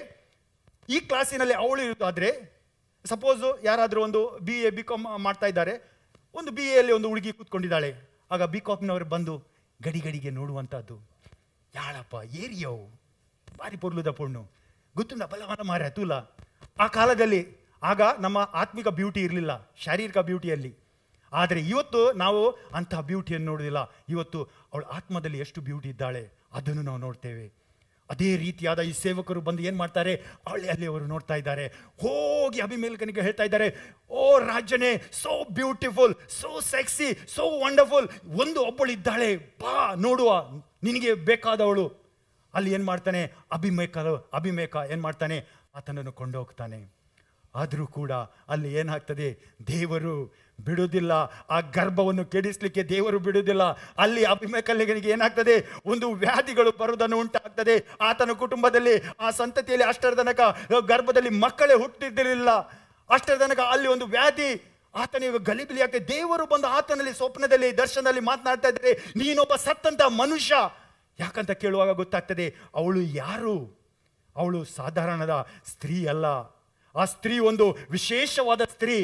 ಈ ಕ್ಲಾಸಿನಲ್ಲಿ ಅವಳು ಇರೋದಾದ್ರೆ ಸಪೋಸು ಯಾರಾದರೂ ಒಂದು ಬಿ ಎ ಬಿ ಕಾಮ್ ಮಾಡ್ತಾ ಇದ್ದಾರೆ ಒಂದು ಬಿ ಎಲ್ಲಿ ಒಂದು ಹುಡುಗಿ ಕೂತ್ಕೊಂಡಿದ್ದಾಳೆ ಆಗ ಬಿ ಕಾಮ್ನವರು ಬಂದು ಗಡಿ ಗಡಿಗೆ ನೋಡುವಂಥದ್ದು ಯಾಳಪ್ಪ ಏರಿಯವು ಬಾರಿ ಪೊರ್ಲುದ ಪೊಣ್ಣು ಗೊತ್ತುಂಡ ಬಲವನ ಮಾರ ತೂಲ ಆ ಕಾಲದಲ್ಲಿ ಆಗ ನಮ್ಮ ಆತ್ಮಿಕ ಬ್ಯೂಟಿ ಇರಲಿಲ್ಲ ಶಾರೀರಿಕ ಬ್ಯೂಟಿಯಲ್ಲಿ ಆದರೆ ಇವತ್ತು ನಾವು ಅಂತಹ ಬ್ಯೂಟಿಯನ್ನು ನೋಡುವುದಿಲ್ಲ ಇವತ್ತು ಅವಳ ಆತ್ಮದಲ್ಲಿ ಎಷ್ಟು ಬ್ಯೂಟಿ ಇದ್ದಾಳೆ ಅದನ್ನು ನಾವು ನೋಡ್ತೇವೆ ಅದೇ ರೀತಿಯಾದ ಈ ಸೇವಕರು ಬಂದು ಏನು ಮಾಡ್ತಾರೆ ಅವಳಿ ಅಲ್ಲಿ ಅವರು ನೋಡ್ತಾ ಇದ್ದಾರೆ ಹೋಗಿ ಅಭಿಮೇಲ್ಕನಿಗೆ ಹೇಳ್ತಾ ಇದ್ದಾರೆ ಓ ರಾಜನೇ so beautiful so sexy so wonderful ಒಂದು ಒಬ್ಬಳು ಇದ್ದಾಳೆ ಬಾ ನೋಡುವ ನಿನಗೆ ಬೇಕಾದವಳು ಅಲ್ಲಿ ಏನು ಮಾಡ್ತಾನೆ ಅಭಿಮೇಕ ಅಭಿಮೇಕ ಏನು ಮಾಡ್ತಾನೆ ಆತನನ್ನು ಕೊಂಡೋಗ್ತಾನೆ ಆದರೂ ಕೂಡ ಅಲ್ಲಿ ಏನಾಗ್ತದೆ ದೇವರು ಬಿಡುವುದಿಲ್ಲ ಆ ಗರ್ಭವನ್ನು ಕೆಡಿಸ್ಲಿಕ್ಕೆ ದೇವರು ಬಿಡುವುದಿಲ್ಲ ಅಲ್ಲಿ ಅಭಿಮೇಕಲ್ಲಿಗನಿಗೆ ಏನಾಗ್ತದೆ ಒಂದು ವ್ಯಾಧಿಗಳು ಬರುವುದನ್ನು ಉಂಟಾಗ್ತದೆ ಆತನ ಕುಟುಂಬದಲ್ಲಿ ಆ ಸಂತತಿಯಲ್ಲಿ ಅಷ್ಟರ ತನಕ ಗರ್ಭದಲ್ಲಿ ಮಕ್ಕಳೇ ಹುಟ್ಟಿದ್ದಿರಲಿಲ್ಲ ಅಷ್ಟರ ತನಕ ಅಲ್ಲಿ ಒಂದು ವ್ಯಾಧಿ ಆತನಿಗೆ ಗಲಿಬಿಲಿ ಯಾಕೆ ದೇವರು ಬಂದು ಆತನಲ್ಲಿ ಸ್ವಪ್ನದಲ್ಲಿ ದರ್ಶನದಲ್ಲಿ ಮಾತನಾಡ್ತಾ ಇದ್ದಾರೆ ನೀನೊಬ್ಬ ಸತ್ತಂತ ಮನುಷ್ಯ ಯಾಕಂತ ಕೇಳುವಾಗ ಗೊತ್ತಾಗ್ತದೆ ಅವಳು ಯಾರು ಅವಳು ಸಾಧಾರಣದ ಸ್ತ್ರೀ ಅಲ್ಲ ಆ ಸ್ತ್ರೀ ಒಂದು ವಿಶೇಷವಾದ ಸ್ತ್ರೀ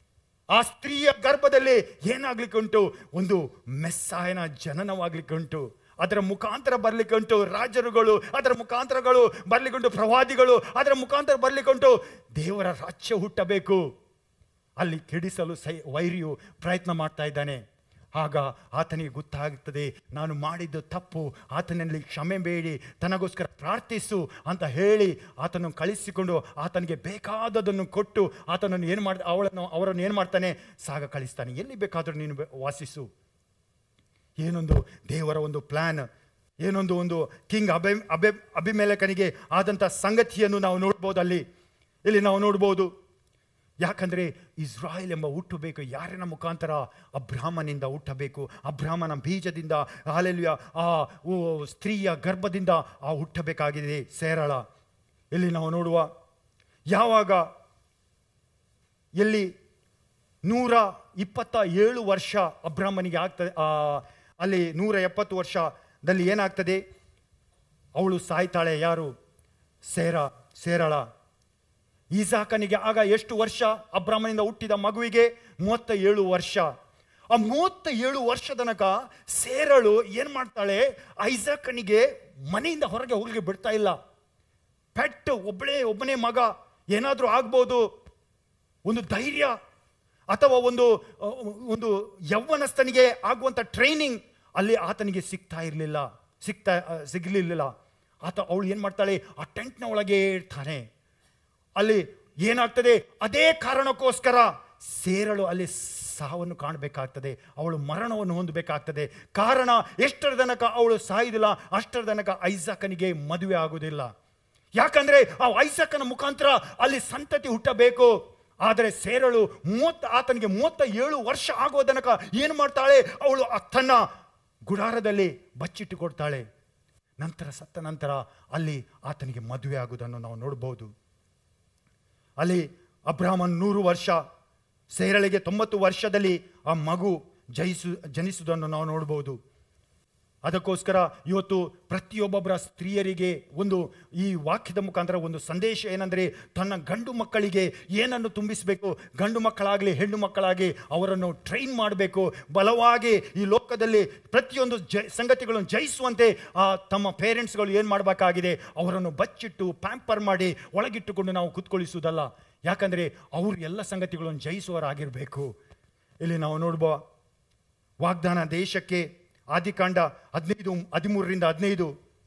ಆ ಸ್ತ್ರೀಯ ಗರ್ಭದಲ್ಲಿ ಏನಾಗ್ಲಿಕ್ಕೆ ಉಂಟು ಒಂದು ಮೆಸ್ಸಾಯನ ಜನನವಾಗ್ಲಿಕ್ಕೆ ಉಂಟು ಅದರ ಮುಖಾಂತರ ಬರ್ಲಿಕ್ಕೆ ಉಂಟು ರಾಜರುಗಳು ಅದರ ಮುಖಾಂತರಗಳು ಬರ್ಲಿಕ್ಕೆ ಉಂಟು ಪ್ರವಾದಿಗಳು ಅದರ ಮುಖಾಂತರ ಬರ್ಲಿಕ್ಕೆ ಉಂಟು ದೇವರ ರಾಜ್ಯ ಹುಟ್ಟಬೇಕು ಅಲ್ಲಿ ಕೆಡಿಸಲು ಸೈ ವೈರಿಯು ಪ್ರಯತ್ನ ಮಾಡ್ತಾ ಇದ್ದಾನೆ ಆಗ ಆತನಿಗೆ ಗೊತ್ತಾಗುತ್ತದೆ ನಾನು ಮಾಡಿದ್ದು ತಪ್ಪು ಆತನಲ್ಲಿ ಕ್ಷಮೆ ಬೇಡಿ ತನಗೋಸ್ಕರ ಪ್ರಾರ್ಥಿಸು ಅಂತ ಹೇಳಿ ಆತನನ್ನು ಕಳಿಸಿಕೊಂಡು ಆತನಿಗೆ ಬೇಕಾದದನ್ನು ಕೊಟ್ಟು ಆತನನ್ನು ಏನು ಮಾಡ ಅವಳನ್ನು ಅವರನ್ನು ಏನು ಮಾಡ್ತಾನೆ ಸಾಗ ಕಳಿಸ್ತಾನೆ ಎಲ್ಲಿ ಬೇಕಾದರೂ ನೀನು ಬೆ- ವಾಸಿಸು ಏನೊಂದು ದೇವರ ಒಂದು ಪ್ಲ್ಯಾನ್ ಏನೊಂದು ಒಂದು ಕಿಂಗ್ ಅಭಿ ಅಭಿ ಅಭಿಮೇಲಕನಿಗೆ ಆದಂಥ ಸಂಗತಿಯನ್ನು ನಾವು ನೋಡ್ಬೋದು ಅಲ್ಲಿ ಇಲ್ಲಿ ನಾವು ನೋಡ್ಬೋದು ಯಾಕಂದರೆ ಇಸ್ರಾಯೇಲ್ ಎಂಬ ಹುಟ್ಟಬೇಕು ಯಾರಿನ ಮುಖಾಂತರ ಅಬ್ರಾಹ್ಮನಿಂದ ಹುಟ್ಟಬೇಕು ಅಬ್ರಾಹ್ಮನ ಬೀಜದಿಂದ ಹಾಲೆಲುಯ ಆ ಓ ಸ್ತ್ರೀಯ ಗರ್ಭದಿಂದ ಆ ಹುಟ್ಟಬೇಕಾಗಿದೆ ಸೇರಳ ಇಲ್ಲಿ ನಾವು ನೋಡುವ ಯಾವಾಗ ಎಲ್ಲಿ ನೂರ ಇಪ್ಪತ್ತ ಏಳು ವರ್ಷ ಅಬ್ರಾಹ್ಮನಿಗೆ ಆಗ್ತದೆ ಆ, ಅಲ್ಲಿ ನೂರ ಎಪ್ಪತ್ತು ವರ್ಷದಲ್ಲಿ ಏನಾಗ್ತದೆ ಅವಳು ಸಾಯ್ತಾಳೆ ಯಾರು ಸೇರ ಸೇರಳ ಈಸಾಕನಿಗೆ ಆಗ ಎಷ್ಟು ವರ್ಷ ಅಬ್ರಾಹ್ಮನಿಂದ ಹುಟ್ಟಿದ ಮಗುವಿಗೆ ಮೂವತ್ತ ಏಳು ವರ್ಷ ಆ ಮೂವತ್ತ ಏಳು ವರ್ಷ ತನಕ ಸೇರಳು ಏನ್ ಮಾಡ್ತಾಳೆ ಐಸಾಕನಿಗೆ ಮನೆಯಿಂದ ಹೊರಗೆ ಹೋಗ್ಲಿಕ್ಕೆ ಬಿಡ್ತಾ ಇಲ್ಲ ಪೆಟ್ ಒಬ್ಬಳೇ ಒಬ್ಬನೇ ಮಗ ಏನಾದರೂ ಆಗ್ಬೋದು ಒಂದು ಧೈರ್ಯ ಅಥವಾ ಒಂದು ಅಹ್, ಒಂದು ಯೌವನಸ್ಥನಿಗೆ ಆಗುವಂಥ ಟ್ರೈನಿಂಗ್ ಅಲ್ಲಿ ಆತನಿಗೆ ಸಿಗ್ತಾ ಇರಲಿಲ್ಲ ಸಿಗ್ತಾ ಅಹ್, ಸಿಗ್ಲಿಲ್ಲ ಆತ ಅವಳು ಏನು ಮಾಡ್ತಾಳೆ ಆ ಟೆಂಟ್ನ ಒಳಗೆ ಇರ್ತಾನೆ ಅಲ್ಲಿ ಏನಾಗ್ತದೆ ಅದೇ ಕಾರಣಕ್ಕೋಸ್ಕರ ಸೇರಳು ಅಲ್ಲಿ ಸಾವನ್ನು ಕಾಣಬೇಕಾಗ್ತದೆ ಅವಳು ಮರಣವನ್ನು ಹೊಂದಬೇಕಾಗ್ತದೆ ಕಾರಣ ಎಷ್ಟರ ತನಕ ಅವಳು ಸಾಯುವುದಿಲ್ಲ ಅಷ್ಟರ ತನಕ ಐಸಾಕನಿಗೆ ಮದುವೆ ಆಗುವುದಿಲ್ಲ ಯಾಕಂದ್ರೆ ಆ ಐಸಾಕನ ಮುಖಾಂತರ ಅಲ್ಲಿ ಸಂತತಿ ಹುಟ್ಟಬೇಕು ಆದರೆ ಸೇರಳು ಮೂವತ್ತ ಆತನಿಗೆ ಮೂವತ್ತ ಏಳು ವರ್ಷ ಆಗುವ ತನಕ ಏನು ಮಾಡ್ತಾಳೆ ಅವಳು ಆ ತನ್ನ ಗುಡಾರದಲ್ಲಿ ಬಚ್ಚಿಟ್ಟು ಕೊಡ್ತಾಳೆ ನಂತರ ಸತ್ತ ನಂತರ ಅಲ್ಲಿ ಆತನಿಗೆ ಮದುವೆ ಆಗುವುದನ್ನು ನಾವು ನೋಡ್ಬೋದು ಅಲ್ಲಿ ಅಬ್ರಾಹ್ಮನ್ ನೂರು ವರ್ಷ ಸೇರಳಿಗೆ ತೊಂಬತ್ತು ವರ್ಷದಲ್ಲಿ ಆ ಮಗು ಜಯಿಸು ಜನಿಸುವುದನ್ನು ನಾವು ನೋಡ್ಬೋದು ಅದಕ್ಕೋಸ್ಕರ ಇವತ್ತು ಪ್ರತಿಯೊಬ್ಬೊಬ್ಬರ ಸ್ತ್ರೀಯರಿಗೆ ಒಂದು ಈ ವಾಕ್ಯದ ಮುಖಾಂತರ ಒಂದು ಸಂದೇಶ ಏನಂದರೆ ತನ್ನ ಗಂಡು ಮಕ್ಕಳಿಗೆ ಏನನ್ನು ತುಂಬಿಸಬೇಕು ಗಂಡು ಮಕ್ಕಳಾಗಲಿ ಹೆಣ್ಣು ಮಕ್ಕಳಾಗಿ ಅವರನ್ನು ಟ್ರೈನ್ ಮಾಡಬೇಕು ಬಲವಾಗಿ ಈ ಲೋಕದಲ್ಲಿ ಪ್ರತಿಯೊಂದು ಜ ಸಂಗತಿಗಳನ್ನು ಜಯಿಸುವಂತೆ ಆ ತಮ್ಮ ಪೇರೆಂಟ್ಸ್ಗಳು ಏನು ಮಾಡಬೇಕಾಗಿದೆ ಅವರನ್ನು ಬಚ್ಚಿಟ್ಟು ಪ್ಯಾಂಪರ್ ಮಾಡಿ ಒಳಗಿಟ್ಟುಕೊಂಡು ನಾವು ಕುತ್ಕೊಳಿಸುವುದಲ್ಲ ಯಾಕಂದರೆ ಅವರು ಎಲ್ಲ ಸಂಗತಿಗಳನ್ನು ಜಯಿಸುವರಾಗಿರಬೇಕು ಇಲ್ಲಿ ನಾವು ನೋಡ್ಬೋ ವಾಗ್ದಾನ ದೇಶಕ್ಕೆ ಆದಿಕಾಂಡ ಹದಿನೈದು ಹದಿಮೂರರಿಂದ ಹದಿನೈದು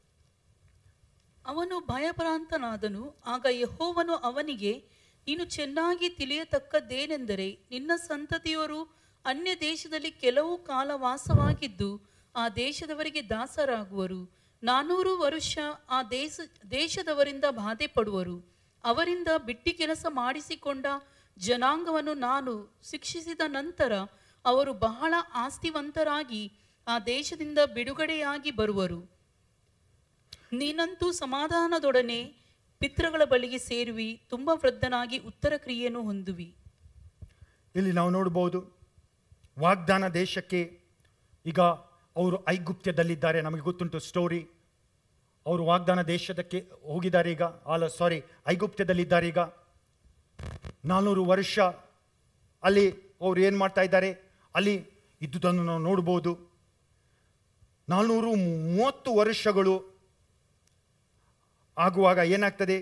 ಅವನು ಭಯಭ್ರಾಂತನಾದನು ಆಗ ಯಹೋವನು ಅವನಿಗೆ ನೀನು ಚೆನ್ನಾಗಿ ತಿಳಿಯತಕ್ಕದ್ದೇನೆಂದರೆ ನಿನ್ನ ಸಂತತಿಯವರು ಅನ್ಯ ದೇಶದಲ್ಲಿ ಕೆಲವು ಕಾಲ ವಾಸವಾಗಿದ್ದು ಆ ದೇಶದವರಿಗೆ ದಾಸರಾಗುವರು ನಾನೂರು ವರುಷ ಆ ದೇಶ ದೇಶದವರಿಂದ ಬಾಧೆ ಪಡುವರು ಅವರಿಂದ ಬಿಟ್ಟಿ ಕೆಲಸ ಮಾಡಿಸಿಕೊಂಡ ಜನಾಂಗವನ್ನು ನಾನು ಶಿಕ್ಷಿಸಿದ ನಂತರ ಅವರು ಬಹಳ ಆಸ್ತಿವಂತರಾಗಿ ಆ ದೇಶದಿಂದ ಬಿಡುಗಡೆಯಾಗಿ ಬರುವರು ನೀನಂತೂ ಸಮಾಧಾನದೊಡನೆ ಪಿತೃಗಳ ಬಳಿಗೆ ಸೇರುವಿ ತುಂಬ ವೃದ್ಧನಾಗಿ ಉತ್ತರ ಕ್ರಿಯೆಯನ್ನು ಹೊಂದುವಿ ಇಲ್ಲಿ ನಾವು ನೋಡ್ಬೋದು ವಾಗ್ದಾನ ದೇಶಕ್ಕೆ ಈಗ ಅವರು ಐಗುಪ್ತ್ಯದಲ್ಲಿದ್ದಾರೆ ನಮಗೆ ಗೊತ್ತುಂಟು ಸ್ಟೋರಿ ಅವರು ವಾಗ್ದಾನ ದೇಶದಕ್ಕೆ ಹೋಗಿದ್ದಾರೆ ಈಗ ಅಲ್ಲ ಸಾರಿ ಐಗುಪ್ತ್ಯದಲ್ಲಿದ್ದಾರೆ ಈಗ ನಾನ್ನೂರು ವರ್ಷ ಅಲ್ಲಿ ಅವ್ರು ಏನು ಮಾಡ್ತಾ ಇದ್ದಾರೆ ಅಲ್ಲಿ ಇದ್ದುದನ್ನು ನಾವು ನೋಡ್ಬೋದು ನಾನ್ನೂರು ಮೂವತ್ತು ವರ್ಷಗಳು ಆಗುವಾಗ ಏನಾಗ್ತದೆ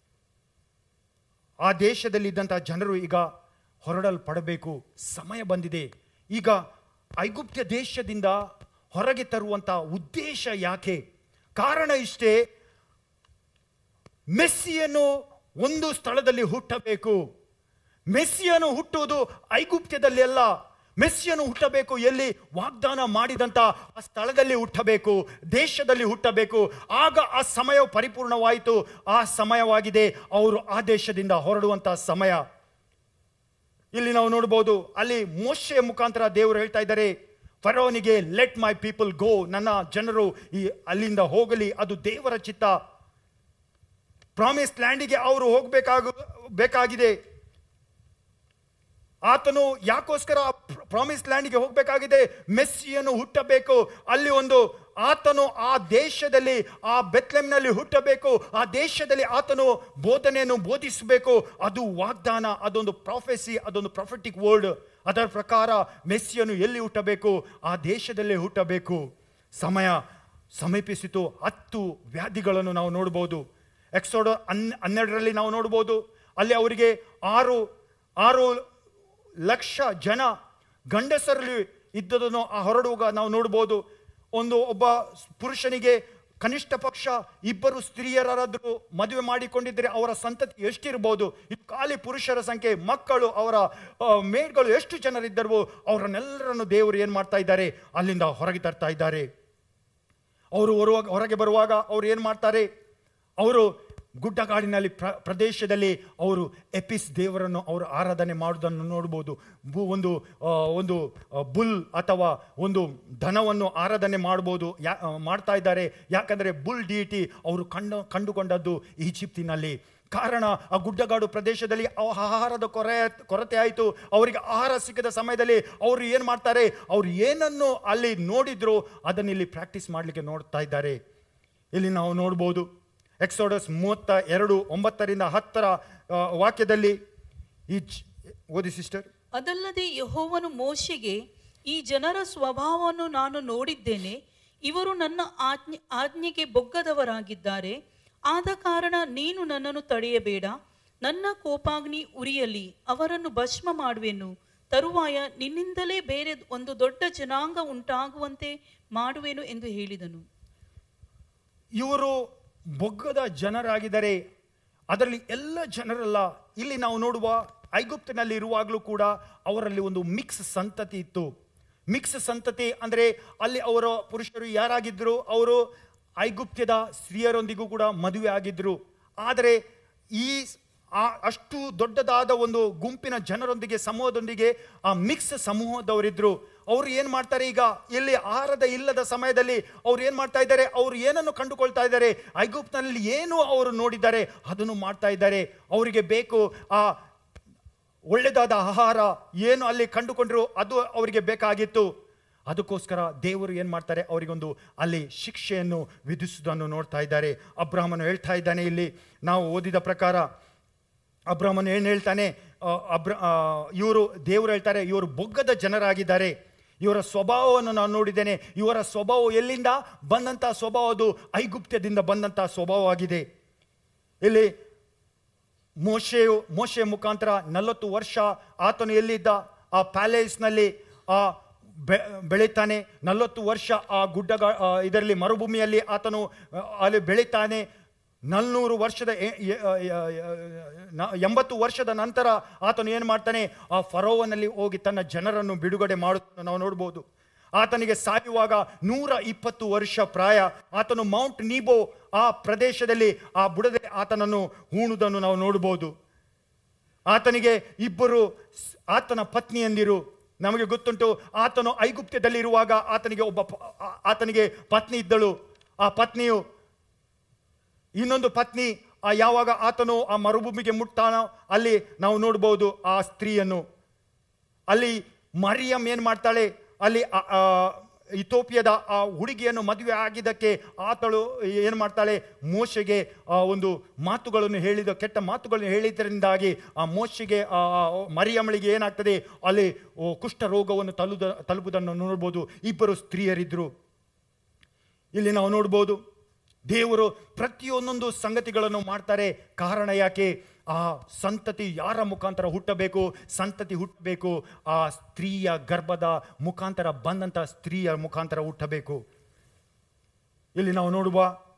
ಆ ದೇಶದಲ್ಲಿದ್ದಂಥ ಜನರು ಈಗ ಹೊರಡಲ್ಪಡಬೇಕು ಸಮಯ ಬಂದಿದೆ ಈಗ ಐಗುಪ್ತ್ಯ ದೇಶದಿಂದ ಹೊರಗೆ ತರುವಂಥ ಉದ್ದೇಶ ಯಾಕೆ ಕಾರಣ ಇಷ್ಟೇ ಮೆಸ್ಸಿಯನ್ನು ಒಂದು ಸ್ಥಳದಲ್ಲಿ ಹುಟ್ಟಬೇಕು ಮೆಸ್ಸಿಯನು ಹುಟ್ಟುವುದು ಐಗುಪ್ತ್ಯದಲ್ಲಿ ಅಲ್ಲ ಮೆಸ್ಸಿಯನು ಹುಟ್ಟಬೇಕು ಎಲ್ಲಿ ವಾಗ್ದಾನ ಮಾಡಿದಂಥ ಆ ಸ್ಥಳದಲ್ಲಿ ಹುಟ್ಟಬೇಕು ದೇಶದಲ್ಲಿ ಹುಟ್ಟಬೇಕು ಆಗ ಆ ಸಮಯ ಪರಿಪೂರ್ಣವಾಯಿತು ಆ ಸಮಯವಾಗಿದೆ ಅವರು ಆ ದೇಶದಿಂದ ಹೊರಡುವಂಥ ಸಮಯ ಇಲ್ಲಿ ನಾವು ನೋಡ್ಬೋದು ಅಲ್ಲಿ ಮೋಶೆಯ ಮುಖಾಂತರ ದೇವರು ಹೇಳ್ತಾ ಇದ್ದಾರೆ ಫರೋನಿಗೆ ಲೆಟ್ ಮೈ ಪೀಪಲ್ ಗೋ ನನ್ನ ಜನರು ಈ ಅಲ್ಲಿಂದ ಹೋಗಲಿ ಅದು ದೇವರ ಚಿತ್ತ ಪ್ರಾಮಿಸ್ ಲ್ಯಾಂಡಿಗೆ ಅವರು ಹೋಗಬೇಕಾಗ ಬೇಕಾಗಿದೆ ಆತನು ಯಾಕೋಸ್ಕರ ಪ್ರಾಮಿಸ್ ಲ್ಯಾಂಡ್ಗೆ ಹೋಗಬೇಕಾಗಿದೆ ಮೆಸ್ಸಿಯನ್ನು ಹುಟ್ಟಬೇಕು ಅಲ್ಲಿ ಒಂದು ಆತನು ಆ ದೇಶದಲ್ಲಿ ಆ ಬೆತ್ಲೆಮ್ನಲ್ಲಿ ಹುಟ್ಟಬೇಕು ಆ ದೇಶದಲ್ಲಿ ಆತನು ಬೋಧನೆಯನ್ನು ಬೋಧಿಸಬೇಕು ಅದು ವಾಗ್ದಾನ ಅದೊಂದು ಪ್ರಾಫೆಸಿ ಅದೊಂದು ಪ್ರೊಫೆಟಿಕ್ ವರ್ಡ್ ಅದರ ಪ್ರಕಾರ ಮೆಸ್ಸಿಯನ್ನು ಎಲ್ಲಿ ಹುಟ್ಟಬೇಕು ಆ ದೇಶದಲ್ಲೇ ಹುಟ್ಟಬೇಕು ಸಮಯ ಸಮೀಪಿಸಿತು ಹತ್ತು ವ್ಯಾಧಿಗಳನ್ನು ನಾವು ನೋಡ್ಬೋದು ಎಕ್ಸೋಡ್ ಹನ್ ಹನ್ನೆರಡರಲ್ಲಿ ನಾವು ನೋಡ್ಬೋದು ಅಲ್ಲಿ ಅವರಿಗೆ ಆರು ಆರು ಲಕ್ಷ ಜನ ಗಂಡಸರಲ್ಲಿ ಇದ್ದದನ್ನು ಆ ಹೊರಡುವಾಗ ನಾವು ನೋಡ್ಬೋದು ಒಂದು ಒಬ್ಬ ಪುರುಷನಿಗೆ ಕನಿಷ್ಠ ಪಕ್ಷ ಇಬ್ಬರು ಸ್ತ್ರೀಯರಾದರೂ ಮದುವೆ ಮಾಡಿಕೊಂಡಿದ್ದರೆ ಅವರ ಸಂತತಿ ಎಷ್ಟಿರ್ಬೋದು ಇದು ಖಾಲಿ ಪುರುಷರ ಸಂಖ್ಯೆ ಮಕ್ಕಳು ಅವರ ಆ, ಮೇಡ್ಗಳು ಎಷ್ಟು ಜನರಿದ್ದರೋ ಅವರನ್ನೆಲ್ಲರನ್ನು ದೇವರು ಏನು ಮಾಡ್ತಾ ಇದ್ದಾರೆ ಅಲ್ಲಿಂದ ಹೊರಗೆ ತರ್ತಾ ಇದ್ದಾರೆ ಅವರು ಹೊರುವಾಗ ಹೊರಗೆ ಬರುವಾಗ ಅವ್ರು ಏನು ಮಾಡ್ತಾರೆ ಅವರು ಗುಡ್ಡಗಾಡಿನಲ್ಲಿ ಪ್ರ ಪ್ರದೇಶದಲ್ಲಿ ಅವರು ಎಪಿಸ್ ದೇವರನ್ನು ಅವರು ಆರಾಧನೆ ಮಾಡುವುದನ್ನು ನೋಡ್ಬೋದು ಬು ಒಂದು ಆ, ಒಂದು ಬುಲ್ ಅಥವಾ ಒಂದು ದನವನ್ನು ಆರಾಧನೆ ಮಾಡ್ಬೋದು ಯಾ ಆ, ಮಾಡ್ತಾ ಇದ್ದಾರೆ ಯಾಕಂದರೆ ಬುಲ್ ಡಿಟಿ ಅವರು ಕಂಡು ಕಂಡುಕೊಂಡದ್ದು ಈಜಿಪ್ತಿನಲ್ಲಿ ಕಾರಣ ಆ ಗುಡ್ಡಗಾಡು ಪ್ರದೇಶದಲ್ಲಿ ಅವ- ಆಹಾರದ ಕೊರೆ ಕೊರತೆ ಆಯಿತು ಅವರಿಗೆ ಆಹಾರ ಸಿಕ್ಕದ ಸಮಯದಲ್ಲಿ ಅವರು ಏನು ಮಾಡ್ತಾರೆ ಅವ್ರು ಏನನ್ನು ಅಲ್ಲಿ ನೋಡಿದ್ರು ಅದನ್ನು ಇಲ್ಲಿ ಪ್ರಾಕ್ಟೀಸ್ ಮಾಡಲಿಕ್ಕೆ ನೋಡ್ತಾ ಇದ್ದಾರೆ ಇಲ್ಲಿ ನಾವು ನೋಡ್ಬೋದು ಎಕ್ಸೋಡಸ್ ಮೂವತ್ತ ಎರಡು ಒಂಬತ್ತರಿಂದ ಹತ್ತರ ಆ, ವಾಕ್ಯದಲ್ಲಿ ಈ ಜ್- ಓದಿ ಸಿಸ್ಟರ್ ಅದಲ್ಲದೆ ಯಹೋವನು ಮೋಶೆಗೆ ಈ ಜನರ ಸ್ವಭಾವವನ್ನು ನಾನು ನೋಡಿದ್ದೇನೆ ಇವರು ನನ್ನ ಆಜ್ಞೆ ಆಜ್ಞೆಗೆ ಬೊಗ್ಗದವರಾಗಿದ್ದಾರೆ ಆದ ಕಾರಣ ನೀನು ನನ್ನನ್ನು ತಡೆಯಬೇಡ ನನ್ನ ಕೋಪಾಗ್ನಿ ಉರಿಯಲಿ ಅವರನ್ನು ಭಸ್ಮ ಮಾಡುವೆನು ತರುವಾಯ ನಿನ್ನಿಂದಲೇ ಬೇರೆ ಒಂದು ದೊಡ್ಡ ಜನಾಂಗ ಉಂಟಾಗುವಂತೆ ಮಾಡುವೆನು ಎಂದು ಹೇಳಿದನು ಇವರು ಬೊಗ್ಗದ ಜನರಾಗಿದ್ದಾರೆ ಅದರಲ್ಲಿ ಎಲ್ಲ ಜನರಲ್ಲ ಇಲ್ಲಿ ನಾವು ನೋಡುವ ಐಗುಪ್ತಿನಲ್ಲಿ ಇರುವಾಗಲೂ ಕೂಡ ಅವರಲ್ಲಿ ಒಂದು ಮಿಕ್ಸ್ ಸಂತತಿ ಇತ್ತು ಮಿಕ್ಸ್ ಸಂತತಿ ಅಂದರೆ ಅಲ್ಲಿ ಅವರ ಪುರುಷರು ಯಾರಾಗಿದ್ದರು ಅವರು ಐಗುಪ್ತ್ಯದ ಸ್ತ್ರೀಯರೊಂದಿಗೂ ಕೂಡ ಮದುವೆ ಆಗಿದ್ದರು ಆದರೆ ಈ ಆ ಅಷ್ಟು ದೊಡ್ಡದಾದ ಒಂದು ಗುಂಪಿನ ಜನರೊಂದಿಗೆ ಸಮೂಹದೊಂದಿಗೆ ಆ ಮಿಕ್ಸ್ ಸಮೂಹದವರಿದ್ರು ಅವರು ಏನು ಮಾಡ್ತಾರೆ ಈಗ ಇಲ್ಲಿ ಆಹಾರದ ಇಲ್ಲದ ಸಮಯದಲ್ಲಿ ಅವ್ರು ಏನು ಮಾಡ್ತಾ ಇದ್ದಾರೆ ಅವ್ರು ಏನನ್ನು ಕಂಡುಕೊಳ್ತಾ ಇದ್ದಾರೆ ಐಗುಪ್ತನಲ್ಲಿ ಏನು ಅವರು ನೋಡಿದ್ದಾರೆ ಅದನ್ನು ಮಾಡ್ತಾ ಇದ್ದಾರೆ ಅವರಿಗೆ ಬೇಕು ಆ ಒಳ್ಳೆದಾದ ಆಹಾರ ಏನು ಅಲ್ಲಿ ಕಂಡುಕೊಂಡ್ರು ಅದು ಅವರಿಗೆ ಬೇಕಾಗಿತ್ತು ಅದಕ್ಕೋಸ್ಕರ ದೇವರು ಏನು ಮಾಡ್ತಾರೆ ಅವರಿಗೊಂದು ಅಲ್ಲಿ ಶಿಕ್ಷೆಯನ್ನು ವಿಧಿಸುವುದನ್ನು ನೋಡ್ತಾ ಇದ್ದಾರೆ ಅಬ್ರಾಹ್ಮನು ಹೇಳ್ತಾ ಇದ್ದಾನೆ ಇಲ್ಲಿ ನಾವು ಓದಿದ ಪ್ರಕಾರ ಅಬ್ರಾಹ್ಮನು ಏನು ಹೇಳ್ತಾನೆ ಆ, ಅಬ್ರ ಇವರು ದೇವರು ಹೇಳ್ತಾರೆ ಇವರು ಬೊಗ್ಗದ ಜನರಾಗಿದ್ದಾರೆ ಇವರ ಸ್ವಭಾವವನ್ನು ನಾನು ನೋಡಿದ್ದೇನೆ ಇವರ ಸ್ವಭಾವ ಎಲ್ಲಿಂದ ಬಂದಂಥ ಸ್ವಭಾವ ಅದು ಐಗುಪ್ತ್ಯದಿಂದ ಬಂದಂಥ ಸ್ವಭಾವವಾಗಿದೆ ಇಲ್ಲಿ ಮೋಶೆಯು ಮೋಶೆಯ ಮುಖಾಂತರ ನಲವತ್ತು ವರ್ಷ ಆತನು ಎಲ್ಲಿದ್ದ ಆ ಪ್ಯಾಲೇಸ್ನಲ್ಲಿ ಆ ಬೆ- ಬೆಳೀತಾನೆ ನಲವತ್ತು ವರ್ಷ ಆ ಗುಡ್ಡಗ ಆ, ಇದರಲ್ಲಿ ಮರುಭೂಮಿಯಲ್ಲಿ ಆತನು ಆ, ಅಲ್ಲಿ ಬೆಳೀತಾನೆ ನಲ್ನೂರು ವರ್ಷದ ಎ- ಎ- ಆ, ಆ, ಆ, ನ- ಎಂಬತ್ತು ವರ್ಷದ ನಂತರ ಆತನು ಏನು ಮಾಡ್ತಾನೆ ಆ ಫರೋವನಲ್ಲಿ ಹೋಗಿ ತನ್ನ ಜನರನ್ನು ಬಿಡುಗಡೆ ಮಾಡುವುದನ್ನು ನಾವು ನೋಡ್ಬೋದು ಆತನಿಗೆ ಸಾಯುವಾಗ ನೂರ ಇಪ್ಪತ್ತು ವರ್ಷ ಪ್ರಾಯ ಆತನು ಮೌಂಟ್ ನೀಬೋ ಆ ಪ್ರದೇಶದಲ್ಲಿ ಆ ಬುಡದೆ ಆತನನ್ನು ಹೂಣುವುದನ್ನು ನಾವು ನೋಡ್ಬೋದು ಆತನಿಗೆ ಇಬ್ಬರು ಸ್- ಆತನ ಪತ್ನಿಯಂದಿರು ನಮಗೆ ಗೊತ್ತುಂಟು ಆತನು ಐಗುಪ್ತ್ಯದಲ್ಲಿರುವಾಗ ಆತನಿಗೆ ಒಬ್ಬ ಪ- ಆ- ಆತನಿಗೆ ಪತ್ನಿ ಇದ್ದಳು ಆ ಪತ್ನಿಯು ಇನ್ನೊಂದು ಪತ್ನಿ ಆ ಯಾವಾಗ ಆತನು ಆ ಮರುಭೂಮಿಗೆ ಮುಟ್ತಾನೋ ಅಲ್ಲಿ ನಾವು ನೋಡ್ಬೋದು ಆ ಸ್ತ್ರೀಯನ್ನು ಅಲ್ಲಿ ಮರಿಯಂ ಏನು ಮಾಡ್ತಾಳೆ ಅಲ್ಲಿ ಆ- ಆ ಇಥೋಪಿಯದ ಆ ಹುಡುಗಿಯನ್ನು ಮದುವೆ ಆಗಿದ್ದಕ್ಕೆ ಆತಳು ಏನು ಮಾಡ್ತಾಳೆ ಮೋಶೆಗೆ ಆ ಒಂದು ಮಾತುಗಳನ್ನು ಹೇಳಿದ ಕೆಟ್ಟ ಮಾತುಗಳನ್ನು ಹೇಳಿದ್ರಿಂದಾಗಿ ಆ ಮೋಶೆಗೆ ಆ ಮರಿಯಮ್ಮಳಿಗೆ ಏನಾಗ್ತದೆ ಅಲ್ಲಿ ಓ, ಕುಷ್ಠ ರೋಗವನ್ನು ತಲುದ ತಲುಪುವುದನ್ನು ನೋಡ್ಬೋದು ಇಬ್ಬರು ಸ್ತ್ರೀಯರಿದ್ದರು ಇಲ್ಲಿ ನಾವು ನೋಡ್ಬೋದು ದೇವರು ಪ್ರತಿಯೊಂದೊಂದು ಸಂಗತಿಗಳನ್ನು ಮಾಡ್ತಾರೆ ಕಾರಣ ಯಾಕೆ ಆ ಸಂತತಿ ಯಾರ ಮುಖಾಂತರ ಹುಟ್ಟಬೇಕು ಸಂತತಿ ಹುಟ್ಟಬೇಕು ಆ ಸ್ತ್ರೀಯ ಗರ್ಭದ ಮುಖಾಂತರ ಬಂದಂಥ ಸ್ತ್ರೀಯ ಮುಖಾಂತರ ಹುಟ್ಟಬೇಕು ಇಲ್ಲಿ ನಾವು ನೋಡುವ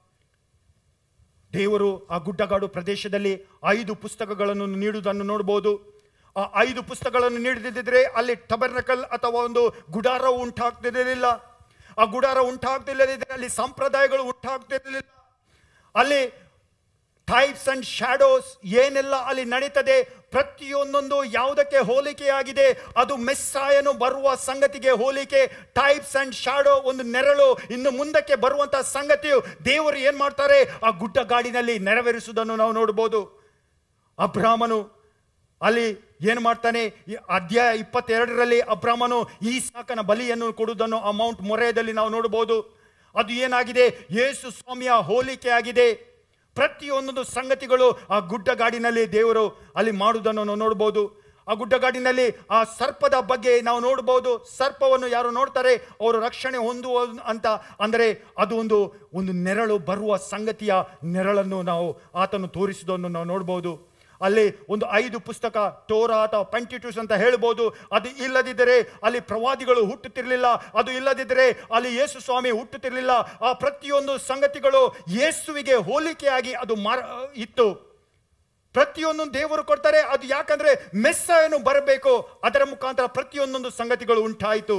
ದೇವರು ಆ ಗುಡ್ಡಗಾಡು ಪ್ರದೇಶದಲ್ಲಿ ಐದು ಪುಸ್ತಕಗಳನ್ನು ನೀಡುವುದನ್ನು ನೋಡಬಹುದು ಆ ಐದು ಪುಸ್ತಕಗಳನ್ನು ನೀಡದಿದ್ದರೆ ಅಲ್ಲಿ ಟಬರ್ನಕಲ್ ಅಥವಾ ಒಂದು ಗುಡಾರ ಉಂಟಾಗ್ತಿರಲಿಲ್ಲ ಆ ಗುಡಾರ ಉಂಟಾಗ್ತಿಲ್ಲದಿದ್ದರೆ ಅಲ್ಲಿ ಸಂಪ್ರದಾಯಗಳು ಉಂಟಾಗ್ತಿರಲಿಲ್ಲ ಅಲ್ಲಿ ಟೈಪ್ಸ್ ಅಂಡ್ ಶ್ಯಾಡೋಸ್ ಏನೆಲ್ಲ ಅಲ್ಲಿ ನಡೀತದೆ ಪ್ರತಿಯೊಂದೊಂದು ಯಾವುದಕ್ಕೆ ಹೋಲಿಕೆಯಾಗಿದೆ ಅದು ಮೆಸ್ಸಾಯನು ಬರುವ ಸಂಗತಿಗೆ ಹೋಲಿಕೆ ಟೈಪ್ಸ್ ಅಂಡ್ ಶಾಡೋ ಒಂದು ನೆರಳು ಇನ್ನು ಮುಂದಕ್ಕೆ ಬರುವಂತಹ ಸಂಗತಿಯು ದೇವರು ಏನ್ ಮಾಡ್ತಾರೆ ಆ ಗುಡ್ಡ ಗಾಡಿನಲ್ಲಿ ನೆರವೇರಿಸುವುದನ್ನು ನಾವು ನೋಡ್ಬೋದು ಅಬ್ರಾಹ್ಮನು ಅಲ್ಲಿ ಏನು ಮಾಡ್ತಾನೆ ಈ ಅಧ್ಯಾಯ ಇಪ್ಪತ್ತೆರಡರಲ್ಲಿ ಅಬ್ರಾಹ್ಮನು ಈ ಸಾಕನ ಬಲಿಯನ್ನು ಕೊಡುವುದನ್ನು ಆ ಮೌಂಟ್ ಮೊರೆಯದಲ್ಲಿ ನಾವು ನೋಡಬಹುದು ಅದು ಏನಾಗಿದೆ ಯೇಸು ಸ್ವಾಮಿಯ ಹೋಲಿಕೆ ಆಗಿದೆ ಪ್ರತಿಯೊಂದೊಂದು ಸಂಗತಿಗಳು ಆ ಗುಡ್ಡಗಾಡಿನಲ್ಲಿ ದೇವರು ಅಲ್ಲಿ ಮಾಡುವುದನ್ನು ನಾವು ನೋಡ್ಬೋದು ಆ ಗುಡ್ಡಗಾಡಿನಲ್ಲಿ ಆ ಸರ್ಪದ ಬಗ್ಗೆ ನಾವು ನೋಡ್ಬೋದು ಸರ್ಪವನ್ನು ಯಾರು ನೋಡ್ತಾರೆ ಅವರು ರಕ್ಷಣೆ ಹೊಂದುವ ಅಂತ ಅಂದರೆ ಅದು ಒಂದು ಒಂದು ನೆರಳು ಬರುವ ಸಂಗತಿಯ ನೆರಳನ್ನು ನಾವು ಆತನು ತೋರಿಸುವುದನ್ನು ನಾವು ನೋಡ್ಬೋದು ಅಲ್ಲಿ ಒಂದು ಐದು ಪುಸ್ತಕ ಟೋರಾ ಅಥವಾ ಪೆಂಟಿಟ್ಯೂಸ್ ಅಂತ ಹೇಳ್ಬೋದು ಅದು ಇಲ್ಲದಿದ್ದರೆ ಅಲ್ಲಿ ಪ್ರವಾದಿಗಳು ಹುಟ್ಟುತ್ತಿರಲಿಲ್ಲ ಅದು ಇಲ್ಲದಿದ್ದರೆ ಅಲ್ಲಿ ಯೇಸು ಸ್ವಾಮಿ ಹುಟ್ಟುತ್ತಿರಲಿಲ್ಲ ಆ ಪ್ರತಿಯೊಂದು ಸಂಗತಿಗಳು ಯೇಸುವಿಗೆ ಹೋಲಿಕೆಯಾಗಿ ಅದು ಮಾರ ಇತ್ತು ಪ್ರತಿಯೊಂದು ದೇವರು ಕೊಡ್ತಾರೆ ಅದು ಯಾಕಂದ್ರೆ ಮೆಸ್ಸಯನ್ನು ಬರಬೇಕು ಅದರ ಮುಖಾಂತರ ಪ್ರತಿಯೊಂದೊಂದು ಸಂಗತಿಗಳು ಉಂಟಾಯಿತು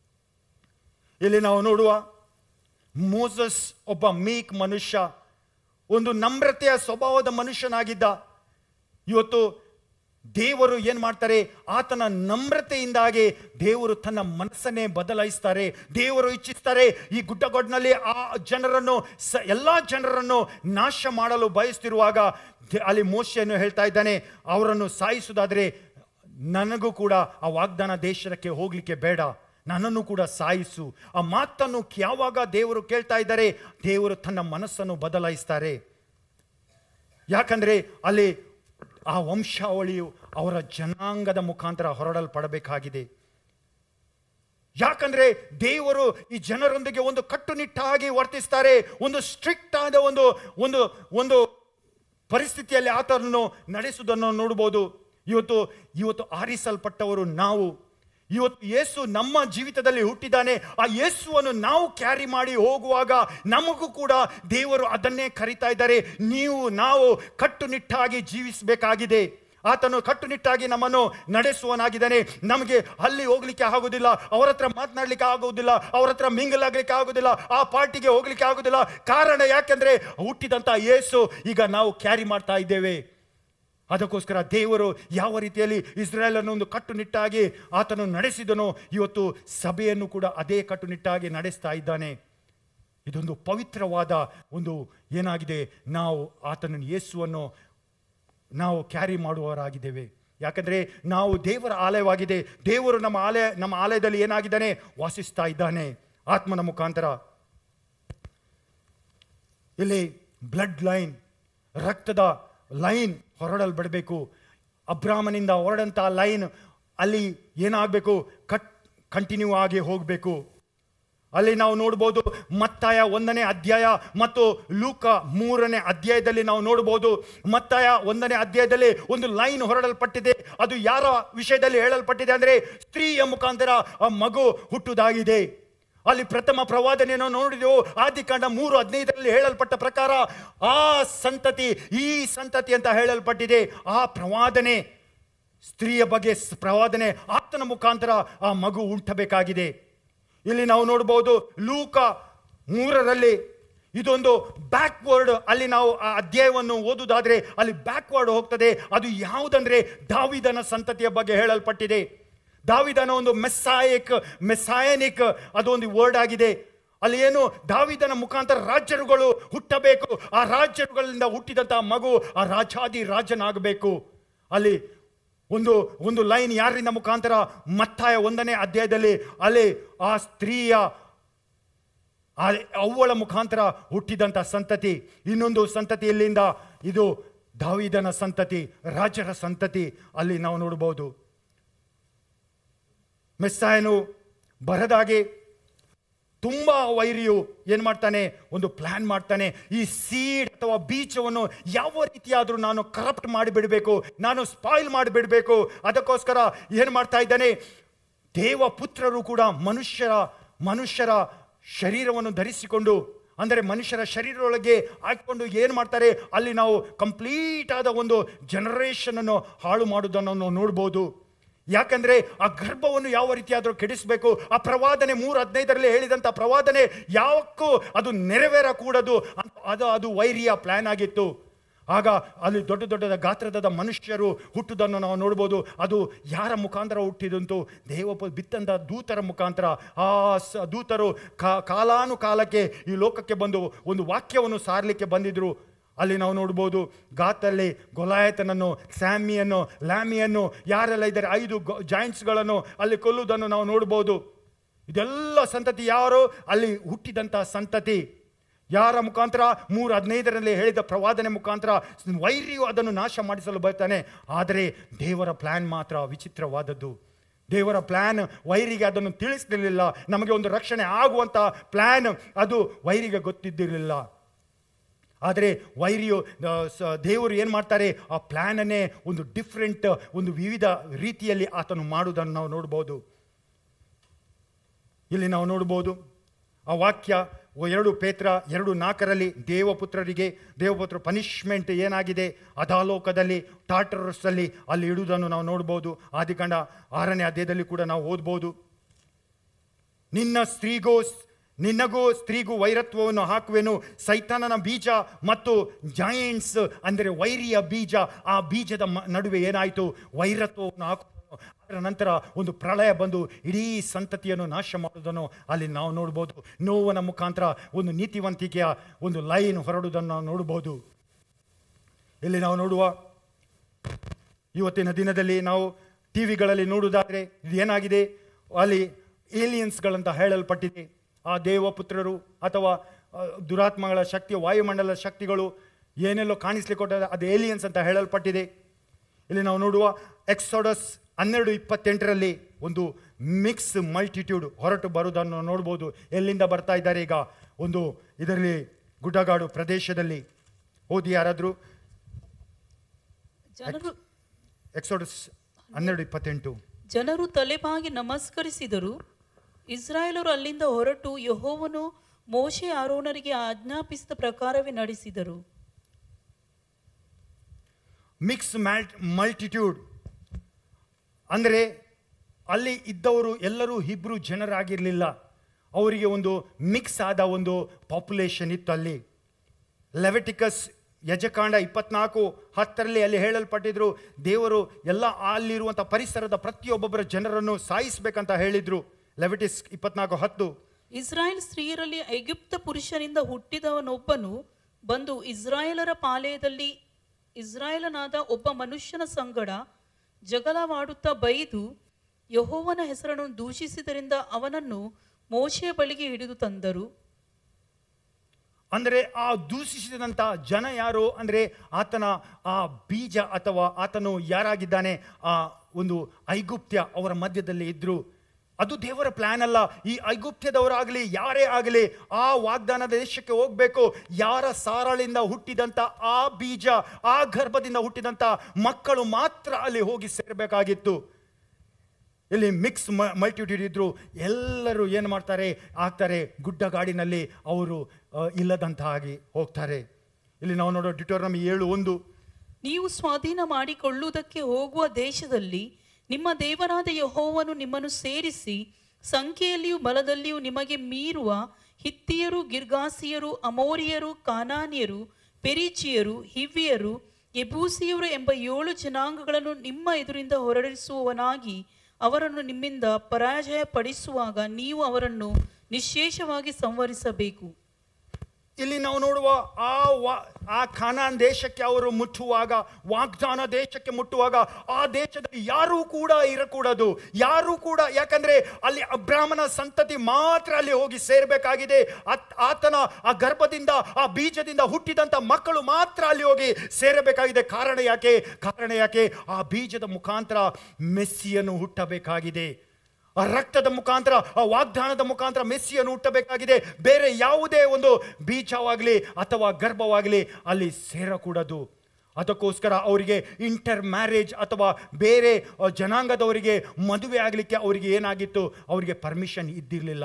ಇಲ್ಲಿ ನಾವು ನೋಡುವ ಮೋಸಸ್ ಒಬ್ಬ ಮೀಕ್ ಮನುಷ್ಯ ಒಂದು ನಮ್ರತೆಯ ಸ್ವಭಾವದ ಮನುಷ್ಯನಾಗಿದ್ದ ಇವತ್ತು ದೇವರು ಏನು ಮಾಡ್ತಾರೆ ಆತನ ನಮ್ರತೆಯಿಂದಾಗಿ ದೇವರು ತನ್ನ ಮನಸ್ಸನ್ನೇ ಬದಲಾಯಿಸ್ತಾರೆ ದೇವರು ಇಚ್ಛಿಸ್ತಾರೆ ಈ ಗುಡ್ಡಗೊಡ್ನಲ್ಲಿ ಆ ಜನರನ್ನು ಸ ಎಲ್ಲ ಜನರನ್ನು ನಾಶ ಮಾಡಲು ಬಯಸ್ತಿರುವಾಗ ದೆ- ಅಲ್ಲಿ ಮೋಶೆಯನ್ನು ಹೇಳ್ತಾ ಇದ್ದಾನೆ ಅವರನ್ನು ಸಾಯಿಸುವುದಾದರೆ ನನಗೂ ಕೂಡ ಆ ವಾಗ್ದಾನ ದೇಶಕ್ಕೆ ಹೋಗ್ಲಿಕ್ಕೆ ಬೇಡ ನನ್ನನ್ನು ಕೂಡ ಸಾಯಿಸು ಆ ಮಾತನ್ನು ಯಾವಾಗ ದೇವರು ಕೇಳ್ತಾ ಇದ್ದಾರೆ ದೇವರು ತನ್ನ ಮನಸ್ಸನ್ನು ಬದಲಾಯಿಸ್ತಾರೆ ಯಾಕಂದ್ರೆ ಅಲ್ಲಿ ಆ ವಂಶಾವಳಿಯು ಅವರ ಜನಾಂಗದ ಮುಖಾಂತರ ಹೊರಡಲ್ಪಡಬೇಕಾಗಿದೆ ಯಾಕಂದ್ರೆ ದೇವರು ಈ ಜನರೊಂದಿಗೆ ಒಂದು ಕಟ್ಟುನಿಟ್ಟಾಗಿ ವರ್ತಿಸ್ತಾರೆ ಒಂದು ಸ್ಟ್ರಿಕ್ಟ್ ಆದ ಒಂದು ಒಂದು ಒಂದು ಪರಿಸ್ಥಿತಿಯಲ್ಲಿ ಆತನನ್ನು ನಡೆಸುವುದನ್ನು ನೋಡ್ಬೋದು ಇವತ್ತು ಇವತ್ತು ಆರಿಸಲ್ಪಟ್ಟವರು ನಾವು ಇವತ್ತು ಯೇಸು ನಮ್ಮ ಜೀವಿತದಲ್ಲಿ ಹುಟ್ಟಿದ್ದಾನೆ ಆ ಯೇಸುವನ್ನು ನಾವು ಕ್ಯಾರಿ ಮಾಡಿ ಹೋಗುವಾಗ ನಮಗೂ ಕೂಡ ದೇವರು ಅದನ್ನೇ ಕರಿತಾ ಇದ್ದಾರೆ ನೀವು ನಾವು ಕಟ್ಟುನಿಟ್ಟಾಗಿ ಜೀವಿಸಬೇಕಾಗಿದೆ ಆತನು ಕಟ್ಟುನಿಟ್ಟಾಗಿ ನಮ್ಮನ್ನು ನಡೆಸುವನಾಗಿದ್ದಾನೆ ನಮಗೆ ಅಲ್ಲಿ ಹೋಗ್ಲಿಕ್ಕೆ ಆಗೋದಿಲ್ಲ ಅವರ ಹತ್ರ ಮಾತನಾಡ್ಲಿಕ್ಕೆ ಆಗೋದಿಲ್ಲ ಅವರ ಹತ್ರ ಮಿಂಗಲ್ ಆಗ್ಲಿಕ್ಕೆ ಆಗೋದಿಲ್ಲ ಆ ಪಾರ್ಟಿಗೆ ಹೋಗ್ಲಿಕ್ಕೆ ಆಗೋದಿಲ್ಲ ಕಾರಣ ಯಾಕೆಂದ್ರೆ ಹುಟ್ಟಿದಂತ ಯೇಸು ಈಗ ನಾವು ಕ್ಯಾರಿ ಮಾಡ್ತಾ ಇದ್ದೇವೆ ಅದಕ್ಕೋಸ್ಕರ ದೇವರು ಯಾವ ರೀತಿಯಲ್ಲಿ ಇಸ್ರಾಯೇಲನ್ನು ಒಂದು ಕಟ್ಟುನಿಟ್ಟಾಗಿ ಆತನು ನಡೆಸಿದನೋ ಇವತ್ತು ಸಭೆಯನ್ನು ಕೂಡ ಅದೇ ಕಟ್ಟುನಿಟ್ಟಾಗಿ ನಡೆಸ್ತಾ ಇದ್ದಾನೆ ಇದೊಂದು ಪವಿತ್ರವಾದ ಒಂದು ಏನಾಗಿದೆ ನಾವು ಆತನ ಯೇಸುವನ್ನು ನಾವು ಕ್ಯಾರಿ ಮಾಡುವವರಾಗಿದ್ದೇವೆ ಯಾಕಂದರೆ ನಾವು ದೇವರ ಆಲಯವಾಗಿದೆ ದೇವರು ನಮ್ಮ ಆಲಯ ನಮ್ಮ ಆಲಯದಲ್ಲಿ ಏನಾಗಿದ್ದಾನೆ ವಾಸಿಸ್ತಾ ಇದ್ದಾನೆ ಆತ್ಮನ ಮುಖಾಂತರ ಇಲ್ಲಿ ಬ್ಲಡ್ ಲೈನ್ ರಕ್ತದ ಲೈನ್ ಹೊರಡಲ್ಬಿಡಬೇಕು ಅಬ್ರಾಹ್ಮನಿಂದ ಹೊರಡಂಥ ಲೈನ್ ಅಲ್ಲಿ ಏನಾಗಬೇಕು ಕಟ್ ಕಂಟಿನ್ಯೂ ಆಗಿ ಹೋಗಬೇಕು ಅಲ್ಲಿ ನಾವು ನೋಡ್ಬೋದು ಮತ್ತಾಯ ಒಂದನೇ ಅಧ್ಯಾಯ ಮತ್ತು ಲೂಕ ಮೂರನೇ ಅಧ್ಯಾಯದಲ್ಲಿ ನಾವು ನೋಡ್ಬೋದು ಮತ್ತಾಯ ಒಂದನೇ ಅಧ್ಯಾಯದಲ್ಲಿ ಒಂದು ಲೈನ್ ಹೊರಡಲ್ಪಟ್ಟಿದೆ ಅದು ಯಾರ ವಿಷಯದಲ್ಲಿ ಹೇಳಲ್ಪಟ್ಟಿದೆ ಅಂದರೆ ಸ್ತ್ರೀಯ ಮುಖಾಂತರ ಆ ಮಗು ಹುಟ್ಟುದಾಗಿದೆ ಅಲ್ಲಿ ಪ್ರಥಮ ಪ್ರವಾದನೆಯನ್ನು ನೋಡಿದೆವು ಆದಿಕಾಂಡ ಮೂರು ಹದಿನೈದರಲ್ಲಿ ಹೇಳಲ್ಪಟ್ಟ ಪ್ರಕಾರ ಆ ಸಂತತಿ ಈ ಸಂತತಿ ಅಂತ ಹೇಳಲ್ಪಟ್ಟಿದೆ ಆ ಪ್ರವಾದನೆ ಸ್ತ್ರೀಯ ಬಗ್ಗೆ ಸ್- ಪ್ರವಾದನೆ ಆತನ ಮುಖಾಂತರ ಆ ಮಗು ಹುಟ್ಟಬೇಕಾಗಿದೆ ಇಲ್ಲಿ ನಾವು ನೋಡಬಹುದು ಲೂಕ ಮೂರರಲ್ಲಿ ಇದೊಂದು ಬ್ಯಾಕ್ವರ್ಡ್ ಅಲ್ಲಿ ನಾವು ಆ ಅಧ್ಯಾಯವನ್ನು ಓದುವುದಾದ್ರೆ ಅಲ್ಲಿ ಬ್ಯಾಕ್ವರ್ಡ್ ಹೋಗ್ತದೆ ಅದು ಯಾವುದಂದ್ರೆ ದಾವಿದನ ಸಂತತಿಯ ಬಗ್ಗೆ ಹೇಳಲ್ಪಟ್ಟಿದೆ ದಾವಿದನ ಒಂದು ಮೆಸ್ಸಾಯಿಕ್ ಮೆಸ್ಸಾಯನಿಕ್ ಅದೊಂದು ವರ್ಡ್ ಆಗಿದೆ ಅಲ್ಲಿ ಏನು ದಾವಿದನ ಮುಖಾಂತರ ರಾಜ್ಯರುಗಳು ಹುಟ್ಟಬೇಕು ಆ ರಾಜ್ಯರುಗಳಿಂದ ಹುಟ್ಟಿದಂತಹ ಮಗು ಆ ರಾಜಾದಿ ರಾಜನಾಗಬೇಕು ಅಲ್ಲಿ ಒಂದು ಒಂದು ಲೈನ್ ಯಾರಿಂದ ಮುಖಾಂತರ ಮತ್ತಾಯ ಒಂದನೇ ಅಧ್ಯಾಯದಲ್ಲಿ ಅಲ್ಲಿ ಆ ಸ್ತ್ರೀಯ ಆ ಅವಳ ಮುಖಾಂತರ ಹುಟ್ಟಿದಂಥ ಸಂತತಿ ಇನ್ನೊಂದು ಸಂತತಿ ಎಲ್ಲಿಂದ ಇದು ದಾವಿದನ ಸಂತತಿ ರಾಜರ ಸಂತತಿ ಅಲ್ಲಿ ನಾವು ನೋಡಬಹುದು ಮೆಸ್ಸಾಯನು ಬರದಾಗೆ ತುಂಬ ವೈರಿಯು ಏನು ಮಾಡ್ತಾನೆ ಒಂದು ಪ್ಲ್ಯಾನ್ ಮಾಡ್ತಾನೆ ಈ ಸೀಡ್ ಅಥವಾ ಬೀಜವನ್ನು ಯಾವ ರೀತಿಯಾದರೂ ನಾನು ಕರಪ್ಟ್ ಮಾಡಿಬಿಡಬೇಕು ನಾನು ಸ್ಪಾಯಿಲ್ ಮಾಡಿಬಿಡಬೇಕು ಅದಕ್ಕೋಸ್ಕರ ಏನು ಮಾಡ್ತಾ ಇದ್ದಾನೆ ದೇವಪುತ್ರರು ಕೂಡ ಮನುಷ್ಯರ ಮನುಷ್ಯರ ಶರೀರವನ್ನು ಧರಿಸಿಕೊಂಡು ಅಂದರೆ ಮನುಷ್ಯರ ಶರೀರದೊಳಗೆ ಹಾಕಿಕೊಂಡು ಏನು ಮಾಡ್ತಾರೆ ಅಲ್ಲಿ ನಾವು ಕಂಪ್ಲೀಟ್ ಆದ ಒಂದು ಜನರೇಷನನ್ನು ಹಾಳು ಮಾಡುವುದನ್ನು ನಾವು ನೋಡ್ಬೋದು ಯಾಕಂದ್ರೆ ಆ ಗರ್ಭವನ್ನು ಯಾವ ರೀತಿಯಾದರೂ ಕೆಡಿಸಬೇಕು ಆ ಪ್ರವಾದನೆ ಮೂರು ಹದಿನೈದರಲ್ಲಿ ಹೇಳಿದಂಥ ಪ್ರವಾದನೆ ಯಾವಕ್ಕೂ ಅದು ನೆರವೇರಕೂಡದು ಅಂತ- ಅದು ಅದು ವೈರಿಯ ಪ್ಲಾನ್ ಆಗಿತ್ತು ಆಗ ಅಲ್ಲಿ ದೊಡ್ಡ ದೊಡ್ಡದ ಗಾತ್ರದ ಮನುಷ್ಯರು ಹುಟ್ಟುವುದನ್ನು ನಾವು ನೋಡ್ಬೋದು ಅದು ಯಾರ ಮುಖಾಂತರ ಹುಟ್ಟಿದಂತು ದೇವ ಬಿತ್ತಂದ ದೂತರ ಮುಖಾಂತರ ಆ ಸ ದೂತರು ಕಾ ಕಾಲಾನುಕಾಲಕ್ಕೆ ಈ ಲೋಕಕ್ಕೆ ಬಂದು ಒಂದು ವಾಕ್ಯವನ್ನು ಸಾರಲಿಕ್ಕೆ ಬಂದಿದ್ರು ಅಲ್ಲಿ ನಾವು ನೋಡ್ಬೋದು ಗಾತಲ್ಲಿ ಗೊಲಾಯತನನ್ನು ಸ್ಯಾಮಿಯನ್ನು ಲ್ಯಾಮಿಯನ್ನು ಯಾರೆಲ್ಲ ಇದ್ದಾರೆ ಐದು ಜಾಯಿಂಟ್ಸ್ಗಳನ್ನು ಅಲ್ಲಿ ಕೊಲ್ಲುವುದನ್ನು ನಾವು ನೋಡ್ಬೋದು ಇದೆಲ್ಲ ಸಂತತಿ ಯಾರು ಅಲ್ಲಿ ಹುಟ್ಟಿದಂಥ ಸಂತತಿ ಯಾರ ಮುಖಾಂತರ ಮೂರು ಹದಿನೈದರಲ್ಲಿ ಹೇಳಿದ ಪ್ರವಾದನೆ ಮುಖಾಂತರ ವೈರಿಯು ಅದನ್ನು ನಾಶ ಮಾಡಿಸಲು ಬರ್ತಾನೆ ಆದರೆ ದೇವರ ಪ್ಲ್ಯಾನ್ ಮಾತ್ರ ವಿಚಿತ್ರವಾದದ್ದು ದೇವರ ಪ್ಲ್ಯಾನ್ ವೈರಿಗೆ ಅದನ್ನು ತಿಳಿಸಲಿಲ್ಲ ನಮಗೆ ಒಂದು ರಕ್ಷಣೆ ಆಗುವಂಥ ಪ್ಲ್ಯಾನ್ ಅದು ವೈರಿಗೆ ಗೊತ್ತಿದ್ದಿರಲಿಲ್ಲ ಆದರೆ ವೈರಿಯು ಆ, ಸ- ದೇವರು ಏನು ಮಾಡ್ತಾರೆ ಆ ಪ್ಲ್ಯಾನನ್ನೇ ಒಂದು ಡಿಫ್ರೆಂಟ್ ಒಂದು ವಿವಿಧ ರೀತಿಯಲ್ಲಿ ಆತನು ಮಾಡುವುದನ್ನು ನಾವು ನೋಡ್ಬೋದು ಇಲ್ಲಿ ನಾವು ನೋಡ್ಬೋದು ಆ ವಾಕ್ಯ ಎರಡು ಪೇತ್ರ ಎರಡು ನಾಲ್ಕರಲ್ಲಿ ದೇವಪುತ್ರರಿಗೆ ದೇವಪುತ್ರ ಪನಿಷ್ಮೆಂಟ್ ಏನಾಗಿದೆ ಅಧಾಲೋಕದಲ್ಲಿ ಟಾಟರಸ್ಸಲ್ಲಿ ಅಲ್ಲಿ ಇಡುವುದನ್ನು ನಾವು ನೋಡ್ಬೋದು ಆದಿಕಾಂಡ ಆರನೇ ಅಧ್ಯಾಯದಲ್ಲಿ ಕೂಡ ನಾವು ಓದ್ಬೋದು ನಿನ್ನ ಸ್ತ್ರೀಗೂ ನಿನ್ನಗೂ ಸ್ತ್ರೀಗೂ ವೈರತ್ವವನ್ನು ಹಾಕುವೆನು ಸೈತಾನನ ಬೀಜ ಮತ್ತು ಜಾಯಿಂಟ್ಸ್ ಅಂದರೆ ವೈರಿಯ ಬೀಜ ಆ ಬೀಜದ ಮ- ನಡುವೆ ಏನಾಯಿತು ವೈರತ್ವವನ್ನು ಹಾಕು ಅದರ ನಂತರ ಒಂದು ಪ್ರಳಯ ಬಂದು ಇಡೀ ಸಂತತಿಯನ್ನು ನಾಶ ಮಾಡುವುದನ್ನು ಅಲ್ಲಿ ನಾವು ನೋಡ್ಬೋದು ನೋವನ ಮುಖಾಂತರ ಒಂದು ನೀತಿವಂತಿಕೆಯ ಒಂದು ಲೈನ್ ಹೊರಡುವುದನ್ನು ನಾವು ನೋಡ್ಬೋದು ಇಲ್ಲಿ ನಾವು ನೋಡುವ ಇವತ್ತಿನ ದಿನದಲ್ಲಿ ನಾವು ಟಿ ವಿಗಳಲ್ಲಿ ನೋಡುವುದಾದರೆ ಇದು ಏನಾಗಿದೆ ಅಲ್ಲಿ ಏಲಿಯನ್ಸ್ಗಳಂತ ಹೇಳಲ್ಪಟ್ಟಿದೆ ಆ ದೇವಪುತ್ರರು ಅಥವಾ ಆ, ದುರಾತ್ಮಗಳ ಶಕ್ತಿ ವಾಯುಮಂಡಲದ ಶಕ್ತಿಗಳು ಏನೆಲ್ಲೋ ಕಾಣಿಸ್ಲಿಕ್ಕೆ ಕೊಟ್ಟ ಅದು ಏಲಿಯನ್ಸ್ ಅಂತ ಹೇಳಲ್ಪಟ್ಟಿದೆ ಇಲ್ಲಿ ನಾವು ನೋಡುವ ಎಕ್ಸೋಡಸ್ ಹನ್ನೆರಡು ಇಪ್ಪತ್ತೆಂಟರಲ್ಲಿ ಒಂದು ಮಿಕ್ಸ್ ಮಲ್ಟಿಟ್ಯೂಡ್ ಹೊರಟು ಬರುವುದನ್ನು ನೋಡ್ಬೋದು ಎಲ್ಲಿಂದ ಬರ್ತಾ ಇದ್ದಾರೆ ಈಗ ಒಂದು ಇದರಲ್ಲಿ ಗುಡ್ಡಗಾಡು ಪ್ರದೇಶದಲ್ಲಿ ಓದಿ ಯಾರಾದರೂ ಜನರು ಎಕ್ಸೋಡಸ್ ಹನ್ನೆರಡು ಇಪ್ಪತ್ತೆಂಟು ಜನರು ತಲೆಬಾಗಿ ನಮಸ್ಕರಿಸಿದರು ಇಸ್ರಾಯೇಲರು ಅಲ್ಲಿಂದ ಹೊರಟು ಯಹೋವನು ಮೋಶೆ ಆರೋನರಿಗೆ ಆಜ್ಞಾಪಿಸಿದ ಪ್ರಕಾರವೇ ನಡೆಸಿದರು ಮಿಕ್ಸ್ ಮ್ಯಾಲ್ಟ್ ಮಲ್ಟಿಟ್ಯೂಡ್ ಅಂದರೆ ಅಲ್ಲಿ ಇದ್ದವರು ಎಲ್ಲರೂ ಹಿಬ್ರು ಜನರಾಗಿರಲಿಲ್ಲ ಅವರಿಗೆ ಒಂದು ಮಿಕ್ಸ್ ಆದ ಒಂದು ಪಾಪ್ಯುಲೇಷನ್ ಇತ್ತು ಅಲ್ಲಿ ಲೆವೆಟಿಕಸ್ ಯಜಕಾಂಡ ಇಪ್ಪತ್ನಾಲ್ಕು ಹತ್ತರಲ್ಲಿ ಅಲ್ಲಿ ಹೇಳಲ್ಪಟ್ಟಿದ್ರು ದೇವರು ಎಲ್ಲ ಅಲ್ಲಿರುವಂಥ ಪರಿಸರದ ಪ್ರತಿಯೊಬ್ಬೊಬ್ಬರ ಜನರನ್ನು ಸಾಯಿಸಬೇಕಂತ ಹೇಳಿದ್ರು ಲೆವೆಟಿಸ್ ಇಪ್ಪತ್ನಾಲ್ಕು ಹತ್ತು ಇಸ್ರಾಯೇಲ್ ಸ್ತ್ರೀಯರಲ್ಲಿ ಐಗುಪ್ತ ಪುರುಷನಿಂದ ಹುಟ್ಟಿದವನೊಬ್ಬನು ಬಂದು ಇಸ್ರಾಯೇಲರ ಪಾಳೆಯದಲ್ಲಿ ಇಸ್ರಾಯೇಲನಾದ ಒಬ್ಬ ಮನುಷ್ಯನ ಸಂಗಡ ಜಗಳವಾಡುತ್ತಾ ಬೈದು ಯಹೋವನ ಹೆಸರನ್ನು ದೂಷಿಸಿದರಿಂದ ಅವನನ್ನು ಮೋಶೆಯ ಬಳಿಗೆ ಹಿಡಿದು ತಂದರು ಅಂದರೆ ಆ ದೂಷಿಸಿದಂಥ ಜನ ಯಾರು ಅಂದರೆ ಆತನ ಆ ಬೀಜ ಅಥವಾ ಆತನು ಯಾರಾಗಿದ್ದಾನೆ ಆ ಒಂದು ಐಗುಪ್ತ್ಯ ಅವರ ಮಧ್ಯದಲ್ಲಿ ಇದ್ರು ಅದು ದೇವರ ಪ್ಲಾನ್ ಅಲ್ಲ ಈ ಐಗುಪ್ತ್ಯದವರಾಗಲಿ ಯಾರೇ ಆಗಲಿ ಆ ವಾಗ್ದಾನ ದೇಶಕ್ಕೆ ಹೋಗಬೇಕು ಯಾರ ಸಾರಳಿಂದ ಹುಟ್ಟಿದಂಥ ಆ ಬೀಜ ಆ ಗರ್ಭದಿಂದ ಹುಟ್ಟಿದಂಥ ಮಕ್ಕಳು ಮಾತ್ರ ಅಲ್ಲಿ ಹೋಗಿ ಸೇರಬೇಕಾಗಿತ್ತು ಇಲ್ಲಿ ಮಿಕ್ಸ್ ಮಲ್ಟಿಟ್ಯೂಡ್ ಇದ್ರು ಎಲ್ಲರೂ ಏನು ಮಾಡ್ತಾರೆ ಆಗ್ತಾರೆ ಗುಡ್ಡ ಗಾಡಿನಲ್ಲಿ ಅವರು ಆ, ಇಲ್ಲದಂತ ಆಗಿ ಹೋಗ್ತಾರೆ ಇಲ್ಲಿ ನಾವು ನೋಡೋ ಡಿಟೋರ್ನಮಿ ಏಳು ಒಂದು ನೀವು ಸ್ವಾಧೀನ ಮಾಡಿಕೊಳ್ಳುವುದಕ್ಕೆ ಹೋಗುವ ದೇಶದಲ್ಲಿ ನಿಮ್ಮ ದೇವರಾದ ಯಹೋವನು ನಿಮ್ಮನ್ನು ಸೇರಿಸಿ ಸಂಖ್ಯೆಯಲ್ಲಿಯೂ ಬಲದಲ್ಲಿಯೂ ನಿಮಗೆ ಮೀರುವ ಹಿತ್ತಿಯರು ಗಿರ್ಗಾಸಿಯರು ಅಮೋರಿಯರು ಕಾನಾನಿಯರು ಪೆರಿಚಿಯರು ಹಿವ್ವಿಯರು ಎಬೂಸಿಯರು ಎಂಬ ಏಳು ಜನಾಂಗಗಳನ್ನು ನಿಮ್ಮ ಎದುರಿಂದ ಹೊರಡಿಸುವವನಾಗಿ ಅವರನ್ನು ನಿಮ್ಮಿಂದ ಪರಾಜಯ ಪಡಿಸುವಾಗ ನೀವು ಅವರನ್ನು ನಿಶ್ಶೇಷವಾಗಿ ಸಂವರಿಸಬೇಕು ಇಲ್ಲಿ ನಾವು ನೋಡುವ ಆ ವಾ ಆ ಖಾನಾನ್ ದೇಶಕ್ಕೆ ಅವರು ಮುಟ್ಟುವಾಗ ವಾಗ್ದಾನ ದೇಶಕ್ಕೆ ಮುಟ್ಟುವಾಗ ಆ ದೇಶದಲ್ಲಿ ಯಾರೂ ಕೂಡ ಇರಕೂಡದು ಯಾರೂ ಕೂಡ ಯಾಕಂದ್ರೆ ಅಲ್ಲಿ ಅಬ್ರಾಹ್ಮಣ ಸಂತತಿ ಮಾತ್ರ ಅಲ್ಲಿ ಹೋಗಿ ಸೇರಬೇಕಾಗಿದೆ ಆತನ ಆ ಗರ್ಭದಿಂದ ಆ ಬೀಜದಿಂದ ಹುಟ್ಟಿದಂಥ ಮಕ್ಕಳು ಮಾತ್ರ ಅಲ್ಲಿ ಹೋಗಿ ಸೇರಬೇಕಾಗಿದೆ ಕಾರಣ ಯಾಕೆ ಕಾರಣ ಯಾಕೆ ಆ ಬೀಜದ ಮುಖಾಂತರ ಮೆಸ್ಸಿಯನ್ನು ಹುಟ್ಟಬೇಕಾಗಿದೆ ಆ ರಕ್ತದ ಮುಖಾಂತರ ಆ ವಾಗ್ದಾನದ ಮುಖಾಂತರ ಮೆಸ್ಸಿಯನ್ನು ಹುಟ್ಟಬೇಕಾಗಿದೆ ಬೇರೆ ಯಾವುದೇ ಒಂದು ಬೀಜವಾಗಲಿ ಅಥವಾ ಗರ್ಭವಾಗಲಿ ಅಲ್ಲಿ ಸೇರಕೂಡದು ಅದಕ್ಕೋಸ್ಕರ ಅವರಿಗೆ ಇಂಟರ್ ಮ್ಯಾರೇಜ್ ಅಥವಾ ಬೇರೆ ಆ, ಜನಾಂಗದವರಿಗೆ ಮದುವೆ ಆಗಲಿಕ್ಕೆ ಅವರಿಗೆ ಏನಾಗಿತ್ತು ಅವರಿಗೆ ಪರ್ಮಿಷನ್ ಇದ್ದಿರಲಿಲ್ಲ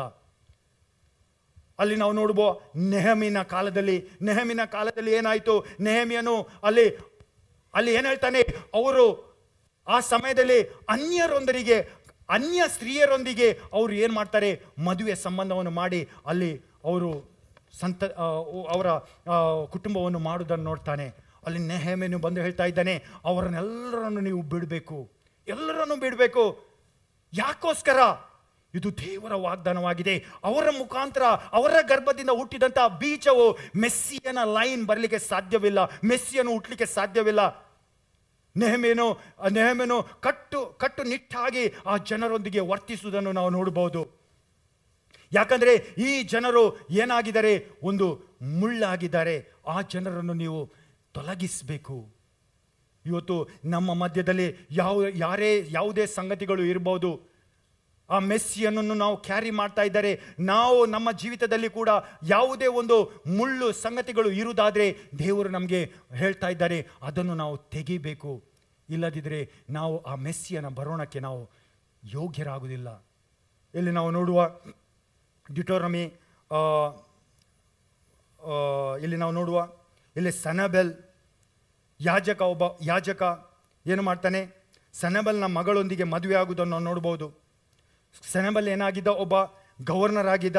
ಅಲ್ಲಿ ನಾವು ನೋಡ್ಬೋ ನೆಹಮಿನ ಕಾಲದಲ್ಲಿ ನೆಹಮಿನ ಕಾಲದಲ್ಲಿ ಏನಾಯಿತು ನೆಹಮಿಯನು ಅಲ್ಲಿ ಅಲ್ಲಿ ಏನು ಹೇಳ್ತಾನೆ ಅವರು ಆ ಸಮಯದಲ್ಲಿ ಅನ್ಯರೊಂದರಿಗೆ ಅನ್ಯ ಸ್ತ್ರೀಯರೊಂದಿಗೆ ಅವರು ಏನು ಮಾಡ್ತಾರೆ ಮದುವೆ ಸಂಬಂಧವನ್ನು ಮಾಡಿ ಅಲ್ಲಿ ಅವರು ಸಂತ ಆ, ಅವರ ಆ, ಕುಟುಂಬವನ್ನು ಮಾಡುವುದನ್ನು ನೋಡ್ತಾನೆ ಅಲ್ಲಿ ನೆಹಮೆನು ಬಂದು ಹೇಳ್ತಾ ಇದ್ದಾನೆ ಅವರನ್ನೆಲ್ಲರನ್ನು ನೀವು ಬಿಡಬೇಕು ಎಲ್ಲರನ್ನು ಬಿಡಬೇಕು ಯಾಕೋಸ್ಕರ ಇದು ದೇವರ ವಾಗ್ದಾನವಾಗಿದೆ ಅವರ ಮುಖಾಂತರ ಅವರ ಗರ್ಭದಿಂದ ಹುಟ್ಟಿದಂಥ ಬೀಜವು ಮೆಸ್ಸಿಯನ ಲೈನ್ ಬರಲಿಕ್ಕೆ ಸಾಧ್ಯವಿಲ್ಲ ಮೆಸ್ಸಿಯನ್ನು ಹುಟ್ಟಲಿಕ್ಕೆ ಸಾಧ್ಯವಿಲ್ಲ ನೆಹಮೇನು ನೆಹಮೇನು ಕಟ್ಟು ಕಟ್ಟುನಿಟ್ಟಾಗಿ ಆ ಜನರೊಂದಿಗೆ ವರ್ತಿಸುವುದನ್ನು ನಾವು ನೋಡಬಹುದು ಯಾಕಂದ್ರೆ ಈ ಜನರು ಏನಾಗಿದ್ದಾರೆ ಒಂದು ಮುಳ್ಳಾಗಿದ್ದಾರೆ ಆ ಜನರನ್ನು ನೀವು ತೊಲಗಿಸಬೇಕು ಇವತ್ತು ನಮ್ಮ ಮಧ್ಯದಲ್ಲಿ ಯಾವ ಯಾರೇ ಯಾವುದೇ ಸಂಗತಿಗಳು ಇರ್ಬೋದು ಆ ಮೆಸ್ಸಿಯನ್ನು ನಾವು ಕ್ಯಾರಿ ಮಾಡ್ತಾ ಇದ್ದಾರೆ ನಾವು ನಮ್ಮ ಜೀವಿತದಲ್ಲಿ ಕೂಡ ಯಾವುದೇ ಒಂದು ಮುಳ್ಳು ಸಂಗತಿಗಳು ಇರುವುದಾದರೆ ದೇವರು ನಮಗೆ ಹೇಳ್ತಾ ಇದ್ದಾರೆ ಅದನ್ನು ನಾವು ತೆಗಿಬೇಕು ಇಲ್ಲದಿದ್ದರೆ ನಾವು ಆ ಮೆಸ್ಸಿಯನ ಬರೋಣಕ್ಕೆ ನಾವು ಯೋಗ್ಯರಾಗುವುದಿಲ್ಲ ಇಲ್ಲಿ ನಾವು ನೋಡುವ ಡಿಟೋರಮಿ ಆ, ಆ, ಇಲ್ಲಿ ನಾವು ನೋಡುವ ಇಲ್ಲಿ ಸನಬೆಲ್ ಯಾಜಕ ಒಬ್ಬ ಯಾಜಕ ಏನು ಮಾಡ್ತಾನೆ ಸನಬೆಲ್ನ ಮಗಳೊಂದಿಗೆ ಮದುವೆ ಆಗುವುದನ್ನು ನಾವು ನೋಡ್ಬೋದು ಸೆನೆಬಲ್ ಏನಾಗಿದ್ದ ಒಬ್ಬ ಗವರ್ನರ್ ಆಗಿದ್ದ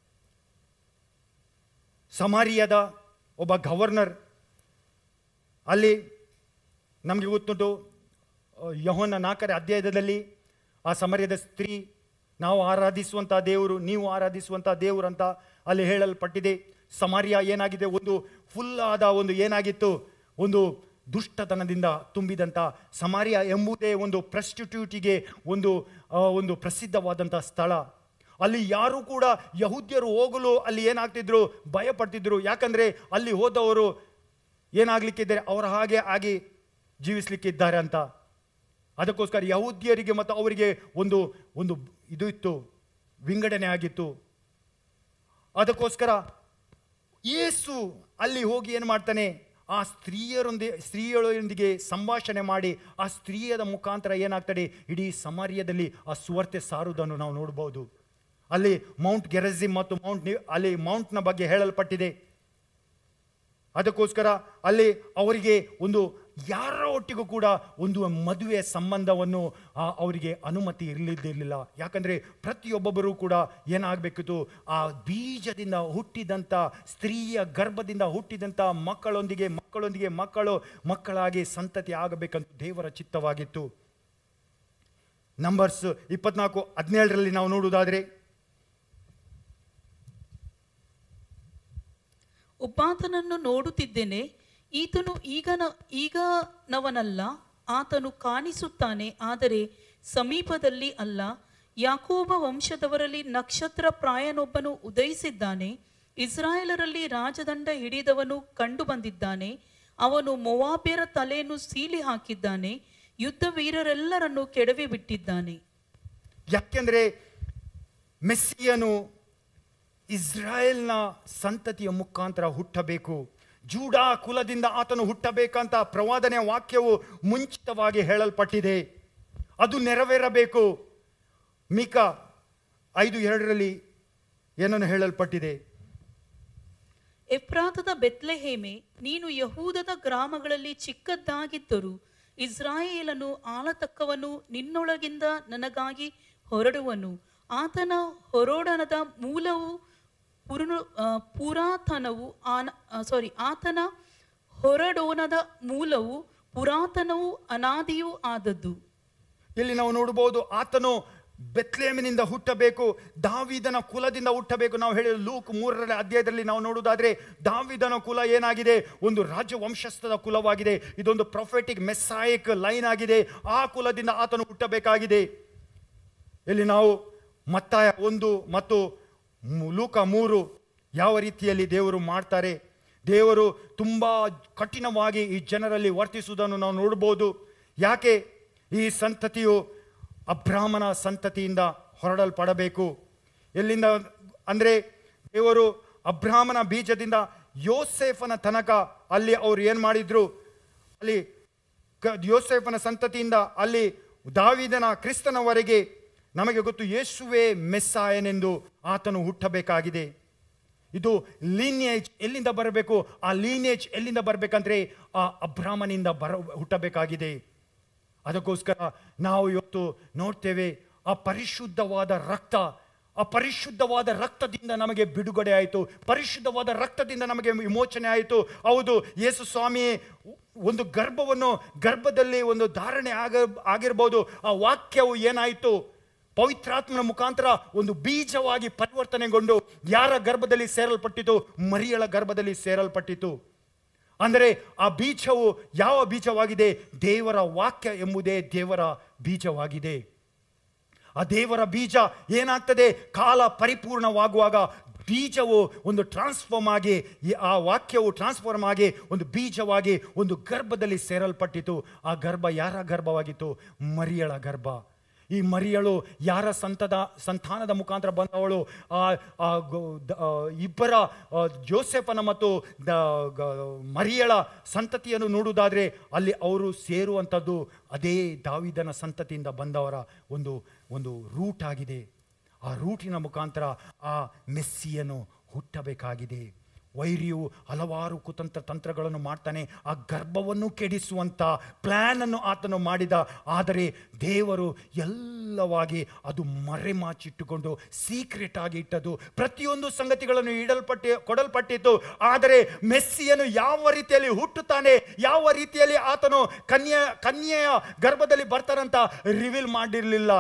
ಸಮಾರಿಯದ ಒಬ್ಬ ಗವರ್ನರ್ ಅಲ್ಲಿ ನಮಗೆ ಗೊತ್ತುಂಟು ಆ, ಯೆಹೋವನ ನಾಲ್ಕನೇ ಅಧ್ಯಾಯದಲ್ಲಿ ಆ ಸಮರ್ಯದ ಸ್ತ್ರೀ ನಾವು ಆರಾಧಿಸುವಂಥ ದೇವರು ನೀವು ಆರಾಧಿಸುವಂಥ ದೇವರು ಅಂತ ಅಲ್ಲಿ ಹೇಳಲ್ಪಟ್ಟಿದೆ ಸಮಾರ್ಯ ಏನಾಗಿದೆ ಒಂದು ಫುಲ್ ಆದ ಒಂದು ಏನಾಗಿತ್ತು ಒಂದು ದುಷ್ಟತನದಿಂದ ತುಂಬಿದಂಥ ಸಮಾರ್ಯ ಎಂಬುದೇ ಒಂದು ಪ್ರಸ್ಟಿಟ್ಯೂಟಿಗೆ ಒಂದು ಆ, ಒಂದು ಪ್ರಸಿದ್ಧವಾದಂಥ ಸ್ಥಳ ಅಲ್ಲಿ ಯಾರು ಕೂಡ ಯಹೂದ್ಯರು ಹೋಗಲು ಅಲ್ಲಿ ಏನಾಗ್ತಿದ್ರು ಭಯ ಪಡ್ತಿದ್ರು ಯಾಕಂದ್ರೆ ಅಲ್ಲಿ ಹೋದವರು ಏನಾಗ್ಲಿಕ್ಕಿದ್ದಾರೆ ಅವರ ಹಾಗೆ ಆಗಿ ಜೀವಿಸ್ಲಿಕ್ಕಿದ್ದಾರೆ ಅಂತ ಅದಕ್ಕೋಸ್ಕರ ಯಹೂದ್ಯರಿಗೆ ಮತ್ತು ಅವರಿಗೆ ಒಂದು ಒಂದು ಇದು ಇತ್ತು ವಿಂಗಡಣೆ ಆಗಿತ್ತು ಅದಕ್ಕೋಸ್ಕರ ಯೇಸು ಅಲ್ಲಿ ಹೋಗಿ ಏನು ಮಾಡ್ತಾನೆ ಆ ಸ್ತ್ರೀಯರೊಂದಿಗೆ ಸ್ತ್ರೀಯರೊಂದಿಗೆ ಸಂಭಾಷಣೆ ಮಾಡಿ ಆ ಸ್ತ್ರೀಯದ ಮುಖಾಂತರ ಏನಾಗ್ತದೆ ಇಡೀ ಸಮಾರ್ಯದಲ್ಲಿ ಆ ಸುವಾರ್ತೆ ಸಾರುವುದನ್ನು ನಾವು ನೋಡ್ಬೋದು ಅಲ್ಲಿ ಮೌಂಟ್ ಗೆರಜಿಮ್ ಮತ್ತು ಮೌಂಟ್ ನಿ- ಅಲ್ಲಿ ಮೌಂಟ್ನ ಬಗ್ಗೆ ಹೇಳಲ್ಪಟ್ಟಿದೆ ಅದಕ್ಕೋಸ್ಕರ ಅಲ್ಲಿ ಅವರಿಗೆ ಒಂದು ಯಾರ ಒಟ್ಟಿಗೂ ಕೂಡ ಒಂದು ಮದುವೆ ಸಂಬಂಧವನ್ನು ಆ, ಅವರಿಗೆ ಅನುಮತಿ ಇರಲಿದ್ದಿರಲಿಲ್ಲ ಯಾಕಂದರೆ ಪ್ರತಿಯೊಬ್ಬೊಬ್ಬರೂ ಕೂಡ ಏನಾಗಬೇಕಿತ್ತು ಆ ಬೀಜದಿಂದ ಹುಟ್ಟಿದಂಥ ಸ್ತ್ರೀಯ ಗರ್ಭದಿಂದ ಹುಟ್ಟಿದಂಥ ಮಕ್ಕಳೊಂದಿಗೆ ಮಕ್ಕಳೊಂದಿಗೆ ಮಕ್ಕಳು ಮಕ್ಕಳಾಗಿ ಸಂತತಿ ಆಗಬೇಕಂತ ದೇವರ ಚಿತ್ತವಾಗಿತ್ತು ನಂಬರ್ಸ್ ಇಪ್ಪತ್ನಾಲ್ಕು ಹದಿನೇಳರಲ್ಲಿ ನಾವು ನೋಡುವುದಾದರೆ ಒಬ್ಬಾತನನ್ನು ನೋಡುತ್ತಿದ್ದೇನೆ ಈತನು ಈಗನ ಈಗನವನಲ್ಲ ಆತನು ಕಾಣಿಸುತ್ತಾನೆ ಆದರೆ ಸಮೀಪದಲ್ಲಿ ಅಲ್ಲ ಯಾಕೋಬ ವಂಶದವರಲ್ಲಿ ನಕ್ಷತ್ರ ಪ್ರಾಯನೊಬ್ಬನು ಉದಯಿಸಿದ್ದಾನೆ ಇಸ್ರಾಯೇಲರಲ್ಲಿ ರಾಜದಂಡ ಹಿಡಿದವನು ಕಂಡು ಬಂದಿದ್ದಾನೆ ಅವನು ಮೊವಾಬ್ಯರ ತಲೆಯನ್ನು ಸೀಲಿ ಹಾಕಿದ್ದಾನೆ ಯುದ್ಧ ವೀರರೆಲ್ಲರನ್ನು ಕೆಡವಿ ಬಿಟ್ಟಿದ್ದಾನೆ ಯಾಕೆಂದ್ರೆ ಮೆಸ್ಸಿಯನು ಇಸ್ರಾಯೇಲ್ನ ಸಂತತಿಯ ಮುಖಾಂತರ ಹುಟ್ಟಬೇಕು ಜೂಡಾ ಕುಲದಿಂದ ಆತನು ಹುಟ್ಟಬೇಕಂತ ಪ್ರವಾದನೆಯ ವಾಕ್ಯವು ಮುಂಚಿತವಾಗಿ ಹೇಳಲ್ಪಟ್ಟಿದೆ ಅದು ನೆರವೇರಬೇಕು ಮೀಕ ಐದು ಎರಡರಲ್ಲಿ ಏನನ್ನು ಹೇಳಲ್ಪಟ್ಟಿದೆ ಎಫ್ರಾತದ ಬೆತ್ಲೆಹೇಮೆ ನೀನು ಯಹೂದದ ಗ್ರಾಮಗಳಲ್ಲಿ ಚಿಕ್ಕದ್ದಾಗಿದ್ದರೂ ಇಸ್ರಾಯೇಲನು ಆಳತಕ್ಕವನು ನಿನ್ನೊಳಗಿಂದ ನನಗಾಗಿ ಹೊರಡುವನು ಆತನ ಹೊರೋಡನದ ಮೂಲವು ಪುರುನು ಆ, ಪುರಾತನವು ಆನ ಸಾರಿ ಆತನ ಹೊರಡೋನದ ಮೂಲವು ಪುರಾತನವೂ ಅನಾದಿಯೂ ಆದದ್ದು ಇಲ್ಲಿ ನಾವು ನೋಡಬಹುದು ಆತನು ಬೆತ್ಲೇಮಿನಿಂದ ಹುಟ್ಟಬೇಕು ದಾವಿದನ ಕುಲದಿಂದ ಹುಟ್ಟಬೇಕು ನಾವು ಹೇಳಿದ ಲೂಕ್ ಮೂರರ ಅಧ್ಯಾಯದಲ್ಲಿ ನಾವು ನೋಡುವುದಾದ್ರೆ ದಾವಿದನ ಕುಲ ಏನಾಗಿದೆ ಒಂದು ರಾಜವಂಶಸ್ಥದ ಕುಲವಾಗಿದೆ ಇದೊಂದು ಪ್ರೊಫೆಟಿಕ್ ಮೆಸ್ಸಾಯಿಕ್ ಲೈನ್ ಆಗಿದೆ ಆ ಕುಲದಿಂದ ಆತನು ಹುಟ್ಟಬೇಕಾಗಿದೆ ಇಲ್ಲಿ ನಾವು ಮತ್ತಾಯ ಒಂದು ಮತ್ತು ಮು- ಲೂಕ ಮೂರು ಯಾವ ರೀತಿಯಲ್ಲಿ ದೇವರು ಮಾಡ್ತಾರೆ ದೇವರು ತುಂಬ ಕಠಿಣವಾಗಿ ಈ ಜನರಲ್ಲಿ ವರ್ತಿಸುವುದನ್ನು ನಾವು ನೋಡ್ಬೋದು ಯಾಕೆ ಈ ಸಂತತಿಯು ಅಬ್ರಾಹ್ಮಣ ಸಂತತಿಯಿಂದ ಹೊರಡಲ್ಪಡಬೇಕು ಎಲ್ಲಿಂದ ಅಂದರೆ ದೇವರು ಅಬ್ರಾಹ್ಮಣ ಬೀಜದಿಂದ ಯೋಸೇಫನ ತನಕ ಅಲ್ಲಿ ಅವರು ಏನು ಮಾಡಿದ್ರು ಅಲ್ಲಿ ಕ- ಯೋಸೇಫನ ಸಂತತಿಯಿಂದ ಅಲ್ಲಿ ದಾವಿದನ ಕ್ರಿಸ್ತನವರೆಗೆ ನಮಗೆ ಗೊತ್ತು ಯೇಸುವೆ ಮೆಸ್ಸಾಯನೆಂದು ಆತನು ಹುಟ್ಟಬೇಕಾಗಿದೆ ಇದು ಲೀನೇಜ್ ಎಲ್ಲಿಂದ ಬರಬೇಕು ಆ ಲೀನೇಜ್ ಎಲ್ಲಿಂದ ಬರಬೇಕಂದ್ರೆ ಆ ಅಬ್ರಾಹ್ಮನಿಂದ ಬರ ಹುಟ್ಟಬೇಕಾಗಿದೆ ಅದಕ್ಕೋಸ್ಕರ ನಾವು ಇವತ್ತು ನೋಡ್ತೇವೆ ಆ ಪರಿಶುದ್ಧವಾದ ರಕ್ತ ಆ ಪರಿಶುದ್ಧವಾದ ರಕ್ತದಿಂದ ನಮಗೆ ಬಿಡುಗಡೆ ಆಯಿತು ಪರಿಶುದ್ಧವಾದ ರಕ್ತದಿಂದ ನಮಗೆ ವಿಮೋಚನೆ ಆಯಿತು ಹೌದು ಯೇಸು ಸ್ವಾಮಿ ಒಂದು ಗರ್ಭವನ್ನು ಗರ್ಭದಲ್ಲಿ ಒಂದು ಧಾರಣೆ ಆಗ ಆಗಿರ್ಬೋದು ಆ ವಾಕ್ಯವು ಏನಾಯಿತು ಪವಿತ್ರಾತ್ಮನ ಮುಖಾಂತರ ಒಂದು ಬೀಜವಾಗಿ ಪರಿವರ್ತನೆಗೊಂಡು ಯಾರ ಗರ್ಭದಲ್ಲಿ ಸೇರಲ್ಪಟ್ಟಿತು ಮರಿಯಳ ಗರ್ಭದಲ್ಲಿ ಸೇರಲ್ಪಟ್ಟಿತು ಅಂದರೆ ಆ ಬೀಜವು ಯಾವ ಬೀಜವಾಗಿದೆ ದೇವರ ವಾಕ್ಯ ಎಂಬುದೇ ದೇವರ ಬೀಜವಾಗಿದೆ ಆ ದೇವರ ಬೀಜ ಏನಾಗ್ತದೆ ಕಾಲ ಪರಿಪೂರ್ಣವಾಗುವಾಗ ಬೀಜವು ಒಂದು ಟ್ರಾನ್ಸ್ಫಾರ್ಮ್ ಆಗಿ ಈ- ಆ ವಾಕ್ಯವು ಟ್ರಾನ್ಸ್ಫಾರ್ಮ್ ಆಗಿ ಒಂದು ಬೀಜವಾಗಿ ಒಂದು ಗರ್ಭದಲ್ಲಿ ಸೇರಲ್ಪಟ್ಟಿತು ಆ ಗರ್ಭ ಯಾರ ಗರ್ಭವಾಗಿತ್ತು ಮರಿಯಳ ಗರ್ಭ ಈ ಮರಿಯಳು ಯಾರ ಸಂತದ ಸಂತಾನದ ಮುಖಾಂತರ ಬಂದವಳು ಆ ಆ ಗೊ- ದ- ಆ ಇಬ್ಬರ ಆ, ಜೋಸೆಫನ ಮತ್ತು ದ- ಗ- ಮರಿಯಳ ಸಂತತಿಯನ್ನು ನೋಡುವುದಾದ್ರೆ ಅಲ್ಲಿ ಅವರು ಸೇರುವಂಥದ್ದು ಅದೇ ದಾವಿದನ ಸಂತತಿಯಿಂದ ಬಂದವರ ಒಂದು ಒಂದು ರೂಟ್ ಆಗಿದೆ ಆ ರೂಟಿನ ಮುಖಾಂತರ ಆ ಮೆಸ್ಸಿಯನ್ನು ಹುಟ್ಟಬೇಕಾಗಿದೆ ವೈರಿಯು ಹಲವಾರು ಕುತಂತ್ರ ತಂತ್ರಗಳನ್ನು ಮಾಡ್ತಾನೆ ಆ ಗರ್ಭವನ್ನು ಕೆಡಿಸುವಂಥ ಪ್ಲ್ಯಾನನ್ನು ಆತನು ಮಾಡಿದ ಆದರೆ ದೇವರು ಎಲ್ಲವಾಗಿ ಅದು ಮರೆಮಾಚಿಟ್ಟುಕೊಂಡು ಸೀಕ್ರೆಟ್ ಆಗಿ ಇಟ್ಟದು ಪ್ರತಿಯೊಂದು ಸಂಗತಿಗಳನ್ನು ಇಡಲ್ಪಟ್ಟಿ ಕೊಡಲ್ಪಟ್ಟಿತ್ತು ಆದರೆ ಮೆಸ್ಸಿಯನು ಯಾವ ರೀತಿಯಲ್ಲಿ ಹುಟ್ಟುತ್ತಾನೆ ಯಾವ ರೀತಿಯಲ್ಲಿ ಆತನು ಕನ್ಯೆ ಕನ್ಯೆಯ ಗರ್ಭದಲ್ಲಿ ಬರ್ತಾರಂತ ರಿವೀಲ್ ಮಾಡಿರಲಿಲ್ಲ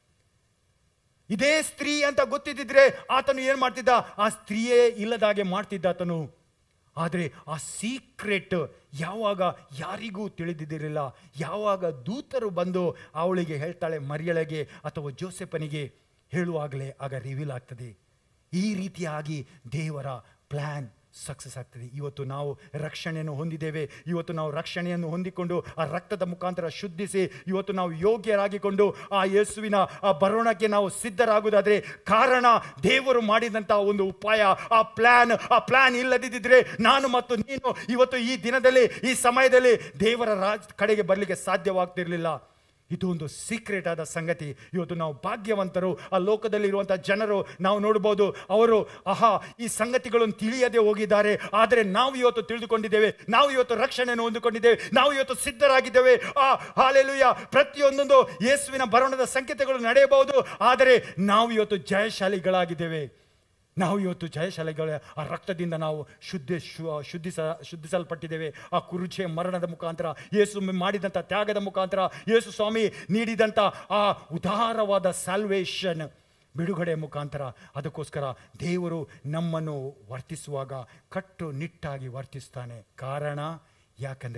ಇದೇ ಸ್ತ್ರೀ ಅಂತ ಗೊತ್ತಿದ್ದಿದ್ರೆ ಆತನು ಏನು ಮಾಡ್ತಿದ್ದ ಆ ಸ್ತ್ರೀಯೇ ಇಲ್ಲದಾಗೆ ಮಾಡ್ತಿದ್ದ ಆತನು ಆದರೆ ಆ ಸೀಕ್ರೆಟ್ ಯಾವಾಗ ಯಾರಿಗೂ ತಿಳಿದಿದ್ದಿರಲಿಲ್ಲ ಯಾವಾಗ ದೂತರು ಬಂದು ಅವಳಿಗೆ ಹೇಳ್ತಾಳೆ ಮರಿಯಳೆಗೆ ಅಥವಾ ಜೋಸೆಫನಿಗೆ ಹೇಳುವಾಗಲೇ ಆಗ ರಿವೀಲ್ ಆಗ್ತದೆ ಈ ರೀತಿಯಾಗಿ ದೇವರ ಪ್ಲ್ಯಾನ್ ಸಕ್ಸಸ್ ಆಗ್ತದೆ ಇವತ್ತು ನಾವು ರಕ್ಷಣೆಯನ್ನು ಹೊಂದಿದ್ದೇವೆ ಇವತ್ತು ನಾವು ರಕ್ಷಣೆಯನ್ನು ಹೊಂದಿಕೊಂಡು ಆ ರಕ್ತದ ಮುಖಾಂತರ ಶುದ್ಧಿಸಿ ಇವತ್ತು ನಾವು ಯೋಗ್ಯರಾಗಿಕೊಂಡು ಆ ಯೇಸುವಿನ ಆ ಬರೋಣಕ್ಕೆ ನಾವು ಸಿದ್ಧರಾಗುವುದಾದ್ರೆ ಕಾರಣ ದೇವರು ಮಾಡಿದಂಥ ಒಂದು ಉಪಾಯ ಆ ಪ್ಲಾನ್ ಆ ಪ್ಲಾನ್ ಇಲ್ಲದಿದ್ದರೆ ನಾನು ಮತ್ತು ನೀನು ಇವತ್ತು ಈ ದಿನದಲ್ಲಿ ಈ ಸಮಯದಲ್ಲಿ ದೇವರ ರಾಜ್ ಕಡೆಗೆ ಬರಲಿಕ್ಕೆ ಸಾಧ್ಯವಾಗ್ತಿರ್ಲಿಲ್ಲ ಇದು ಒಂದು ಸೀಕ್ರೆಟ್ ಆದ ಸಂಗತಿ ಇವತ್ತು ನಾವು ಭಾಗ್ಯವಂತರು ಆ ಲೋಕದಲ್ಲಿ ಇರುವಂಥ ಜನರು ನಾವು ನೋಡ್ಬೋದು ಅವರು ಆಹಾ ಈ ಸಂಗತಿಗಳನ್ನು ತಿಳಿಯದೆ ಹೋಗಿದ್ದಾರೆ ಆದರೆ ನಾವು ಇವತ್ತು ತಿಳಿದುಕೊಂಡಿದ್ದೇವೆ ನಾವು ಇವತ್ತು ರಕ್ಷಣೆಯನ್ನು ಹೊಂದಿಕೊಂಡಿದ್ದೇವೆ ನಾವು ಇವತ್ತು ಸಿದ್ಧರಾಗಿದ್ದೇವೆ ಆ ಹಾಲೆಲುಯ್ಯ ಪ್ರತಿಯೊಂದೊಂದು ಯೇಸುವಿನ ಬರೋಣದ ಸಂಕೇತಗಳು ನಡೆಯಬಹುದು ಆದರೆ ನಾವು ಇವತ್ತು ಜಯಶಾಲಿಗಳಾಗಿದ್ದೇವೆ ನಾವು ಇವತ್ತು ಜಯಶಾಲಿಗಳ ಆ ರಕ್ತದಿಂದ ನಾವು ಶುದ್ಧ ಶು- ಶುದ್ಧಿಸ ಶುದ್ಧಿಸಲ್ಪಟ್ಟಿದ್ದೇವೆ ಆ ಕುರುಚೆ ಮರಣದ ಮುಖಾಂತರ ಯೇಸು ಮಾಡಿದಂಥ ತ್ಯಾಗದ ಮುಖಾಂತರ ಯೇಸು ಸ್ವಾಮಿ ನೀಡಿದಂಥ ಆ ಉದಾರವಾದ ಸಾಲ್ವೇಷನ್ ಬಿಡುಗಡೆ ಮುಖಾಂತರ ಅದಕ್ಕೋಸ್ಕರ ದೇವರು ನಮ್ಮನ್ನು ವರ್ತಿಸುವಾಗ ಕಟ್ಟು ನಿಟ್ಟಾಗಿ ವರ್ತಿಸ್ತಾನೆ ಕಾರಣ ಯಾಕಂದರೆ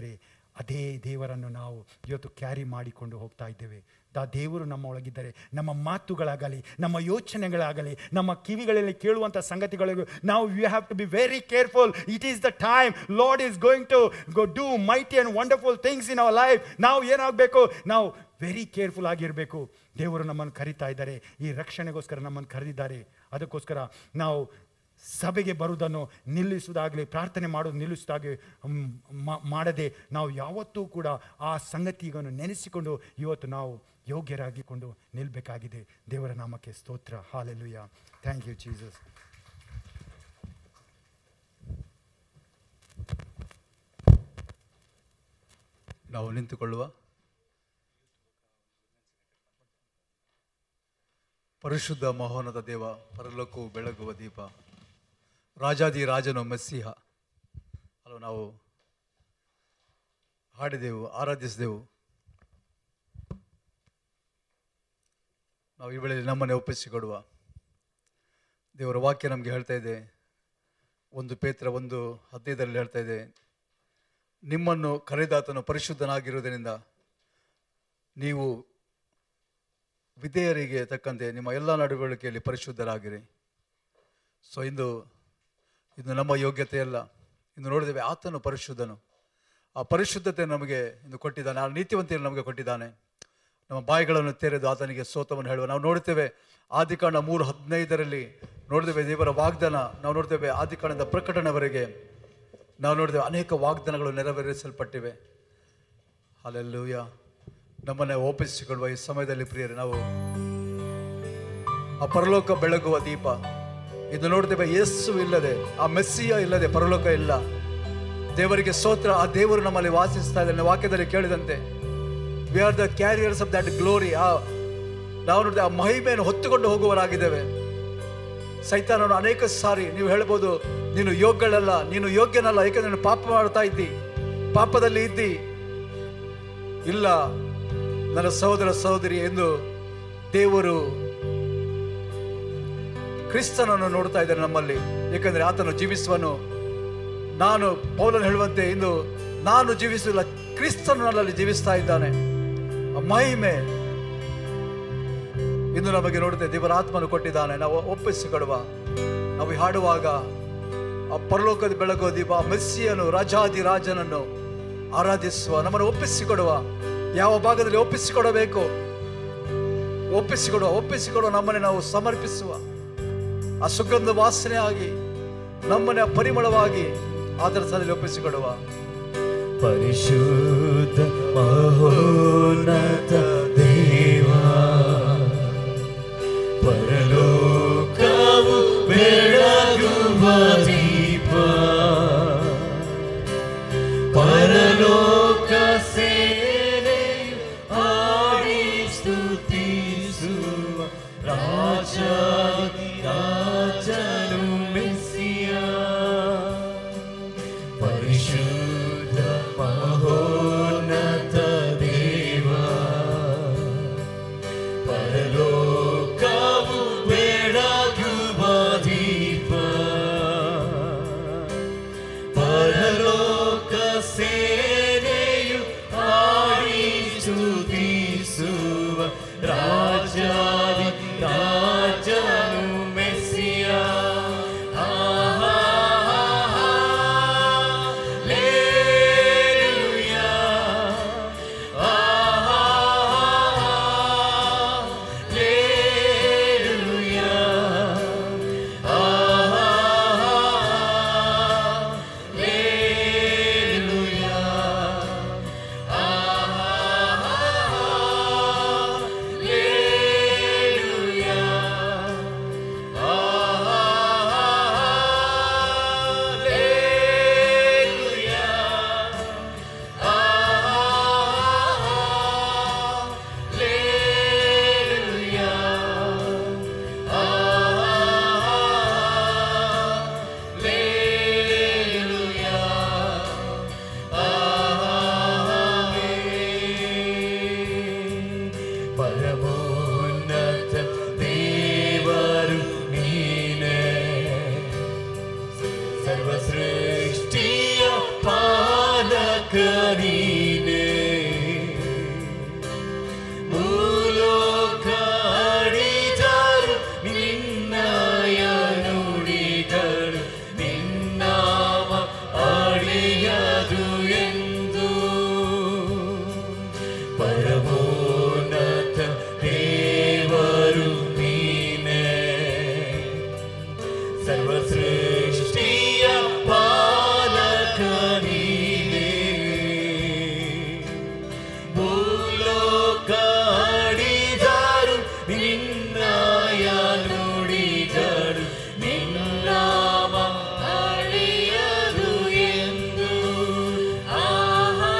ಅದೇ ದೇವರನ್ನು ನಾವು ಇವತ್ತು ಕ್ಯಾರಿ ಮಾಡಿಕೊಂಡು ಹೋಗ್ತಾ ಇದ್ದೇವೆ ಆ ದೇವರು ನಮ್ಮ ಒಳಗಿದ್ದರೆ ನಮ್ಮ ಮಾತುಗಳಾಗಲಿ ನಮ್ಮ ಯೋಚನೆಗಳಾಗಲಿ ನಮ್ಮ ಕಿವಿಗಳಲ್ಲಿ ಕೇಳುವಂಥ ಸಂಗತಿಗಳಿಗೂ ನಾವು you have to be very careful it is the time Lord is going to go do mighty and wonderful things in our life ನಾವು ಏನಾಗಬೇಕು ನಾವು ವೆರಿ ಕೇರ್ಫುಲ್ ಆಗಿರಬೇಕು ದೇವರು ನಮ್ಮನ್ನು ಕರೀತಾ ಇದ್ದಾರೆ ಈ ರಕ್ಷಣೆಗೋಸ್ಕರ ನಮ್ಮನ್ನು ಕರೆದಿದ್ದಾರೆ ಅದಕ್ಕೋಸ್ಕರ ನಾವು ಸಭೆಗೆ ಬರುವುದನ್ನು ನಿಲ್ಲಿಸುವುದಾಗಲಿ ಪ್ರಾರ್ಥನೆ ಮಾಡೋದು ನಿಲ್ಲಿಸುವುದಾಗಿ ಮ್, ಮಾ- ಮಾಡದೆ ನಾವು ಯಾವತ್ತೂ ಕೂಡ ಆ ಸಂಗತಿಗಳನ್ನು ನೆನೆಸಿಕೊಂಡು ಇವತ್ತು ನಾವು ಯೋಗ್ಯರಾಗಿಕೊಂಡು ನಿಲ್ಲಬೇಕಾಗಿದೆ ದೇವರ ನಾಮಕ್ಕೆ ಸ್ತೋತ್ರ ಹಾಲೆಲುಯ್ಯ ಥ್ಯಾಂಕ್ ಯು ಜೀಸಸ್ ನಾವು ನಿಂತುಕೊಳ್ಳುವ ಪರಿಶುದ್ಧ ಮಹೋನ್ನತ ದೇವ ಪರಲೋಕವು ಬೆಳಗುವ ದೀಪ ರಾಜಾದಿ ರಾಜನು ಮೆಸ್ಸಿಹ ಅಲ್ವ ನಾವು ಹಾಡಿದೆವು ಆರಾಧಿಸಿದೆವು ನಾವು ಈ ವೇಳೆಯಲ್ಲಿ ನಮ್ಮನ್ನೇ ಒಪ್ಪಿಸಿಕೊಡುವ ದೇವರ ವಾಕ್ಯ ನಮಗೆ ಹೇಳ್ತಾ ಇದೆ ಒಂದು ಪೇತ್ರ ಒಂದು ಹದಿನೈದರಲ್ಲಿ ಹೇಳ್ತಾ ಇದೆ ನಿಮ್ಮನ್ನು ಕರೆದಾತನು ಪರಿಶುದ್ಧನಾಗಿರುವುದರಿಂದ ನೀವು ವಿಧೇಯರಿಗೆ ತಕ್ಕಂತೆ ನಿಮ್ಮ ಎಲ್ಲ ನಡವಳಿಕೆಯಲ್ಲಿ ಪರಿಶುದ್ಧರಾಗಿರಿ ಸೊ ಇಂದು ಇದು ನಮ್ಮ ಯೋಗ್ಯತೆ ಅಲ್ಲ ಇಂದು ನೋಡಿದ್ದೇವೆ ಆತನು ಪರಿಶುದ್ಧನು ಆ ಪರಿಶುದ್ಧತೆ ನಮಗೆ ಇಂದು ಕೊಟ್ಟಿದ್ದಾನೆ ಆ ನೀತಿವಂತಿಯನ್ನು ನಮಗೆ ಕೊಟ್ಟಿದ್ದಾನೆ ನಮ್ಮ ಬಾಯಿಗಳನ್ನು ತೆರೆದು ಆತನಿಗೆ ಸೋತವನ್ನು ಹೇಳುವ ನಾವು ನೋಡ್ತೇವೆ ಆದಿಕಾಂಡ ಮೂರು ಹದಿನೈದರಲ್ಲಿ ನೋಡಿದ್ದೇವೆ ದೇವರ ವಾಗ್ದಾನ ನಾವು ನೋಡ್ತೇವೆ ಆದಿಕಾಂಡದ ಪ್ರಕಟಣೆವರೆಗೆ ನಾವು ನೋಡಿದ್ದೇವೆ ಅನೇಕ ವಾಗ್ದಾನಗಳು ನೆರವೇರಿಸಲ್ಪಟ್ಟಿವೆ ಅಲ್ಲೆಲ್ಲೂಯ ನಮ್ಮನ್ನೇ ಒಪ್ಪಿಸಿಕೊಳ್ಳುವ ಈ ಸಮಯದಲ್ಲಿ ಪ್ರಿಯರೇ ನಾವು ಆ ಪರಲೋಕ ಬೆಳಗುವ ದೀಪ ಇದು ನೋಡ್ತೇವೆ ಯೇಸು ಇಲ್ಲದೆ ಆ ಮೆಸ್ಸಿಯ ಇಲ್ಲದೆ ಪರಲೋಕ ಇಲ್ಲ ದೇವರಿಗೆ ಸ್ತೋತ್ರ ಆ ದೇವರು ನಮ್ಮಲ್ಲಿ ವಾಸಿಸ್ತಾ ಇದ್ದಾನೆ ವಾಕ್ಯದಲ್ಲಿ ಕೇಳಿದಂತೆ we are the carriers of that glory ಆ ನಾವು ನೋಡಿದ ಆ ಮಹಿಮೆಯನ್ನು ಹೊತ್ತುಕೊಂಡು ಹೋಗುವವರಾಗಿದ್ದೇವೆ ಸೈತಾನನು ಅನೇಕ ಸಾರಿ ನೀವು ಹೇಳ್ಬೋದು ನೀನು ಯೋಗ್ಯಳಲ್ಲ ನೀನು ಯೋಗ್ಯನಲ್ಲ ಏಕೆಂದ್ರೆ ನೀನು ಪಾಪ ಮಾಡ್ತಾ ಇದ್ದಿ ಪಾಪದಲ್ಲಿ ಇದ್ದಿ ಇಲ್ಲ ನನ್ನ ಸಹೋದರ ಸಹೋದರಿ ಎಂದು ದೇವರು ಕ್ರಿಸ್ತನನ್ನು ನೋಡ್ತಾ ಇದ್ದಾರೆ ನಮ್ಮಲ್ಲಿ ಏಕೆಂದ್ರೆ ಆತನು ಜೀವಿಸುವನು ನಾನು ಪೌಲನು ಹೇಳುವಂತೆ ಇಂದು ನಾನು ಜೀವಿಸಲಿಲ್ಲ ಕ್ರಿಸ್ತನು ನನ್ನಲ್ಲಿ ಜೀವಿಸ್ತಾ ಇದ್ದಾನೆ ಆ ಮಹಿಮೆ ಇಂದು ನಮಗೆ ನೋಡಿದೆ ದೇವರ ಆತ್ಮನು ಕೊಟ್ಟಿದ್ದಾನೆ ನಾವು ಒಪ್ಪಿಸಿಕೊಡುವ ನಾವು ಹಾಡುವಾಗ ಆ ಪರಲೋಕದ ಬೆಳಗುವ ದೀಪ ಆ ಮೆಸ್ಸಿಯನು ರಾಜಾದಿ ರಾಜನನ್ನು ಆರಾಧಿಸುವ ನಮ್ಮನ್ನು ಒಪ್ಪಿಸಿಕೊಡುವ ಯಾವ ಭಾಗದಲ್ಲಿ ಒಪ್ಪಿಸಿಕೊಡಬೇಕು ಒಪ್ಪಿಸಿಕೊಡುವ ಒಪ್ಪಿಸಿಕೊಡುವ ನಮ್ಮನ್ನೇ ನಾವು ಸಮರ್ಪಿಸುವ ಆ ಸುಗಂಧ ವಾಸನೆ ಆಗಿ ನಮ್ಮನೆ ಪರಿಮಳವಾಗಿ ಆದರ ಸ್ಥಳದಲ್ಲಿ ಒಪ್ಪಿಸಿಕೊಡುವ ಪರಿಶುದ್ಧ ಮಹೋನ್ನತ ದೇವ ಪರಲೋಕವು ಬೆಳಗುವ ದೀಪ ಪರಲೋಕ ಸೇನೆಯು ಆಡಿ ಸ್ತುತಿಸುವ ರಾಜಾದಿ ರಾಜನು ಮೆಸ್ಸಿಯ ಪರಿಶುದ್ಧ ಮಹೋನ್ನತ ನೀನೇ ಭೂಲೋಕ ಆಡಿದರು ನಿನ್ನಯ ನುಡಿಗಳು ನಿನ್ನಾಮ ಅಳಿಯದು ಎಂದು ಪರಮೋನ್ನತ ದೇವರು ನೀನೇ ಸರ್ವ ಸೃಷ್ಟಿಯ ಪಾಲಕ ನೀನೇ ಭೂಲೋಕ ಆಡಿದರು ನಿನ್ನಯ ನುಡಿಗಳು ನಿನ್ನಾಮ ಅಳಿಯದು ಎಂದು ಆಹಾ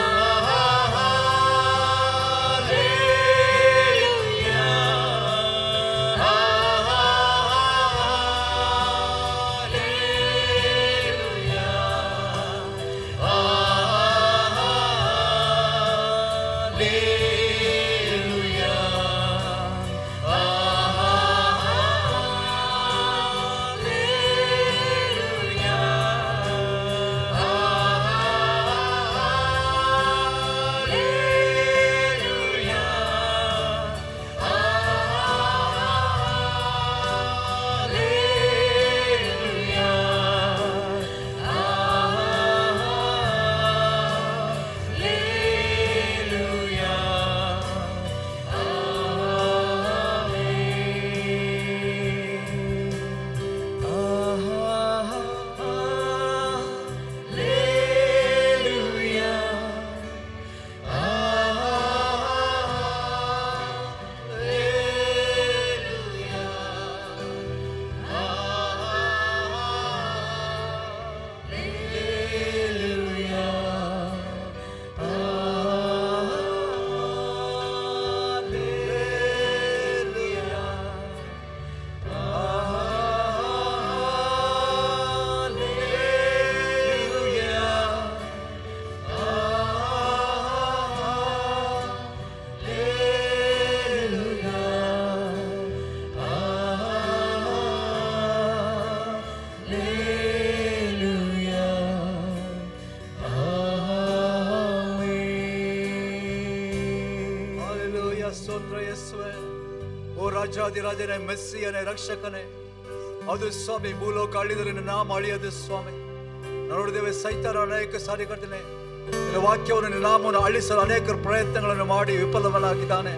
ಹಾಲೆಲೂಯ ಸ್ತೋತ್ರ ಯೇಸುವೆ ಓ ರಾಜಾದಿರಾಜನೇ ಮೆಸ್ಸಿಯನೇ ರಕ್ಷಕನೇ ಅದು ಸ್ವಾಮಿ ಭೂಲೋಕ ಅಳಿದರೆ ನಿನ್ನ ನಾಮ ಅಳಿಯದು ಸ್ವಾಮಿ ನಾವು ನೋಡಿದ್ದೇವೆ ಸೈತಾನ ಅನೇಕ ಸಾರಿ ಕರ್ತನೆ ನಿನ್ನ ವಾಕ್ಯವನ್ನು ನಿನ್ನ ನಾಮವನ್ನು ಅಳಿಸಲು ಅನೇಕ ಪ್ರಯತ್ನಗಳನ್ನು ಮಾಡಿ ವಿಫಲವನ್ನಾಗಿದ್ದಾನೆ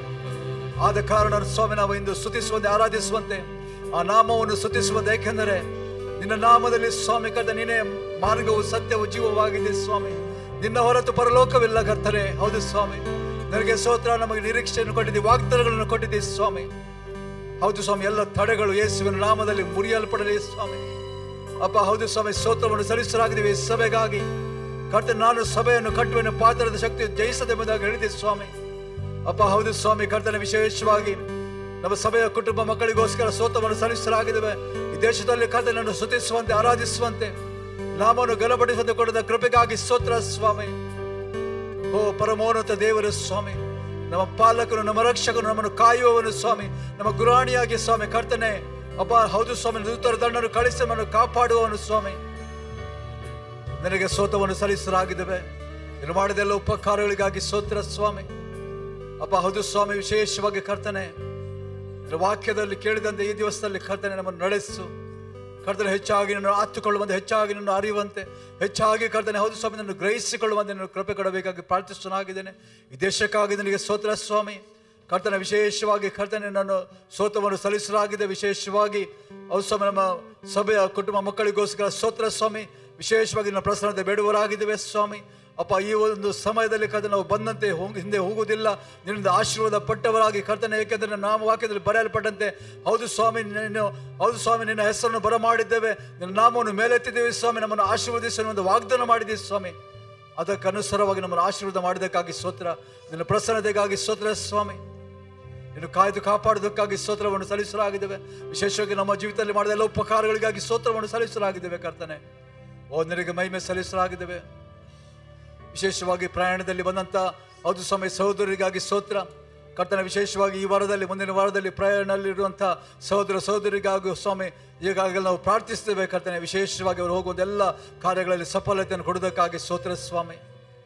ಆದ ಕಾರಣ ಸ್ವಾಮಿ ನಾವು ಇಂದು ಸ್ತುತಿಸುವಂತೆ ಆರಾಧಿಸುವಂತೆ ಆ ನಾಮವನ್ನು ಸ್ತುತಿಸುವಂತೆ ಏಕೆಂದರೆ ನಿನ್ನ ನಾಮದಲ್ಲಿ ಸ್ವಾಮಿ ಕರ್ತ ನೀನೇ ಮಾರ್ಗವು ಸತ್ಯವು ಜೀವವಾಗಿದೆ ಸ್ವಾಮಿ ನಿನ್ನ ಹೊರತು ಪರಲೋಕವಿಲ್ಲ ಕರ್ತನೆ ಹೌದು ಸ್ವಾಮಿ ನನಗೆ ಸ್ತೋತ್ರ ನಮಗೆ ನಿರೀಕ್ಷೆಯನ್ನು ಕೊಟ್ಟಿದ್ದೀವಿ ವಾಗ್ದಾನಗಳನ್ನು ಕೊಟ್ಟಿದ್ದೀವಿ ಸ್ವಾಮಿ ಹೌದು ಸ್ವಾಮಿ ಎಲ್ಲ ತಡೆಗಳು ಯೇಸುವಿನ ನಾಮದಲ್ಲಿ ಮುರಿಯಲ್ಪಡಲಿ ಸ್ವಾಮಿ ಅಪ್ಪ ಹೌದು ಸ್ವಾಮಿ ಸ್ತೋತ್ರವನ್ನು ಸಲ್ಲಿಸಲಾಗಿದ್ದೀವಿ ಈ ಸಭೆಗಾಗಿ ಕರ್ತ ನಾನು ಸಭೆಯನ್ನು ಕಟ್ಟುವೆನು ಪಾತ್ರದ ಶಕ್ತಿ ಜಯಿಸದೆಂಬುದಾಗಿ ಹೇಳಿದೆ ಸ್ವಾಮಿ ಅಪ್ಪ ಹೌದು ಸ್ವಾಮಿ ಕರ್ತನ ವಿಶೇಷವಾಗಿ ನಮ್ಮ ಸಭೆಯ ಕುಟುಂಬ ಮಕ್ಕಳಿಗೋಸ್ಕರ ಸ್ತೋತ್ರವನ್ನು ಸಲ್ಲಿಸಲಾಗಿದ್ದೇವೆ ಈ ದೇಶದಲ್ಲಿ ಕರ್ತನನ್ನು ಸ್ತುತಿಸುವಂತೆ ಆರಾಧಿಸುವಂತೆ ನಾಮವನ್ನು ಗಲಪಡಿಸುವಂತೆ ಕೊಡದ ಕೃಪೆಗಾಗಿ ಸ್ತೋತ್ರ ಸ್ವಾಮಿ ಓ ಪರಮೋನ್ನತ ದೇವರ ಸ್ವಾಮಿ ನಮ್ಮ ಪಾಲಕನು ನಮ್ಮ ರಕ್ಷಕನು ನಮ್ಮನ್ನು ಕಾಯುವವನು ಸ್ವಾಮಿ ನಮ್ಮ ಗುರಾಣಿಯಾಗಿ ಸ್ವಾಮಿ ಕರ್ತನೆ ಅಪ್ಪ ಹೌದು ಸ್ವಾಮಿ ದೂತರ ದಂಡನ್ನು ಕಳಿಸಿ ನಮ್ಮನ್ನು ಕಾಪಾಡುವವನು ಸ್ವಾಮಿ ನನಗೆ ಸೋತವನ್ನು ಸಲ್ಲಿಸಲಾಗಿದ್ದೇವೆ ಇದು ಮಾಡಿದೆಲ್ಲ ಉಪಕಾರಗಳಿಗಾಗಿ ಸೋತ್ರ ಸ್ವಾಮಿ ಅಪ್ಪ ಹೌದು ಸ್ವಾಮಿ ವಿಶೇಷವಾಗಿ ಕರ್ತನೆ ನಿನ್ನ ವಾಕ್ಯದಲ್ಲಿ ಕೇಳಿದಂತೆ ಈ ದಿವಸದಲ್ಲಿ ಕರ್ತನೆ ನಮ್ಮನ್ನು ನಡೆಸು ಕರ್ತನೆ ಹೆಚ್ಚಾಗಿ ನನ್ನ ಆತ್ತುಕೊಳ್ಳುವಂತೆ ಹೆಚ್ಚಾಗಿ ನನ್ನ ಅರಿಯುವಂತೆ ಹೆಚ್ಚಾಗಿ ಕರ್ತನೆ ಹೌದು ಸ್ವಾಮಿ ನನ್ನ ಗ್ರಹಿಸಿಕೊಳ್ಳುವಂತೆ ನನ್ನ ಕೃಪೆ ಕೊಡಬೇಕಾಗಿ ಪ್ರಾರ್ಥಿಸುವನಾಗಿದ್ದೇನೆ ಈ ದೇಶಕ್ಕಾಗಿ ನನಗೆ ಸ್ತೋತ್ರ ಸ್ವಾಮಿ ಕರ್ತನ ವಿಶೇಷವಾಗಿ ಕರ್ತನೆ ನಾನು ಸೋತವನ್ನು ಸಲ್ಲಿಸಲಾಗಿದೆ ವಿಶೇಷವಾಗಿ ಹೌದು ಸ್ವಾಮಿ ನಮ್ಮ ಸಭೆಯ ಕುಟುಂಬ ಮಕ್ಕಳಿಗೋಸ್ಕರ ಸ್ತೋತ್ರ ಸ್ವಾಮಿ ವಿಶೇಷವಾಗಿ ನನ್ನ ಪ್ರಸನ್ನತೆ ಬೇಡುವರಾಗಿದ್ದೇವೆ ಸ್ವಾಮಿ ಅಪ್ಪ ಈ ಒಂದು ಸಮಯದಲ್ಲಿ ಕರ್ತನೆ ನಾವು ಬಂದಂತೆ ಹೋಗ್- ಹಿಂದೆ ಹೋಗುವುದಿಲ್ಲ ನಿನ್ನಿಂದ ಆಶೀರ್ವಾದ ಪಟ್ಟವರಾಗಿ ಕರ್ತನೆ ಏಕೆಂದರೆ ನನ್ನ ನಾಮವಾಕ್ಯದಲ್ಲಿ ಬರೆಯಲ್ಪಟ್ಟಂತೆ ಹೌದು ಸ್ವಾಮಿ ನೀನು ಹೌದು ಸ್ವಾಮಿ ನಿನ್ನ ಹೆಸರನ್ನು ಬರಮಾಡಿದ್ದೇವೆ ನಿನ್ನ ನಾಮವನ್ನು ಮೇಲೆತ್ತಿದ್ದೇವೆ ಸ್ವಾಮಿ ನಮ್ಮನ್ನು ಆಶೀರ್ವದಿಸಲು ಒಂದು ವಾಗ್ದಾನ ಮಾಡಿದ್ದೀವಿ ಸ್ವಾಮಿ ಅದಕ್ಕೆ ಅನುಸಾರವಾಗಿ ನಮ್ಮನ್ನು ಆಶೀರ್ವಾದ ಮಾಡಿದ್ದಕ್ಕಾಗಿ ಸ್ತೋತ್ರ ನಿನ್ನ ಪ್ರಸನ್ನತೆಗಾಗಿ ಸ್ತೋತ್ರ ಸ್ವಾಮಿ ಇನ್ನು ಕಾಯ್ದು ಕಾಪಾಡೋದಕ್ಕಾಗಿ ಸ್ತೋತ್ರವನ್ನು ಸಲ್ಲಿಸಲಾಗಿದ್ದೇವೆ ವಿಶೇಷವಾಗಿ ನಮ್ಮ ಜೀವಿತದಲ್ಲಿ ಮಾಡಿದ ಎಲ್ಲ ಉಪಕಾರಗಳಿಗಾಗಿ ಸ್ತೋತ್ರವನ್ನು ಸಲ್ಲಿಸಲಾಗಿದ್ದೇವೆ ಕರ್ತನೆ ಓ ನಿನಗೆ ಮಹಿಮೆ ಸಲ್ಲಿಸಲಾಗಿದ್ದೇವೆ ವಿಶೇಷವಾಗಿ ಪ್ರಯಾಣದಲ್ಲಿ ಬಂದಂತ ಹೌದು ಸ್ವಾಮಿ ಸಹೋದರರಿಗಾಗಿ ಸ್ತೋತ್ರ ಕರ್ತನ ವಿಶೇಷವಾಗಿ ಈ ವಾರದಲ್ಲಿ ಮುಂದಿನ ವಾರದಲ್ಲಿ ಪ್ರಯಾಣದಲ್ಲಿರುವಂಥ ಸಹೋದರ ಸಹೋದರಿಗಾಗಿ ಸ್ವಾಮಿ ಈಗಾಗಲೇ ನಾವು ಪ್ರಾರ್ಥಿಸ್ತೇವೆ ಕರ್ತನೆ ವಿಶೇಷವಾಗಿ ಅವರು ಹೋಗುವುದೆಲ್ಲ ಕಾರ್ಯಗಳಲ್ಲಿ ಸಫಲತೆಯನ್ನು ಕೊಡುವುದಕ್ಕಾಗಿ ಸ್ತೋತ್ರ ಸ್ವಾಮಿ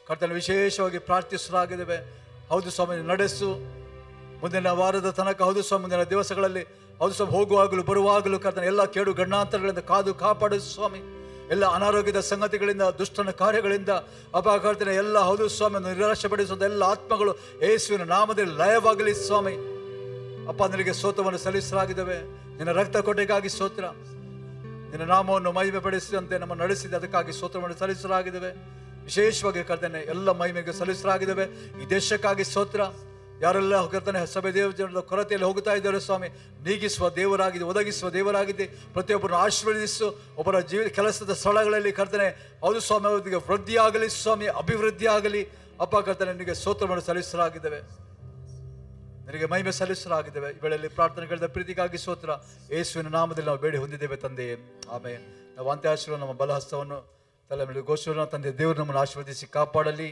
ಕರ್ತನ ವಿಶೇಷವಾಗಿ ಪ್ರಾರ್ಥಿಸಲಾಗಿದ್ದೇವೆ ಹೌದು ಸ್ವಾಮಿ ನಡೆಸು ಮುಂದಿನ ವಾರದ ತನಕ ಹೌದು ಸ್ವಾಮಿ ಮುಂದಿನ ದಿವಸಗಳಲ್ಲಿ ಹೌದು ಸ್ವಾಮಿ ಹೋಗುವಾಗಲೂ ಬರುವಾಗಲೂ ಕರ್ತನ ಎಲ್ಲ ಕೇಡು ಗಣ್ಣಾಂತರಗಳಿಂದ ಕಾದು ಕಾಪಾಡು ಸ್ವಾಮಿ ಎಲ್ಲ ಅನಾರೋಗ್ಯದ ಸಂಗತಿಗಳಿಂದ ದುಷ್ಟನ ಕಾರ್ಯಗಳಿಂದ ಅಪಕರ್ತನ ಎಲ್ಲ ಹೌದು ಸ್ವಾಮಿಯನ್ನು ನಿರಾಶೆಪಡಿಸುವಂಥ ಎಲ್ಲ ಆತ್ಮಗಳು ಯೇಸುವಿನ ನಾಮದಲ್ಲಿ ಲಯವಾಗಲಿ ಸ್ವಾಮಿ ಅಪ್ಪ ನಿನಗೆ ಸ್ತೋತ್ರವನ್ನು ಸಲ್ಲಿಸಲಾಗಿದ್ದೇವೆ ನಿನ್ನ ರಕ್ತ ಕೊಟ್ಟೆಗಾಗಿ ಸ್ತೋತ್ರ ನಿನ್ನ ನಾಮವನ್ನು ಮಹಿಮೆ ಪಡಿಸಿದಂತೆ ನಮ್ಮ ನಡೆಸಿದ ಅದಕ್ಕಾಗಿ ಸ್ತೋತ್ರವನ್ನು ಸಲ್ಲಿಸಲಾಗಿದ್ದೇವೆ ವಿಶೇಷವಾಗಿ ಕರ್ತನೆ ಎಲ್ಲ ಮಹಿಮೆಗೆ ಸಲ್ಲಿಸಲಾಗಿದ್ದೇವೆ ಈ ದೇಶಕ್ಕಾಗಿ ಸ್ತೋತ್ರ ಯಾರೆಲ್ಲ ಕರ್ತನೆ ಸಭೆ ದೇವಜನರ ಕೊರತೆಯಲ್ಲಿ ಹೋಗುತ್ತಾ ಇದ್ದಾರೆ ಸ್ವಾಮಿ ನೀಗಿಸುವ ದೇವರಾಗಿದೆ ಒದಗಿಸುವ ದೇವರಾಗಿದೆ ಪ್ರತಿಯೊಬ್ಬರನ್ನು ಆಶೀರ್ವದಿಸು ಒಬ್ಬರ ಜೀವ ಕೆಲಸದ ಸ್ಥಳಗಳಲ್ಲಿ ಕರ್ತನೆ ಹೌದು ಸ್ವಾಮಿ ಅವರಿಗೆ ವೃದ್ಧಿ ಆಗಲಿ ಸ್ವಾಮಿ ಅಭಿವೃದ್ಧಿ ಆಗಲಿ ಅಪ್ಪ ಕರ್ತನೆ ನಿನಗೆ ಸ್ತೋತ್ರವನ್ನು ಸಲ್ಲಿಸಲಾಗಿದ್ದೇವೆ ನಿನಗೆ ಮಹಿಮೆ ಸಲ್ಲಿಸಲಾಗಿದ್ದೇವೆ ಈ ವೇಳೆಯಲ್ಲಿ ಪ್ರಾರ್ಥನೆಗಳಿಂದ ಪ್ರೀತಿಗಾಗಿ ಸ್ತೋತ್ರ ಯೇಸುವಿನ ನಾಮದಲ್ಲಿ ನಾವು ಬೇಡಿ ಹೊಂದಿದ್ದೇವೆ ತಂದೆಯೇ ಆಮೇಲೆ ನಾವು ಅಂತ್ಯಾಶೀರ್ವಾದ ನಮ್ಮ ಬಲಹಸ್ತವನ್ನು ತಲೆ ಮೇಲೆ ಗೋಶ್ವರನ ತಂದೆ ದೇವರು ನಮ್ಮನ್ನು ಆಶೀರ್ವದಿಸಿ ಕಾಪಾಡಲಿ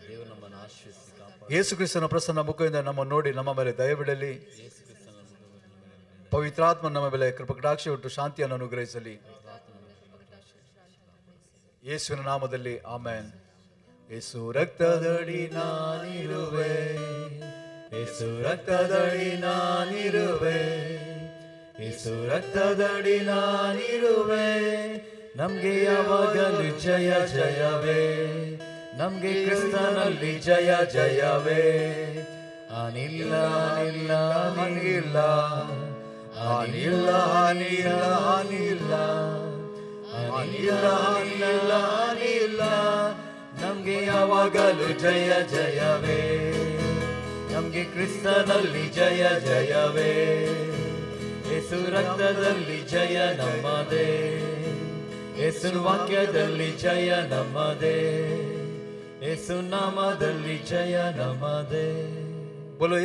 ಯೇಸು ಕ್ರಿಸ್ತನ ಪ್ರಸನ್ನ ಮುಖದಿಂದ ನಮ್ಮ ನೋಡಿ ನಮ್ಮ ಮೇಲೆ ದಯವಿಡಲಿ ಪವಿತ್ರಾತ್ಮ ನಮ್ಮ ಮೇಲೆ ಕೃಪಕಟಾಕ್ಷಿ ಉಂಟು ಶಾಂತಿಯನ್ನು ಅನುಗ್ರಹಿಸಲಿ ಯೇಸುವಿನ ನಾಮದಲ್ಲಿ ಆಮೇನ್ ಯೇಸು ರಕ್ತದಡಿ ನಾನಿರುವೆ ಯೇಸು ರಕ್ತದಡಿ ನಾನಿರುವೆ ಯೇಸು ರಕ್ತದಡಿ ನಾನಿರುವೆ ನಮ್ಗೆ ಯಾವಾಗಲೂ ಜಯ ಜಯವೇ ನಮ್ಗೆ ಕ್ರಿಸ್ತನಲ್ಲಿ ಜಯ ಜಯವೇ ಅನಿಲ್ಲ ಅನಿಲ್ಲ ಅನಿಲ್ಲ ಅನಿಲ್ಲ ಅನಿಲ್ಲ ಅನಿಲ್ಲ ಅನಿಲ್ಲ ಅನಿಲ್ಲ ಅನಿಲ್ಲ ನಮ್ಗೆ ಯಾವಾಗಲೂ ಜಯ ಜಯವೇ ನಮ್ಗೆ ಕ್ರಿಸ್ತನಲ್ಲಿ ಜಯ ಜಯವೇ ಯೇಸು ರಕ್ತದಲ್ಲಿ ಜಯ ನಮ್ಮದೇ ಯೇಸು ವಾಕ್ಯದಲ್ಲಿ ಜಯ ನಮ್ಮದೇ ಯೇಸು ನಾಮದಲ್ಲಿ ಜಯ ನಮ್ಮದೇ ಬೋಲೋ